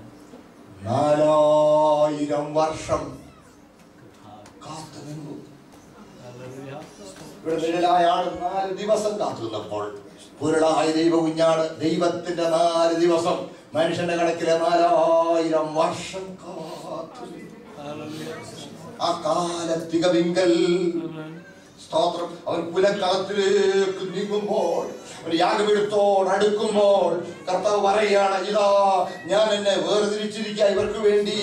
നാലായിരം വർഷം കാത്തു നിന്നു ഇവിടെ നിഴലായ ആട് നാല് ദിവസം കാത്തു നിന്നപ്പോൾ പുരളായ ദൈവ കുഞ്ഞാട് ദൈവത്തിന്റെ നാല് ദിവസം മനുഷ്യന്റെ കണക്കിലെ നാലായിരം വർഷം കാത്തു നിന്നു. ആ കാലത്തികവിങ്കൽ സ്തോത്രം അവൻ കുലക്കളത്തിലേക്ക് നീങ്ങുമ്പോൾ ഒരു യാഗപീഠത്തോട് അടുക്കുമ്പോൾ കർത്താവ് പറയുകയാണ് ഇതാ ഞാൻ എന്നെ വേർതിരിച്ചിരിക്കുക ഇവർക്ക് വേണ്ടി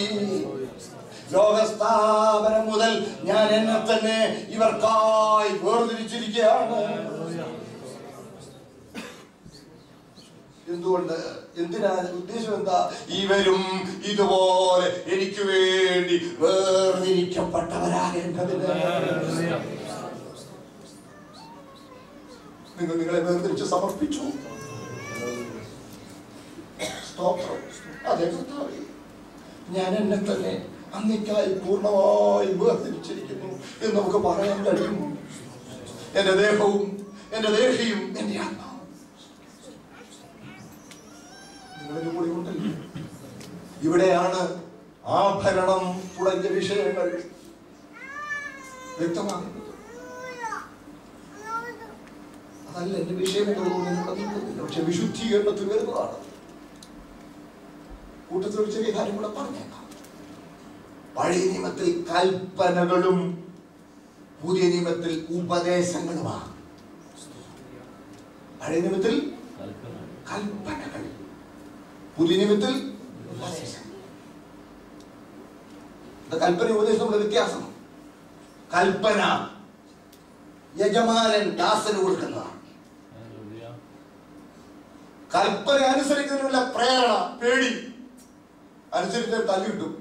ലോകസ്ഥാപനം മുതൽ ഞാൻ എന്നെ തന്നെ ഇവർക്കായി വേർതിരിച്ചിരിക്കുകയാണ് എന്തുകൊണ്ട് എന്തിനാ ഉദ്ദേശം എന്താ ഇവരും ഇതുപോലെ എനിക്ക് വേണ്ടി വേർതിരിക്കപ്പെട്ടവരാകേണ്ടതിന് നിങ്ങൾ നിങ്ങളെ വേർതിരിച്ച് സമർപ്പിച്ചു സ്തോത്രം അതെ കർത്താവേ. ഞാൻ എന്നെ തന്നെ അങ്ങേക്കായി പൂർണ്ണമായി വേർതിരിച്ചിരിക്കുന്നു എന്ന് നമുക്ക് പറയാൻ കഴിയും എന്റെ ദേഹവും എന്റെ ദേഹിയും എന്റെ ആത്മാവും നിങ്ങളുടെ കൂടെ ഉണ്ടല്ലോ ഇവിടെയാണ് ആഭരണം തുടങ്ങിയ വിഷയങ്ങൾ വ്യക്തമാകുന്നത് അതല്ല എന്റെ വിഷയം എന്നുള്ളത് നിങ്ങളുടെ നിൽക്കുന്നില്ല പക്ഷെ വിശുദ്ധീകരണത്തിൽ വരുന്നതാണ് കൂട്ടത്തിൽ ഒരു ചെറിയ കാര്യം കൂടെ പറഞ്ഞേക്കാം പഴയ നിയമത്തിൽ കൽപ്പനകളും പുതിയ നിയമത്തിൽ ഉപദേശങ്ങളുമാണ് പഴയ നിയമത്തിൽ കൽപ്പനകൾ പുതിയ നിയമത്തിൽ ഉപദേശം ഇത് കൽപ്പന ഉപദേശം തമ്മിലുള്ള വ്യത്യാസം കൽപ്പന യജമാനൻ ദാസന് കൊടുക്കുന്നതാണ് കൽപ്പന അനുസരിക്കുന്നതിനുള്ള പ്രേരണ പേടി അനുസരിച്ച് തല്ലി കിട്ടും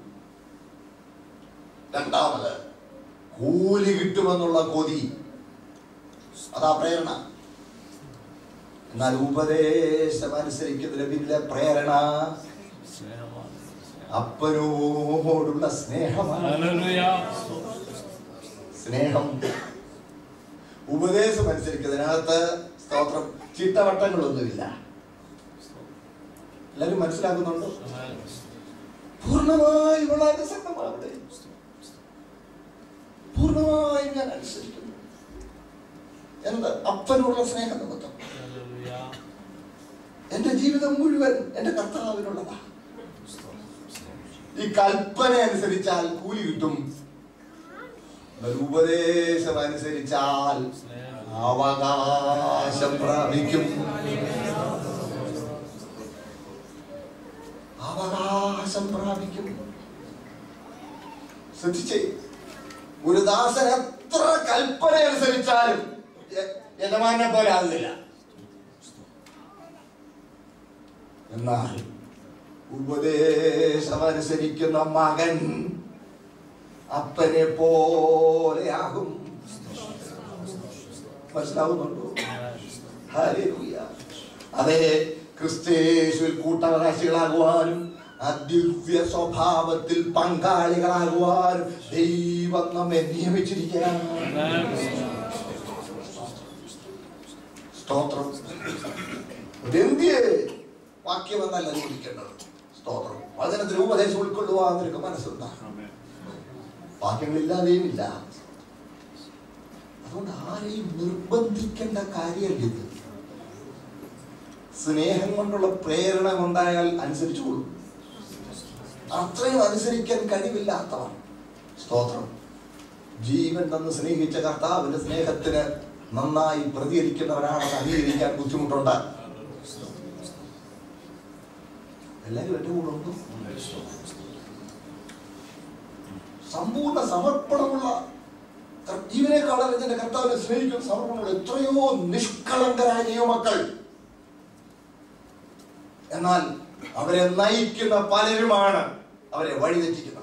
രണ്ടാമത് കൂലി കിട്ടുമെന്നുള്ള കൊതി അതാ പ്രേരണ എന്നാൽ ഉപദേശം അനുസരിക്കുന്നതിന് പിന്നിലെ പ്രേരണ അപ്പനോടുള്ള സ്നേഹമാണ് സ്നേഹം ഉപദേശം അനുസരിക്കുന്നതിനകത്ത് സ്തോത്രം ചിട്ടവട്ടങ്ങളൊന്നുമില്ല എല്ലാവരും മനസ്സിലാക്കുന്നുണ്ടോ പൂർണ്ണമായുമുള്ള അനുസരണമാണ് അവിടെ പൂർണ്ണമായും ഞാൻ അനുസരിക്കുന്നു എന്ത് അപ്പനോടുള്ള സ്നേഹം നിമിത്തം എന്റെ ജീവിതം മുഴുവൻ എന്റെ കർത്താവിനുള്ളതാണ് ഈ കൽപ്പന അനുസരിച്ചാൽ കൂലി കിട്ടും എന്നാൽ ഉപദേശം അനുസരിച്ചാൽ അവകാശം പ്രാപിക്കും അവകാശം പ്രാപിക്കും ശ്രദ്ധിച്ചേ ഒരു ദാസൻ എത്ര കൽപ്പന അനുസരിച്ചാലും യ- യജമാനെ പോലെ ആകുന്നില്ല എന്നാൽ ഉപദേശം അനുസരിക്കുന്ന മകൻ അപ്പനെ പോലെയാകും മനസ്സിലാവുന്നുണ്ടോ ഹല്ലേലൂയ. അതെ ക്രിസ്തേശുവിൽ കൂട്ടവകാശികളാകുവാനും ആ ദിവ്യ സ്വഭാവത്തിൽ പങ്കാളികളാകുവാനും ദൈവം നമ്മെ നിയമിച്ചിരിക്കുകയാണ് സ്തോത്രം എന്തിയെ വാക്യമെന്നല്ല ചോദിക്കേണ്ടത് സ്തോത്രം വചനത്തിന് ഉപദേശം ഉൾക്കൊള്ളുവാൻ നിനക്ക് മനസ്സുണ്ടാ വാക്യങ്ങളില്ലാതെയും ഇല്ല അതുകൊണ്ട് ആരെയും നിർബന്ധിക്കേണ്ട കാര്യമല്ല ഇത് സ്നേഹം കൊണ്ടുള്ള പ്രേരണ കൊണ്ടായാൽ അനുസരിച്ചുകൊള്ളും അത്രയും അനുസരിക്കാൻ കഴിവില്ലാത്തവൻ സ്തോത്രം ജീവൻ തന്ന് സ്നേഹിച്ച കർത്താവിന്റെ സ്നേഹത്തിന് നന്നായി പ്രതികരിക്കുന്നവരാണെന്ന് അംഗീകരിക്കാൻ ബുദ്ധിമുട്ടുണ്ട് എല്ലാവരും എന്റെ കൂടെ ഉണ്ടോ സമ്പൂർണ്ണ സമർപ്പണമുള്ള കർ- ജീവനേക്കാളും ഇതിന്റെ കർത്താവിനെ സ്നേഹിക്കുന്ന സമർപ്പണമുള്ള എത്രയോ നിഷ്കളങ്കരായ ദൈവമക്കൾ എന്നാൽ അവരെ നയിക്കുന്ന പലരുമാണ് അവരെ വഴിതെറ്റിക്കുന്നത്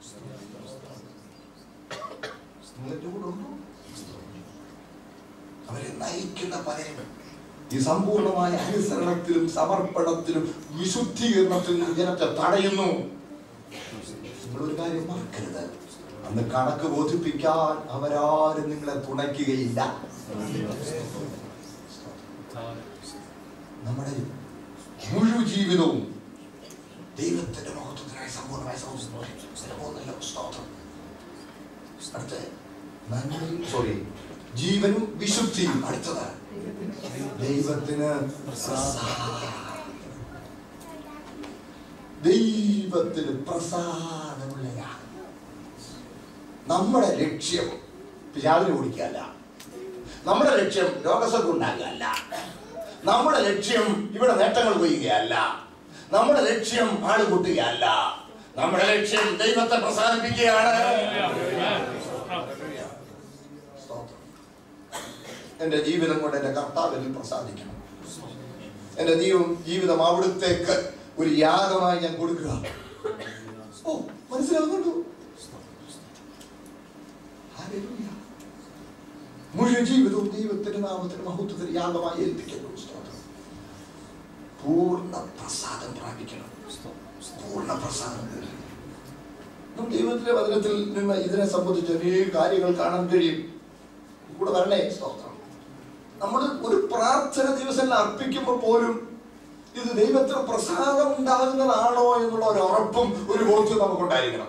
നിങ്ങൾ എന്റെ കൂടെ ഉണ്ടോ? അവരെ നയിക്കുന്ന പലരും ഈ സമ്പൂർണമായ അനുസരണത്തിലും സമർപ്പണത്തിലും വിശുദ്ധീകരണത്തിലും ജനത്തെ തടയുന്നു നിങ്ങളൊരു കാര്യം മറക്കരുത് അന്ന് കണക്ക് ബോധിപ്പിക്കാൻ അവരാരും നിങ്ങളെ തുണയ്ക്കുകയില്ല നമ്മുടെ മുഴു ജീവിതവും ദൈവത്തിന്റെ മഹത്വത്തിനായി സമ്പൂർണ്ണമായ സൗന്ദര്യം സ്തോത്രം അടുത്ത നന്മയും സോറി ജീവനും വിശുദ്ധിയും അടുത്തത് ദൈവത്തിന് പ്രസാദം. ദൈവത്തിന് പ്രസാദമുള്ള യാഗം. നമ്മുടെ ലക്ഷ്യം പിശാവിനെ ഓടിക്കുകയല്ല നമ്മുടെ ലക്ഷ്യം രോഗസുഖം ഉണ്ടാക്കുകയല്ല നമ്മുടെ ലക്ഷ്യം ഇവിടെ നേട്ടങ്ങൾ കൊയ്യുകയല്ല നമ്മുടെ ലക്ഷ്യം ആള് കൂട്ടുകയല്ല നമ്മുടെ ലക്ഷ്യം ദൈവത്തെ പ്രസാദിപ്പിക്കുകയാണ് സ്തോത്രം. എന്റെ ജീവിതം കൊണ്ട് എന്റെ കർത്താവിൽ പ്രസാദിക്കണം എന്റെ ജീവം ജീവിതം അവിടുത്തേക്ക് ഒരു യാഗമായി ഞാൻ കൊടുക്കുക ഓ മനസ്സിലാകുന്നുണ്ടോ ഹല്ലേലൂയ. മുഴുവൻ ജീവിതവും ദൈവത്തിന്റെ നാമത്തിന് മഹത്വത്തിന് യാഗമായി ഏൽപ്പിക്കുന്നു സ്തോത്രം പൂർണ്ണ പ്രസാദം പ്രാപിക്കണം പൂർണ്ണ പ്രസാദം നമുക്ക് ദൈവത്തിന്റെ വചനത്തിൽ നിന്ന് ഇതിനെ സംബന്ധിച്ച് അനേക കാര്യങ്ങൾ കാണാൻ കഴിയും കൂടെ വരണേ സ്തോത്രം നമ്മൾ ഒരു പ്രാർത്ഥന ദിവസം അർപ്പിക്കുമ്പോൾ പോലും ഇത് ദൈവത്തിന് പ്രസാദം ഉണ്ടാകുന്നതാണോ എന്നുള്ള ഒരു ഉറപ്പും ഒരു ബോധ്യവും നമുക്കുണ്ടായിരിക്കണം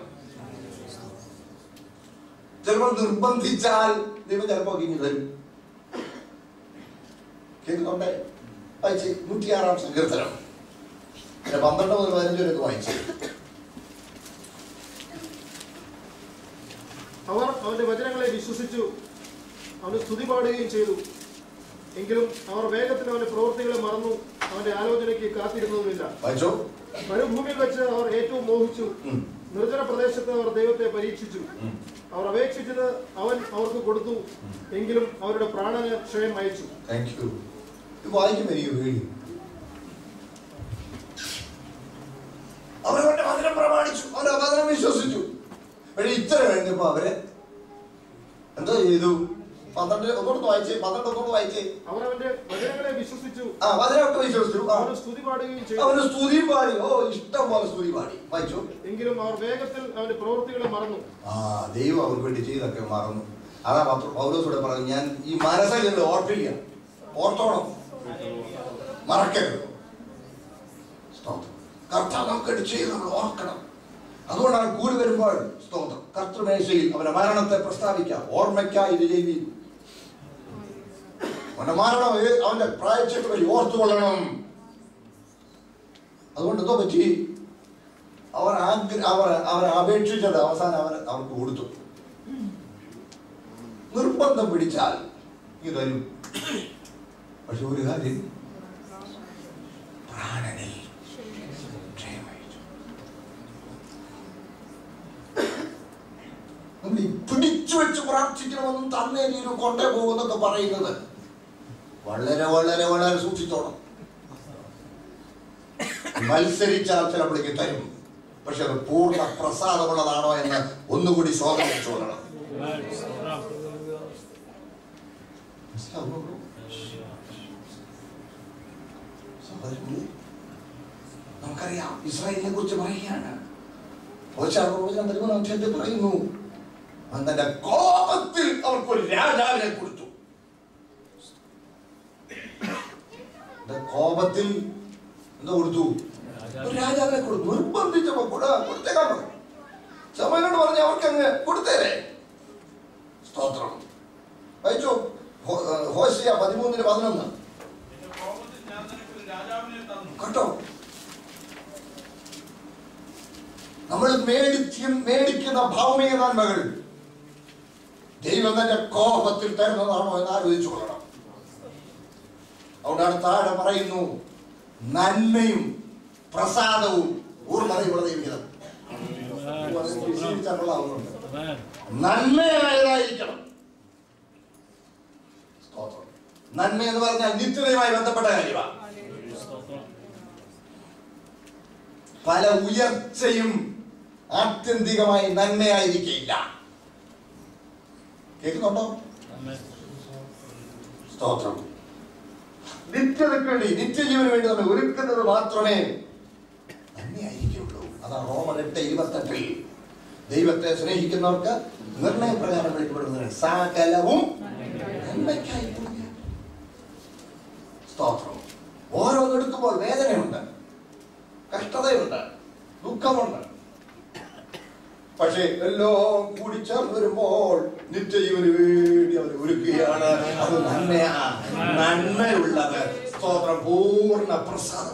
ചിലപ്പോൾ നിർബന്ധിച്ചാൽ ദൈവം ചിലപ്പോൾ ഇനി തരും കേൾക്കുന്നുണ്ടേ വായിച്ച് നൂറ്റിയാറാം സങ്കീർത്തനം പിന്നെ പന്ത്രണ്ട് മുതൽ പതിനഞ്ച് വരെ വായിച്ചു അവർ അവന്റെ വചനങ്ങളെ വിശ്വസിച്ചു അവന് സ്തുതി പാടുകയും ചെയ്തു എങ്കിലും അവർ വേഗത്തിൽ അവന്റെ പ്രവൃത്തികളെ മറന്നു അവന്റെ ആലോചനയ്ക്ക് കാത്തിരുന്നതുമില്ല വായിച്ചോ മരുഭൂമിയിൽ വെച്ച് അവർ ഏറ്റവും മോഹിച്ചു ഉം. നിർജ്ജന പ്രദേശത്ത് അവർ ദൈവത്തെ പരീക്ഷിച്ചു ഉം. അവർ അപേക്ഷിച്ചത് അവൻ അവർക്ക് കൊടുത്തു എങ്കിലും അവരുടെ പ്രാണന് ക്ഷയം അയച്ചു താങ്ക് യു ഇത് വായിക്കുമ്പോൾ എനിക്ക് പേടി അവരവന്റെ വചനം പ്രമാണിച്ചു അവരുടെ വചനം വിശ്വസിച്ചു പക്ഷെ ഇത്ര കഴിഞ്ഞപ്പോ അവര് എന്തോ ചെയ്തു പന്ത്രണ്ട് ഒന്നുകൂടെ വായിച്ചേ പന്ത്രണ്ട് ഒന്നുകൂടെ വായിച്ചേ അവർ അവന്റെ വചനങ്ങളെ വിശ്വസിച്ചു ആ വചനമൊക്കെ വിശ്വസിച്ചു ആ അവന് സ്തുതി പാടുകയും ചെയ്തു അവന് സ്തുതി പാടി ഓ ഇഷ്ടം പോലെ സ്തുതി പാടി വായിച്ചു എങ്കിലും അവർ വേഗത്തിൽ അവന്റെ പ്രവൃത്തികളെ മറന്നു ആ ദൈവം അവർക്ക് വേണ്ടി ചെയ്തൊക്കെ മറന്നു അതാ പത്ര പൗലോസോടെ പറഞ്ഞു ഞാൻ ഈ മനസ്സിൽ നിന്ന് ഓർപ്പില്ല ഓർത്തോണം മറക്കരുത് സ്തോത്രം കർത്താവ് നമുക്ക് വേണ്ടി ചെയ്ത് നമ്മൾ ഓർക്കണം അതുകൊണ്ടാണ് കൂടി വരുമ്പോൾ സ്തോത്രം കർത്തൃമേശയിൽ അവന്റെ മരണത്തെ പ്രസ്താവിക്കാം ഓർമ്മയ്ക്കായി ഇത് ചെയ്യും അവന്റെ മരണം ഏ- അവന്റെ പ്രായച്ചിട്ട് വഴി ഓർത്തുകൊള്ളണം അതുകൊണ്ട് എന്തോ പറ്റി അവർ ആഗ്ര അവർ അവർ അപേക്ഷിച്ചത് അവസാനം അവർ അവർക്ക് കൊടുത്തു നിർബന്ധം പിടിച്ചാൽ ഇത് തരും പക്ഷെ ഒരു കാര്യം പ്രാണനിൽ ക്ഷയമയച്ചു. നമ്മൾ ഈ പിടിച്ചു വെച്ച് പ്രാർത്ഥിക്കണമെന്നും തന്നെ നീര് കൊണ്ടേ പോകുന്നൊക്കെ പറയുന്നത് വളരെ വളരെ വളരെ സൂക്ഷിച്ചോണം മത്സരിച്ചാൽ ചിലപ്പോഴേക്ക് തരും പക്ഷെ അത് പൂർണ്ണ പ്രസാദമുള്ളതാണോ എന്ന് ഒന്നുകൂടി ശോധന വെച്ചോളണം മനസ്സിലാവുന്നുള്ളൂ സഹോദരങ്ങളെ നമുക്കറിയാം ഇസ്രായേലിനെ കുറിച്ച് പറയുകയാണ് ഓശാപ്രവചനം പതിമൂന്നാം അധ്യായത്തിൽ പറയുന്നു അവൻ തന്റെ കോപത്തിൽ അവർക്ക് ഒരു രാജാവിനെ കൊടുത്തു തന്റെ കോപത്തിൽ എന്താ കൊടുത്തു ഒരു രാജാവിനെ കൊടുത്തു നിർബന്ധിച്ചപ്പോ കൂടെ കൊടുത്തേക്കാൻ പറഞ്ഞു സമയം കൊണ്ട് പറഞ്ഞ അവർക്ക് അങ്ങ് കൊടുത്തേരെ സ്തോത്രം വായിച്ചു ഹോ- ഹോശിയ പതിമൂന്നിന് പതിനൊന്ന് നിന്റെ കോപത്തിൽ ഞാൻ നിനക്ക് ഒരു രാജാവിനെ തന്നു കേട്ടോ നമ്മൾ മേടിക്കും മേടിക്കുന്ന ഭൗമിക നന്മകൾ ദൈവം തന്റെ കോപത്തിൽ തരുന്നതാണോ എന്ന് ആലോചിച്ചു കൊള്ളണം അതുകൊണ്ടാണ് താഴെ പറയുന്നു നന്മയും പ്രസാദവും ഊർമ്മതയുള്ള ദൈവികത വിശദീകരിച്ചാൽ കൊള്ളാവുന്നുണ്ട് നന്മയായതായിരിക്കണം സ്തോത്രം നന്മ എന്ന് പറഞ്ഞാൽ നിത്യതയുമായി ബന്ധപ്പെട്ട കാര്യമാണ് പല ഉയർച്ചയും ആത്യന്തികമായി നന്മയായിരിക്കില്ല കേൾക്കുന്നുണ്ടോ സ്തോത്രം നിത്യതയ്ക്ക് വേണ്ടി നിത്യജീവന് വേണ്ടി നമ്മൾ ഒരുക്കുന്നത് മാത്രമേ നന്മയായിരിക്കുള്ളൂ അതാണ് റോമൻ എട്ട് ഇരുപത്തെട്ടിൽ ദൈവത്തെ സ്നേഹിക്കുന്നവർക്ക് നിർണയപ്രകാരം വിളിക്കപ്പെടുന്നത് സകലവും നന്മയ്ക്കായി പുണ്യം. സ്തോത്രം ഓരോന്നെടുക്കുമ്പോൾ വേദനയുണ്ട് കഷ്ടതയുണ്ട് ദുഃഖമുണ്ട് പക്ഷേ എല്ലാം കൂടി ചേർന്ന് വരുമ്പോൾ നിത്യജീവന് വേണ്ടി അവർ ഒരുക്കുകയാണ് അത് നന്മയാ നന്മയുള്ളത് സ്തോത്രം പൂർണ്ണ പ്രസാദം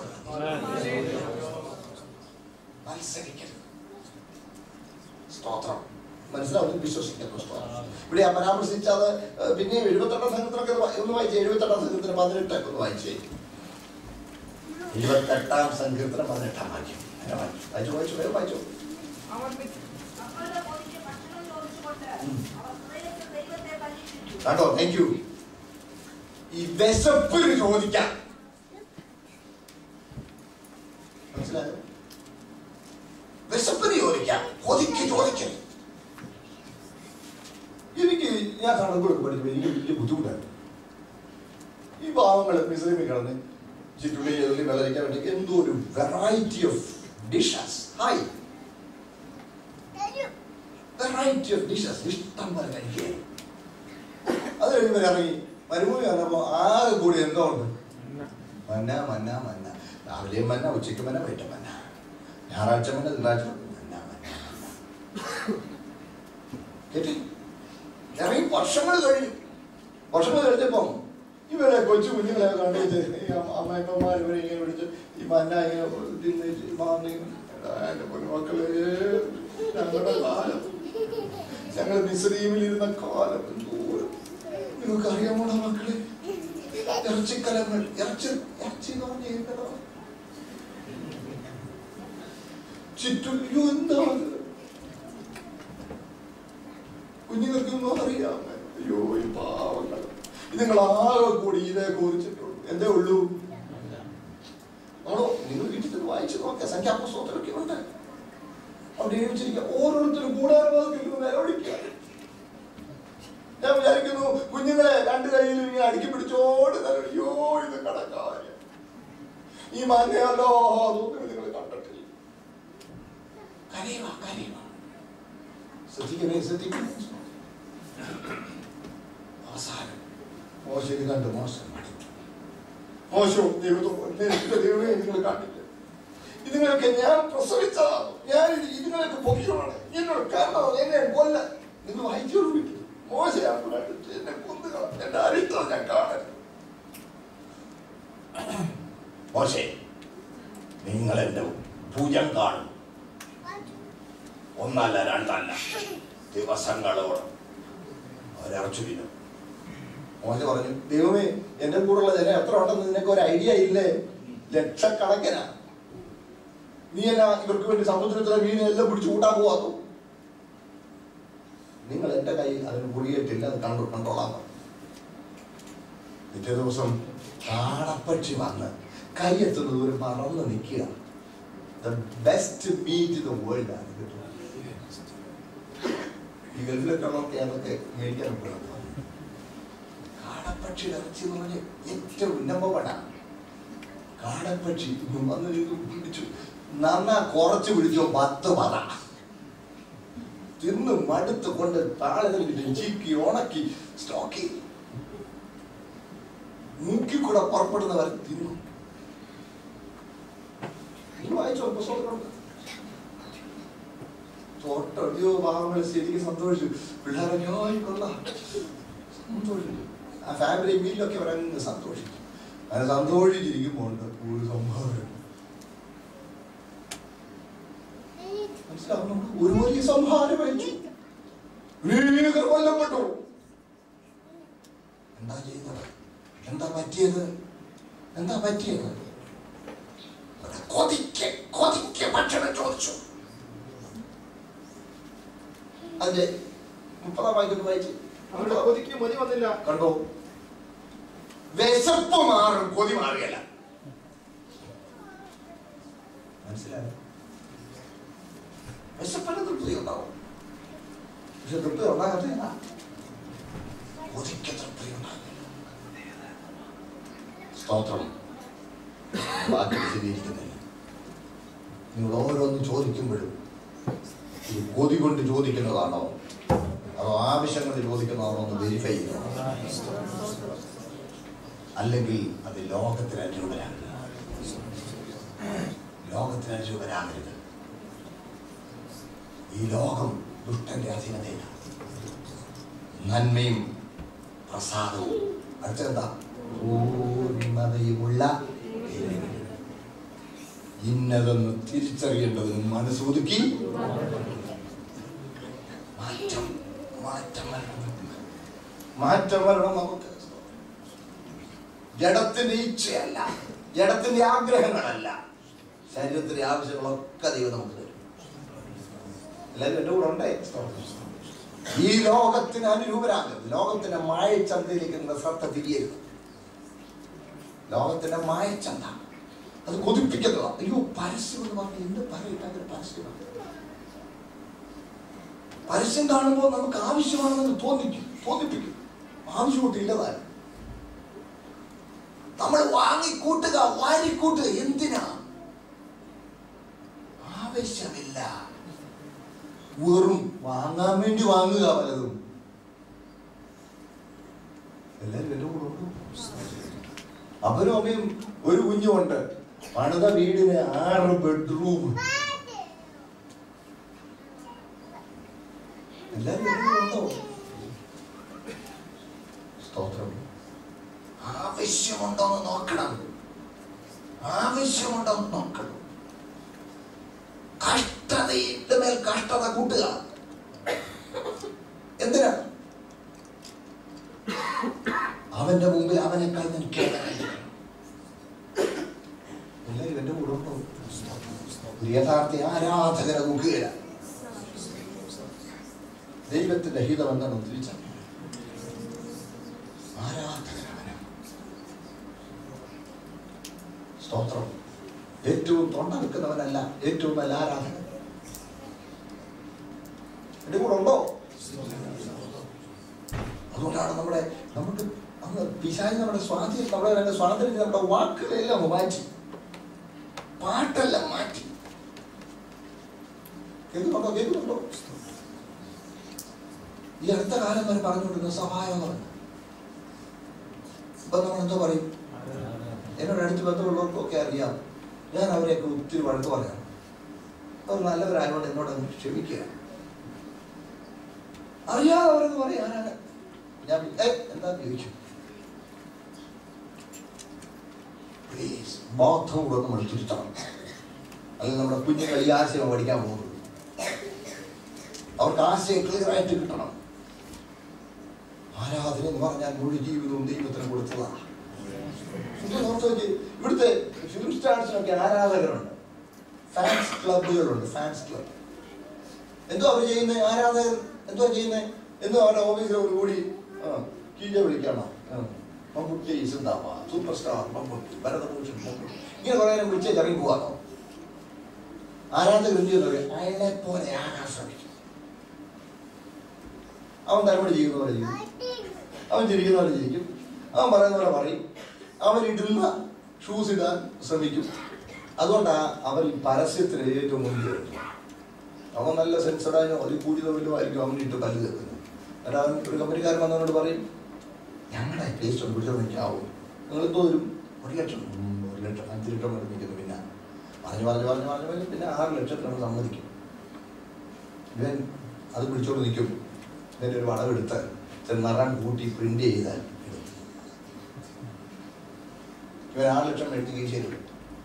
മത്സരിക്കരുത് സ്തോത്രം മനസ്സിലാവും വിശ്വസിക്കുന്നു സ്തോത്രം ഇവിടെ ആ പരാമർശിച്ച അത് ഏഹ്, പിന്നെ എഴുപത്തെട്ടാം സംഘത്തിനൊക്കെ ഒന്ന് വായി- ഒന്ന് വായിച്ചേ എഴുപത്തെട്ടാം സംഘത്തിന് പതിനെട്ടൊക്കെ ഒന്ന് വായിച്ചേ ഇരുപത്തെട്ടാം സങ്കീർത്തനം പതിനെട്ടാം വാക്യം അങ്ങനെ വായിച്ചു വായിച്ചു വായിച്ചു വേഗം വായിച്ചു അവർ മിഥ്യ- മക്കളുടെ കൊതിക്ക് ഭക്ഷണം ചോദിച്ചുകൊണ്ട് അവർ ഹൃദയത്തിൽ ദൈവത്തെ പരീക്ഷിച്ചു കേട്ടോ താങ്ക് യു ഈ വിശപ്പിന് ചോദിക്കാം മനസ്സിലായോ വിശപ്പിന് ചോദിക്കാം കൊതിക്ക് ചോദിക്കരുത് എനിക്ക് ഞാൻ കണക്കൊക്കെ പഠിച്ചപ്പോൾ എനിക്ക് വലിയ ബുദ്ധിമുട്ടായിരുന്നു ഈ പാവങ്ങൾ മിശ്രമിൽ കിടന്ന് ചുറ്റുള്ളി എള്ളി വെള്ളരിക്കാൻ വേണ്ടി എന്തോ ഒരു variety of dishes hi variety of dishes ഇഷ്ടം പോലെ കഴിക്കുക അത് കഴിയുമ്പോൾ ഇറങ്ങി മരുഭൂമി വന്നപ്പോൾ ആകെ കൂടി എന്തോ ഉണ്ട് മന്ന മന്ന മന്ന രാവിലെയും മന്ന ഉച്ചയ്ക്ക് മന്ന വൈകിട്ട് മന്ന ഞായറാഴ്ച മന്ന തിങ്കളാഴ്ച മന്ന മന്ന മന്ന കേട്ടി ഇറങ്ങി വർഷങ്ങൾ കഴിഞ്ഞു വർഷങ്ങൾ കഴിഞ്ഞപ്പം ഇവരെ കൊച്ചു കുഞ്ഞുങ്ങളെ കണ്ടിട്ട് ഈ അമ്മയപ്പന്മാർ ഇവരെ ഇങ്ങനെ വിളിച്ച് ഈ മന്ന ഇങ്ങനെ തിന്ന് മാന്നി എടാ, എൻ്റെ പൊന്നുമക്കളെ ഞങ്ങളുടെ കാലം ഞങ്ങൾ മിസ്രീമിൽ ഇരുന്ന കാലം എന്തോരം നിങ്ങൾക്ക് അറിയാമോ മക്കളെ ഇറച്ചിക്കലങ്ങൾ ഇറച്ചി ഇറച്ചി എന്ന് പറഞ്ഞ കേട്ടതാ ചുറ്റും അയ്യോ എന്താ അത്? കുഞ്ഞുങ്ങൾക്കൊന്നും അറിയാം അയ്യോ ഈ പാവങ്ങൾ നിങ്ങൾ ആകെ കൂടി ഇതേ കുറിച്ചിട്ടുള്ളൂ എന്തേ ഉള്ളൂ ആണോ നിങ്ങൾ വീട്ടിൽ ചെന്ന് വായിച്ചു നോക്കാം സംഖ്യാപുസ്തകത്തിലൊക്കെ ഉണ്ട് അവിടെ എഴുതി വെച്ചിരിക്കുക ഓരോരുത്തരും കൂടാരവാദത്തിൽ നിന്ന് നിലവിളിക്കുക ഞാൻ വിചാരിക്കുന്നു കുഞ്ഞുങ്ങളെ രണ്ട് കൈയിലും ഇങ്ങനെ അടുക്കി പിടിച്ചോട് അയ്യോ ഇത് കടക്കാര് ഈ മാന്യല്ലോ അതൊന്നും നിങ്ങൾ കണ്ടിട്ടില്ല കരയുക കരയുക ശ്രദ്ധിക്കണേ ശ്രദ്ധിക്കണേ അവസാനം മോശം കണ്ട് മോശം മടുത്തു മോശവും ദൈവത്തോട് നേരിട്ട് ദൈവമേ നിങ്ങൾ കണ്ടില്ല ഇതുങ്ങളൊക്കെ ഞാൻ പ്രസവിച്ചതാണ് ഞാൻ ഇത് ഇതുങ്ങളൊക്കെ പൊക്കിയാണ് എന്നോട് കാരണം എന്നെ കൊല്ല നിങ്ങൾ വായിച്ചോളൂ വീട്ടിൽ മോശയാണ് കണ്ടിട്ട് എന്നെ കൊന്നുകള എന്റെ അരിത്തം ഞാൻ കാണരുത് മോശേ നിങ്ങൾ എന്റെ ഭുജം കാണും ഒന്നല്ല രണ്ടല്ല ദിവസങ്ങളോളം ഒരറച്ചു വീണു മോശ പറഞ്ഞു ദൈവമേ എന്റെ കൂടെയുള്ള ജനം എത്ര ഉണ്ടെന്ന് നിനക്ക് ഒരു ഐഡിയ ഇല്ലേ ലക്ഷക്കണക്കിനാ നീ എന്നാ ഇവർക്ക് വേണ്ടി സമുദ്രത്തിലെ മീനെ എല്ലാം പിടിച്ച് കൂട്ടാൻ പോവാത്തു നിങ്ങൾ എന്റെ കയ്യിൽ അതിന് കുറിയിട്ടില്ല അത് കണ്ടു കണ്ടോളാൻ പറഞ്ഞു പിറ്റേ ദിവസം കാടപ്പക്ഷി വന്ന് കൈയെത്തുന്നത് ഒരു മറന്ന് നിൽക്കുക the best meat in the world ആണ് ഇത്. ഈ ഗൾഫിലൊക്കെ ഉള്ളവർക്ക് അതൊക്കെ മേടിക്കാൻ പറ്റുന്നത് കാടപ്പക്ഷി പക്ഷിയുടെ ഇറച്ചി എന്ന് പറഞ്ഞ ഏറ്റവും നമ്പർ വണ്ണാണ് കാടൻ പക്ഷി വന്ന് നിന്ന് പിടിച്ചു നന്നാ കുറച്ച് പിടിച്ചോ പത്ത് പറ തിന്ന് മടുത്ത് കൊണ്ട് താളത്തിൽ ചീക്കി ഉണക്കി സ്റ്റോക്ക് ചെയ്തു മൂക്കി കൂടെ പുറപ്പെടുന്നവർ തിന്നു നീ വായിച്ചോ പുസ്തകത്തിലുണ്ട് തൊട്ടടിയോ ഭാഗങ്ങൾ ശരിക്കും സന്തോഷിച്ചു പിള്ളേരൊക്കെ ആയി കൊള്ളാം സന്തോഷിച്ചു ആ ഫാമിലി മീലിലൊക്കെ അവരങ്ങ് സന്തോഷിച്ചു അങ്ങനെ സന്തോഷിച്ചിരിക്കുമ്പോൾ ഒരു സംഭാവന മനസ്സിലാവുന്നുണ്ട് ഒരു വലിയ സംഹാരം അയച്ചു അനേകർ കൊല്ലപ്പെട്ടു എന്താ ചെയ്തത് എന്താ പറ്റിയത് എന്താ പറ്റിയത് അവിടെ കൊതിക്ക് കൊതിക്ക് ഭക്ഷണം ചോദിച്ചു അതിന്റെ മുപ്പതാം വായിക്കുന്നു വായിച്ച് അവരുടെ കൊതിക്ക് മതി വന്നില്ല കണ്ടോ വിശപ്പ് മാറും കൊതി മാറിയല്ല മനസ്സിലായോ വിശപ്പിന് തൃപ്തി ഉണ്ടാവും പക്ഷെ തൃപ്തി ഉണ്ടാകത്തില്ല കൊതിക്ക് തൃപ്തി ഉണ്ടാകില്ല സ്തോത്രം ബാക്കി വിശദീകരിക്കുന്നില്ല നിങ്ങൾ ഓരോന്ന് ചോദിക്കുമ്പോഴും ഈ കൊതി കൊണ്ട് ചോദിക്കുന്നതാണോ അതോ ആവശ്യം കൊണ്ട് ചോദിക്കുന്നതാണോ എന്ന് വെരിഫൈ ചെയ്യണം അല്ലെങ്കിൽ അത് ലോകത്തിന് അനുരൂപരാകരുത് ലോകത്തിന് അനുരൂപരാകരുത് ഈ ലോകം ദുഷ്ടന്റെ അധീനതയിലാണ് നന്മയും പ്രസാദവും അടുത്തെന്താ പൂർണ്ണതയുമുള്ള ദൈവം. ഇന്നതെന്ന് തിരിച്ചറിയേണ്ടതിന് മനസ്സൊതുക്കി മാറ്റം മാറ്റം വരണം മാറ്റം വരണം നമുക്ക് ജഡത്തിന്റെ ഇച്ഛയല്ല ജഡത്തിന്റെ ആഗ്രഹങ്ങളല്ല ശരീരത്തിന്റെ ആവശ്യങ്ങളൊക്കെ ദൈവം നമുക്ക് തരും എല്ലാവരും എൻ്റെ കൂടെ ഉണ്ടേ ഈ ലോകത്തിന് അനുരൂപരാകരുത് ലോകത്തിന്റെ മായച്ചന്തയിലേക്ക് നിങ്ങൾ ശ്രദ്ധ തിരിയരുത് ലോകത്തിന്റെ മായച്ചന്ത അത് കൊതിപ്പിക്കുന്നതാ അയ്യോ പരസ്യം എന്ന് പറഞ്ഞ് എന്ത് പറയിട്ടാൽ പരസ്യമാണ് പരസ്യം കാണുമ്പോൾ നമുക്ക് ആവശ്യമാണെന്ന് തോന്നിക്കും തോന്നിപ്പിക്കും ആവശ്യമൊട്ടില്ലതാനും നമ്മൾ വാങ്ങിക്കൂട്ടുക വാരിക്കൂട്ടുക എന്തിനാ ആവശ്യമില്ല വെറും വാങ്ങാൻ വേണ്ടി വാങ്ങുക പലതും എല്ലാരും എന്റെ കൂടെ ഉണ്ടോ? അപ്പനും അമ്മയും ഒരു കുഞ്ഞുമുണ്ട് പണിത വീടിന് ആറ് ബെഡ്റൂം എല്ലാരും എന്റെ കൂടെ ഉണ്ടോ സ്തോത്രം ആവശ്യമുണ്ടോ എന്ന് നോക്കണം ആവശ്യമുണ്ടോ എന്ന് നോക്കണം കഷ്ടതയുടെ മേൽ കഷ്ടത കൂട്ടുക എന്തിനാ അവന്റെ മുമ്പിൽ അവനേക്കാൾ ഞാൻ കേവലമായിരിക്കണം. എല്ലാവരും എന്റെ കൂടെ ഉണ്ടോ ഒരു യഥാർത്ഥ ആരാധകരെ നോക്കുകയില്ല ദൈവത്തിന്റെ ഹിതം എന്താണെന്ന് തിരിച്ചറിയാം ആരാധകരാണ് സ്തോത്രം ഏറ്റവും തൊണ്ട വെക്കുന്നവനല്ല ഏറ്റവും നല്ല ആരാധകൻ എന്റെ കൂടെ ഉണ്ടോ അതുകൊണ്ടാണ് നമ്മുടെ നമുക്ക് അന്ന് പിശാചി നമ്മുടെ സ്വാധീനം നമ്മുടെ രണ്ട് സ്വാതന്ത്ര്യം നമ്മുടെ വാക്കുകളെല്ലാം അങ്ങ് മാറ്റി പാട്ടെല്ലാം മാറ്റി കേൾക്കുന്നുണ്ടോ കേൾക്കുന്നുണ്ടോ ഈ അടുത്ത കാലം വരെ പറഞ്ഞുകൊണ്ടിരുന്ന സഹായം ഇപ്പൊ നമ്മൾ എന്തോ പറയും എന്നോട് അടുത്ത് ബന്ധമുള്ളവർക്കൊക്കെ അറിയാം ഞാൻ അവരെയൊക്കെ ഒത്തിരി വഴക്ക് പറയാം അവർ നല്ലവരായതുകൊണ്ട് എന്നോട് അങ്ങ് ക്ഷമിക്കുക അറിയാതെ അവരെന്ന് പറയും ആരാണ് ഞാൻ ഏ എന്താ ചോദിച്ചു പ്ലീസ് ബോധം കൂടെ നമ്മൾ തിരുത്തണം അല്ലെങ്കിൽ നമ്മുടെ കുഞ്ഞുങ്ങൾ ഈ ആശയം പഠിക്കാൻ പോകുന്നത് അവർക്ക് ആശയം ക്ലിയർ ആയിട്ട് കിട്ടണം ആരാധന എന്ന് പറഞ്ഞാൽ മുഴു ജീവിതവും ദൈവത്തിന് കൊടുത്തതാണ് നിങ്ങൾ ഓർത്ത് നോക്കിയേ, ഇവിടുത്തെ ഫിലിം സ്റ്റാർസിനൊക്കെ ആരാധകരുണ്ട് ഫാൻസ് ക്ലബുകളുണ്ട് ഫാൻസ് ക്ലബ് എന്തോ അവർ ചെയ്യുന്നത് ആരാധകർ എന്തോ ചെയ്യുന്നത് എന്തോ അവരുടെ ഓഫീസിൽ ഒരു കൂടി ആ, കീഴ വിളിക്കണം ആ, മമ്മൂട്ടി സിന്താമ സൂപ്പർ സ്റ്റാർ മമ്മൂട്ടി ഭരതഭൂഷൺ മമ്മൂട്ടി ഇങ്ങനെ കുറേ നേരം വിളിച്ചേ ഇറങ്ങി പോവാനോ ആരാധകർ എന്ത് ചെയ്യുന്നത് അയാളെ പോലെ ആകാൻ ശ്രമിക്കും അവൻ തലമുടി ചെയ്യുന്ന പോലെ ചെയ്യും അവൻ ചിരിക്കുന്ന പോലെ ചിരിക്കും അവൻ പറയുന്ന പോലെ പറയും അവൻ ഇടുന്ന ഷൂസ് ഇടാൻ ശ്രമിക്കും അതുകൊണ്ടാണ് അവൻ ഈ പരസ്യത്തിന് ഏറ്റവും മുന്നിൽ വരുന്നത് അവൻ നല്ല സെൻസഡായ ഒരു കൂടിയതോ വല്ലതും ആയിരിക്കും അവൻ ഇട്ട് പല്ല് തീർക്കുന്നത് എന്നിട്ട് അവൻ ഒരു കമ്പനിക്കാരൻ വന്നവനോട് പറയും ഞങ്ങളുടെ പേസ്റ്റ് ഒന്ന് പിടിച്ചോ നിൽക്കാവോ നിങ്ങളിപ്പോൾ ഒരു ഒരു ലക്ഷം ഉം, ഒരു ലക്ഷം അഞ്ച് ലക്ഷം കൊണ്ട് നിൽക്കുന്നു പിന്നെ പറഞ്ഞു പറഞ്ഞു പറഞ്ഞു പറഞ്ഞു പറഞ്ഞു പിന്നെ ആറ് ലക്ഷത്തിനോട് സമ്മതിക്കും ഇവൻ അത് പിടിച്ചോണ്ട് നിൽക്കും ഇതിൻ്റെ ഒരു വളവെടുത്ത് ചില നിറം കൂട്ടി പ്രിന്റ് ചെയ്താൽ ഇടും ഇവൻ ആറ് ലക്ഷം മേടിച്ച് കീശയിൽ ഇടും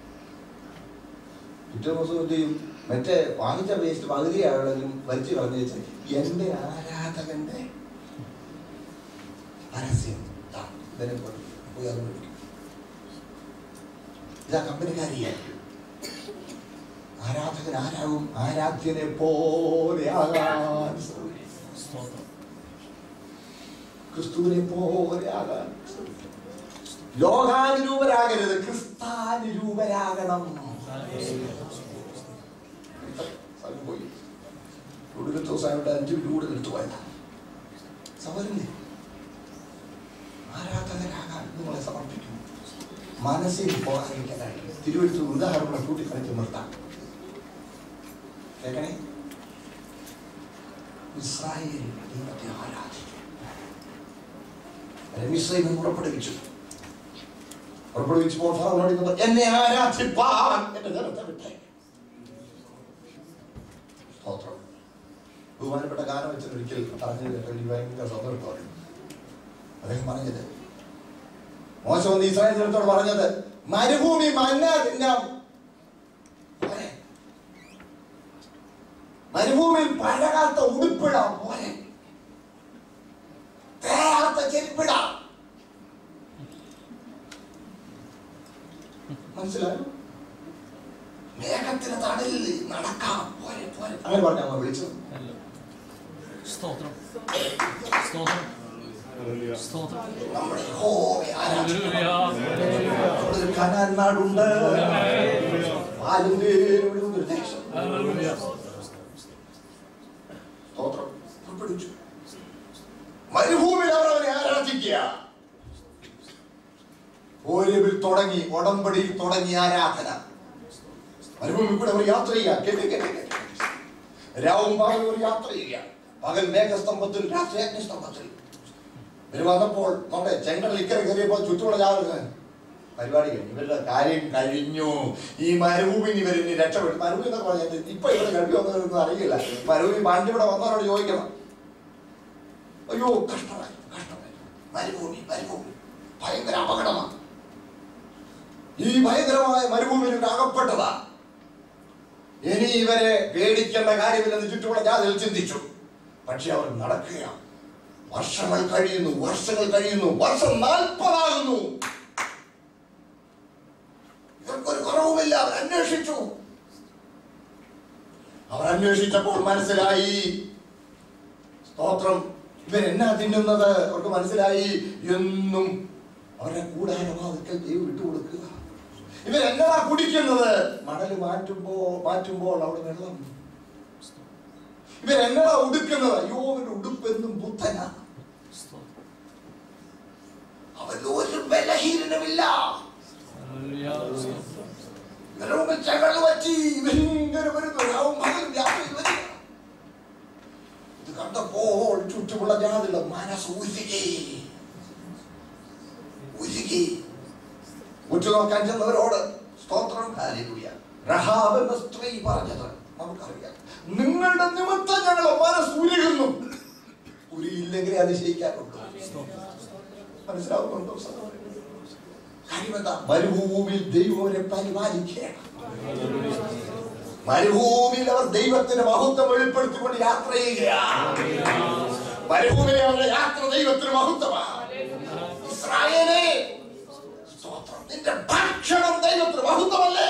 പിറ്റേ ദിവസം എന്ത് ചെയ്യും മറ്റേ വാങ്ങിച്ച വേസ്റ്റ് പകുതി ആളുകളും വലിച്ചു കളഞ്ഞു വെച്ചാൽ എൻ്റെ ആരാധകന്റെ പരസ്യം ദാ, ഇവനെ പോലെ പോയി അത് മേടിക്കും ഇതാ കമ്പനിക്കാരിയാ ആരാധകൻ ആരാകും ആരാധ്യനെ പോലെ ആകാൻ ശ്രമിക്കും. ക്രിസ്തുവിനെ പോലെ ആകാൻ ശ്രമിക്കും. ലോകാനുരൂപരാകരുത് ക്രിസ്താനുരൂപരാകണം സ്ഥലം പോയി കൂടുതൽ ദിവസമായിട്ട് അഞ്ച് മിനിറ്റ് കൂടുതൽ എടുത്തു പോയതാ സവരല്ലേ ആരാധകരാകാൻ നിങ്ങളെ സമർപ്പിക്കും മനസ്സിൽ പോകാതിരിക്കാനായിട്ട് തിരുവഴുത്ത് ഉദാഹരണം കൂട്ടിക്കളിച്ച് നിർത്താം കേൾക്കണേ ഇസ്രായേൽ ദൈവത്തെ ആരാധിച്ചു മിശ്രയും പുറപ്പെടുവിച്ചു പുറപ്പെടുവിച്ചപ്പോൾ ഫറവോനോട് ഇന്ന് പറഞ്ഞു, എന്നെ ആരാധിപ്പാൻ എന്റെ ജനത്തെ വിട്ടേ സ്തോത്രം ബഹുമാനപ്പെട്ട ഗാനം വെച്ചിട്ട് ഒരിക്കൽ പറഞ്ഞത് കേട്ടോ എനിക്ക് ഭയങ്കര സന്തോഷം പറയും അദ്ദേഹം പറഞ്ഞത് മോശം വന്ന് ഇസ്രായേൽ ജനത്തോട് പറഞ്ഞത് മരുഭൂമി മഞ്ഞ തിന്നാം പോരെ. മരുഭൂമിയിൽ പഴകാത്ത ഉടുപ്പിടാം പോലെ തേയാത്ത ചെരുപ്പിടാം മനസ്സിലായോ മേഘത്തിന് തടലിൽ നടക്കാം പോരെ പോരെ അങ്ങനെ പറഞ്ഞ അമ്മ വിളിച്ചത് സ്തോത്രം സ്തോത്രം സ്തോത്രം നമ്മുടെ യഹോവയെ ആരാധിക്കണം. ഹല്ലേലൂയ. അവിടെ ഒരു കനാൻ നാടുണ്ട് പാലും തേനും ഒഴുകുന്ന ഒരു ദേശം ഹല്ലേലൂയ. സ്തോത്രം പുറപ്പെടുവിച്ചു മരുഭൂമിയിൽ അവർ അവനെ ആരാധിക്കുക ഓരവിൽ തുടങ്ങി ഉടമ്പടിയിൽ തുടങ്ങി ആരാധന മരുഭൂമിയിൽ കൂടെ അവർ യാത്ര ചെയ്യുക കേട്ട് കേട്ട് കേട്ട്. രാവും പകലും ഒരു യാത്ര ചെയ്യുക പകൽ മേഘസ്തംഭത്തിൽ രാത്രി അഗ്നിസ്തംഭത്തിൽ ഇവർ വന്നപ്പോൾ നമ്മുടെ ചെങ്കടൽ ഇക്കരെ കയറിയപ്പോൾ ചുറ്റുമുള്ള ജാതക പരിപാടി കഴിഞ്ഞു ഇവരുടെ കാര്യം കഴിഞ്ഞു ഈ മരുഭൂമിയിൽ ഇവർ ഇനി രക്ഷപ്പെടും മരുഭൂമി എന്നൊക്കെ പറഞ്ഞാൽ ഇപ്പൊ ഇവിടെ കണ്ടു വന്നവരൊന്നും അറിയില്ല മരുഭൂമി പണ്ട് ഇവിടെ വന്നവരോട് ചോദിക്കണം അയ്യോ കഷ്ടമായി കഷ്ടമായി മരുഭൂമി മരുഭൂമി ഭയങ്കര അപകടമാണ് ഈ ഭയങ്കരമായ മരുഭൂമിയിൽ ഇവർ അകപ്പെട്ടതാ ഇനി ഇവരെ പേടിക്കേണ്ട കാര്യമില്ലെന്ന് ചുറ്റുമുള്ള ജാതികൾ ചിന്തിച്ചു പക്ഷെ അവർ നടക്കുകയാണ് വർഷങ്ങൾ കഴിയുന്നു വർഷങ്ങൾ കഴിയുന്നു വർഷം നാൽപ്പതാകുന്നു ഇവർക്കൊരു കുറവുമില്ല അവർ അന്വേഷിച്ചു അവർ അന്വേഷിച്ചപ്പോൾ മനസ്സിലായി സ്തോത്രം ഇവൻ എന്നാ തിന്നുന്നത് അവർക്ക് മനസ്സിലായി എന്നും അവരുടെ കൂടാരവാതിക്കൽ ദൈവം വിട്ടുകൊടുക്കുക ഇവൻ എന്നതാ കുടിക്കുന്നത് മണൽ മാറ്റുമ്പോ മാറ്റുമ്പോൾ അവിടെ വെള്ളം ഇവൻ എന്നതാ ഉടുക്കുന്നത് അയ്യോ അവന്റെ ഉടുപ്പ് എന്നും ബുദ്ധനാ അവൻ ഒരു ബലഹീനനുമില്ല ഹല്ലേലൂയ. ഇവരുടെ മുമ്പിൽ ചകൾ പറ്റി ഇവരിങ്ങനെ വരുന്നു രാവും പകലും രാത്രി വരിക ഇത് കണ്ടപ്പോൾ ചുറ്റുമുള്ള ജാതിയുടെ മനസ്സ് ഉരുകി ഉരുകി ഉറ്റുനോക്കാൻ ചെന്നവരോട് സ്തോത്രം ഹാലേലൂയ റഹാബ് എന്ന സ്ത്രീ പറഞ്ഞത് നമുക്കറിയാം നിങ്ങളുടെ നിമിത്തം ഞങ്ങൾ മനസ്സ് ഉരുകുന്നു ഉരിയില്ലെങ്കിൽ അതിശയിക്കാറുണ്ട് മനസ്സിലാവുന്നുണ്ടോ സഹോദരൻ കാര്യമെന്താ മരുഭൂമിയിൽ ദൈവം അവരെ പരിപാലിക്കുകയാണ് മരുഭൂമിയിൽ അവർ ദൈവത്തിന്റെ മഹത്വം വെളിപ്പെടുത്തിക്കൊണ്ട് യാത്ര ചെയ്യുകയാണ് മരുഭൂമിയിലെ അവരുടെ യാത്ര ദൈവത്തിന് മഹത്വമാണ് ഇസ്രായേലേ സ്തോത്രം നിന്റെ ഭക്ഷണം ദൈവത്തിന് മഹത്വമല്ലേ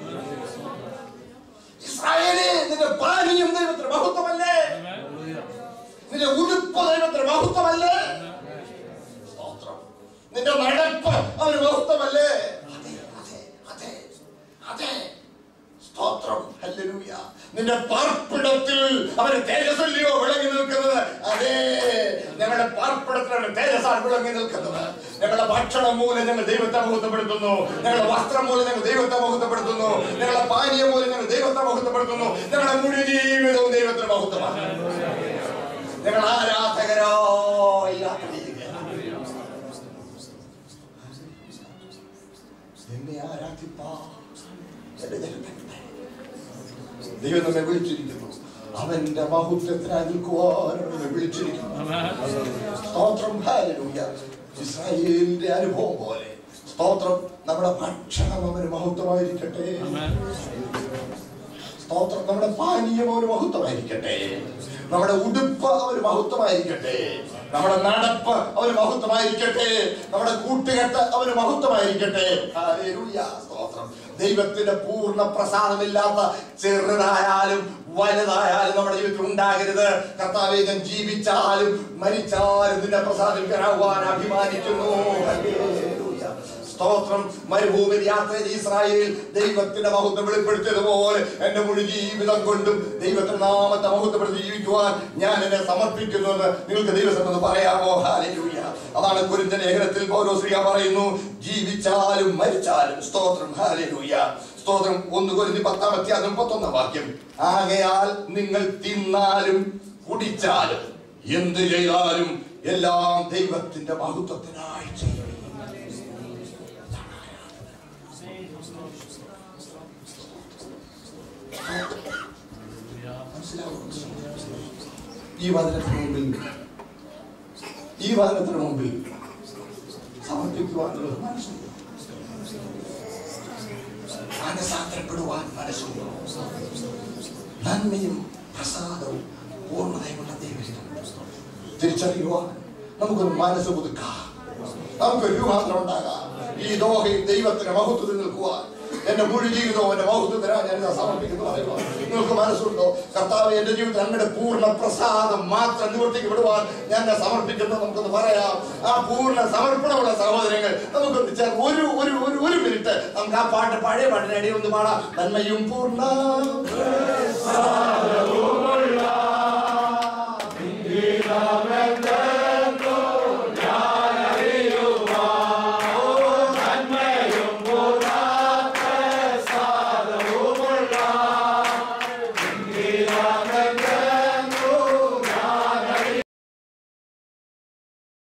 ഇസ്രായേലേ നിന്റെ പാനീയം ദൈവത്തിന് മഹത്വമല്ലേ നിന്റെ ഉടുപ്പ് ദൈവത്തിന് മഹത്വമല്ലേ സ്തോത്രം നിന്റെ നടപ്പ് അവന് മഹത്വമല്ലേ അതെ അതെ അതെ അതെ സ്തോത്രം ഹല്ലേലൂയ നിന്റെ പാർപ്പിടത്തിൽ അവന് തേജസ്വല്യോ വിളങ്ങി നിൽക്കുന്നത് അതെ ഞങ്ങളുടെ പാർപ്പിടത്തിൽ അവന് തേജസ്സാണ് വിളങ്ങി നിൽക്കുന്നത് ഞങ്ങളുടെ ഭക്ഷണം മൂലം ഞങ്ങൾ ദൈവത്തെ മഹത്വപ്പെടുത്തുന്നു ഞങ്ങളുടെ വസ്ത്രം മൂലം ഞങ്ങൾ ദൈവത്തെ മഹത്വപ്പെടുത്തുന്നു ഞങ്ങളുടെ പാനീയം മൂലം ഞങ്ങൾ ദൈവത്തെ മഹത്വപ്പെടുത്തുന്നു ഞങ്ങളുടെ മുഴു ജീവിതവും ദൈവത്തിന് മഹത്വമാണ് ഞങ്ങൾ ആരാധകരോ ഈ രാത്രി എന്നെ ആരാധിപ്പാ എന്റെ ജനത്തെ ദൈവം നമ്മെ വിളിച്ചിരിക്കുന്നു അവന്റെ മഹത്വത്തിനായി നിൽക്കുവാൻ അവൻ നമ്മെ വിളിച്ചിരിക്കുന്നു സ്തോത്രം ഹല്ലേലൂയ ഇസ്രായേലിന്റെ അനുഭവം പോലെ സ്തോത്രം നമ്മുടെ ഭക്ഷണം അവന് മഹത്വമായിരിക്കട്ടെ സ്തോത്രം നമ്മുടെ പാനീയം ഒരു മഹത്വമായിരിക്കട്ടെ നമ്മുടെ ഉടുപ്പ് ഒരു മഹത്വമായിരിക്കട്ടെ നമ്മുടെ നടപ്പ് ഒരു മഹത്വമായിരിക്കട്ടെ നമ്മുടെ കൂട്ടുകെട്ട് ഒരു മഹത്വമായിരിക്കട്ടെ ഹല്ലേലൂയ. സ്തോത്രം ദൈവത്തിന്റെ പൂർണ്ണ പ്രസാദമില്ലാത്ത ചെറുതായാലും വലുതായാലും നമ്മുടെ ജീവിതത്തിൽ ഉണ്ടാകരുത് കർത്താവെ ഞാൻ ജീവിച്ചാലും മരിച്ചാലും നിന്നെ പ്രസാദിക്കാനാവാൻ അഭിമാനിക്കുന്നു ഹല്ലേലൂയ. സ്തോത്രം മരുഭൂമിയിൽ യാത്ര ചെയ്ത ഇസ്രായേൽ ദൈവത്തിന്റെ മഹത്വം വെളിപ്പെടുത്തിയതുപോലെ എന്റെ മുഴു ജീവിതം കൊണ്ടും ദൈവത്തിന്റെ നാമത്തെ മഹത്വപ്പെടുത്തി ജീവിക്കുവാൻ ഞാൻ എന്നെ സമർപ്പിക്കുന്നു എന്ന് നിങ്ങൾക്ക് ദൈവം എന്ന് പറയാമോ ഹാലൂയ അതാണ് കുരിന്ത ലേഖനത്തിൽ പൗരോശ്രീയ പറയുന്നു ജീവിച്ചാലും മരിച്ചാലും സ്തോത്രം ഹാലൂയ സ്തോത്രം ഒന്ന് കുരുതി പത്താമത്തെ അത് മുപ്പത്തൊന്നാം വാക്യം ആകയാൽ നിങ്ങൾ തിന്നാലും കുടിച്ചാലും എന്ത് ചെയ്താലും എല്ലാം ദൈവത്തിന്റെ മഹത്വത്തിനായി ചെയ്യും ഈ വചനത്തിന് മുമ്പിൽ ഈ വചനത്തിന് മുമ്പിൽ സമർപ്പിക്കുവാനുള്ള ഒരു മനസ്സുണ്ട് മാനസാന്തരപ്പെടുവാൻ മനസ്സുണ്ട് നന്മയും പ്രസാദവും പൂർണ്ണതയുമുള്ള ദൈവം തിരിച്ചറിയുവാൻ നമുക്കൊരു മനസ്സ് പുതുക്കാം നമുക്കൊരു രൂപാന്തരം ഉണ്ടാകാം ഈ ദോഹയിൽ ദൈവത്തിന്റെ മഹത്വത്തിൽ നിൽക്കുവാൻ എന്റെ മുഴു ജീവിതവും എന്റെ മഹത്വത്തിനാണ് ഞാൻ ഇതാ സമർപ്പിക്കുന്നു പറയുക. നിങ്ങൾക്ക് മനസ്സുണ്ടോ കർത്താവ് എന്റെ ജീവിതത്തിൽ അങ്ങയുടെ പൂർണ്ണ പ്രസാദം മാത്രം നിവർത്തിക്ക് വിടുവാൻ ഞാൻ എന്നെ സമർപ്പിക്കുന്നു നമുക്കൊന്ന് പറയാം ആ പൂർണ്ണ സമർപ്പണമുള്ള സഹോദരങ്ങൾ നമുക്കൊന്ന് ചേർന്ന് ഒരു ഒരു ഒരു ഒരു മിനിറ്റ് നമുക്ക് ആ പാട്ട് പഴയ പാട്ടിന് ഇടയിൽ ഒന്ന് പാടാം നന്മയും പൂർണ്ണ പ്രസാദവും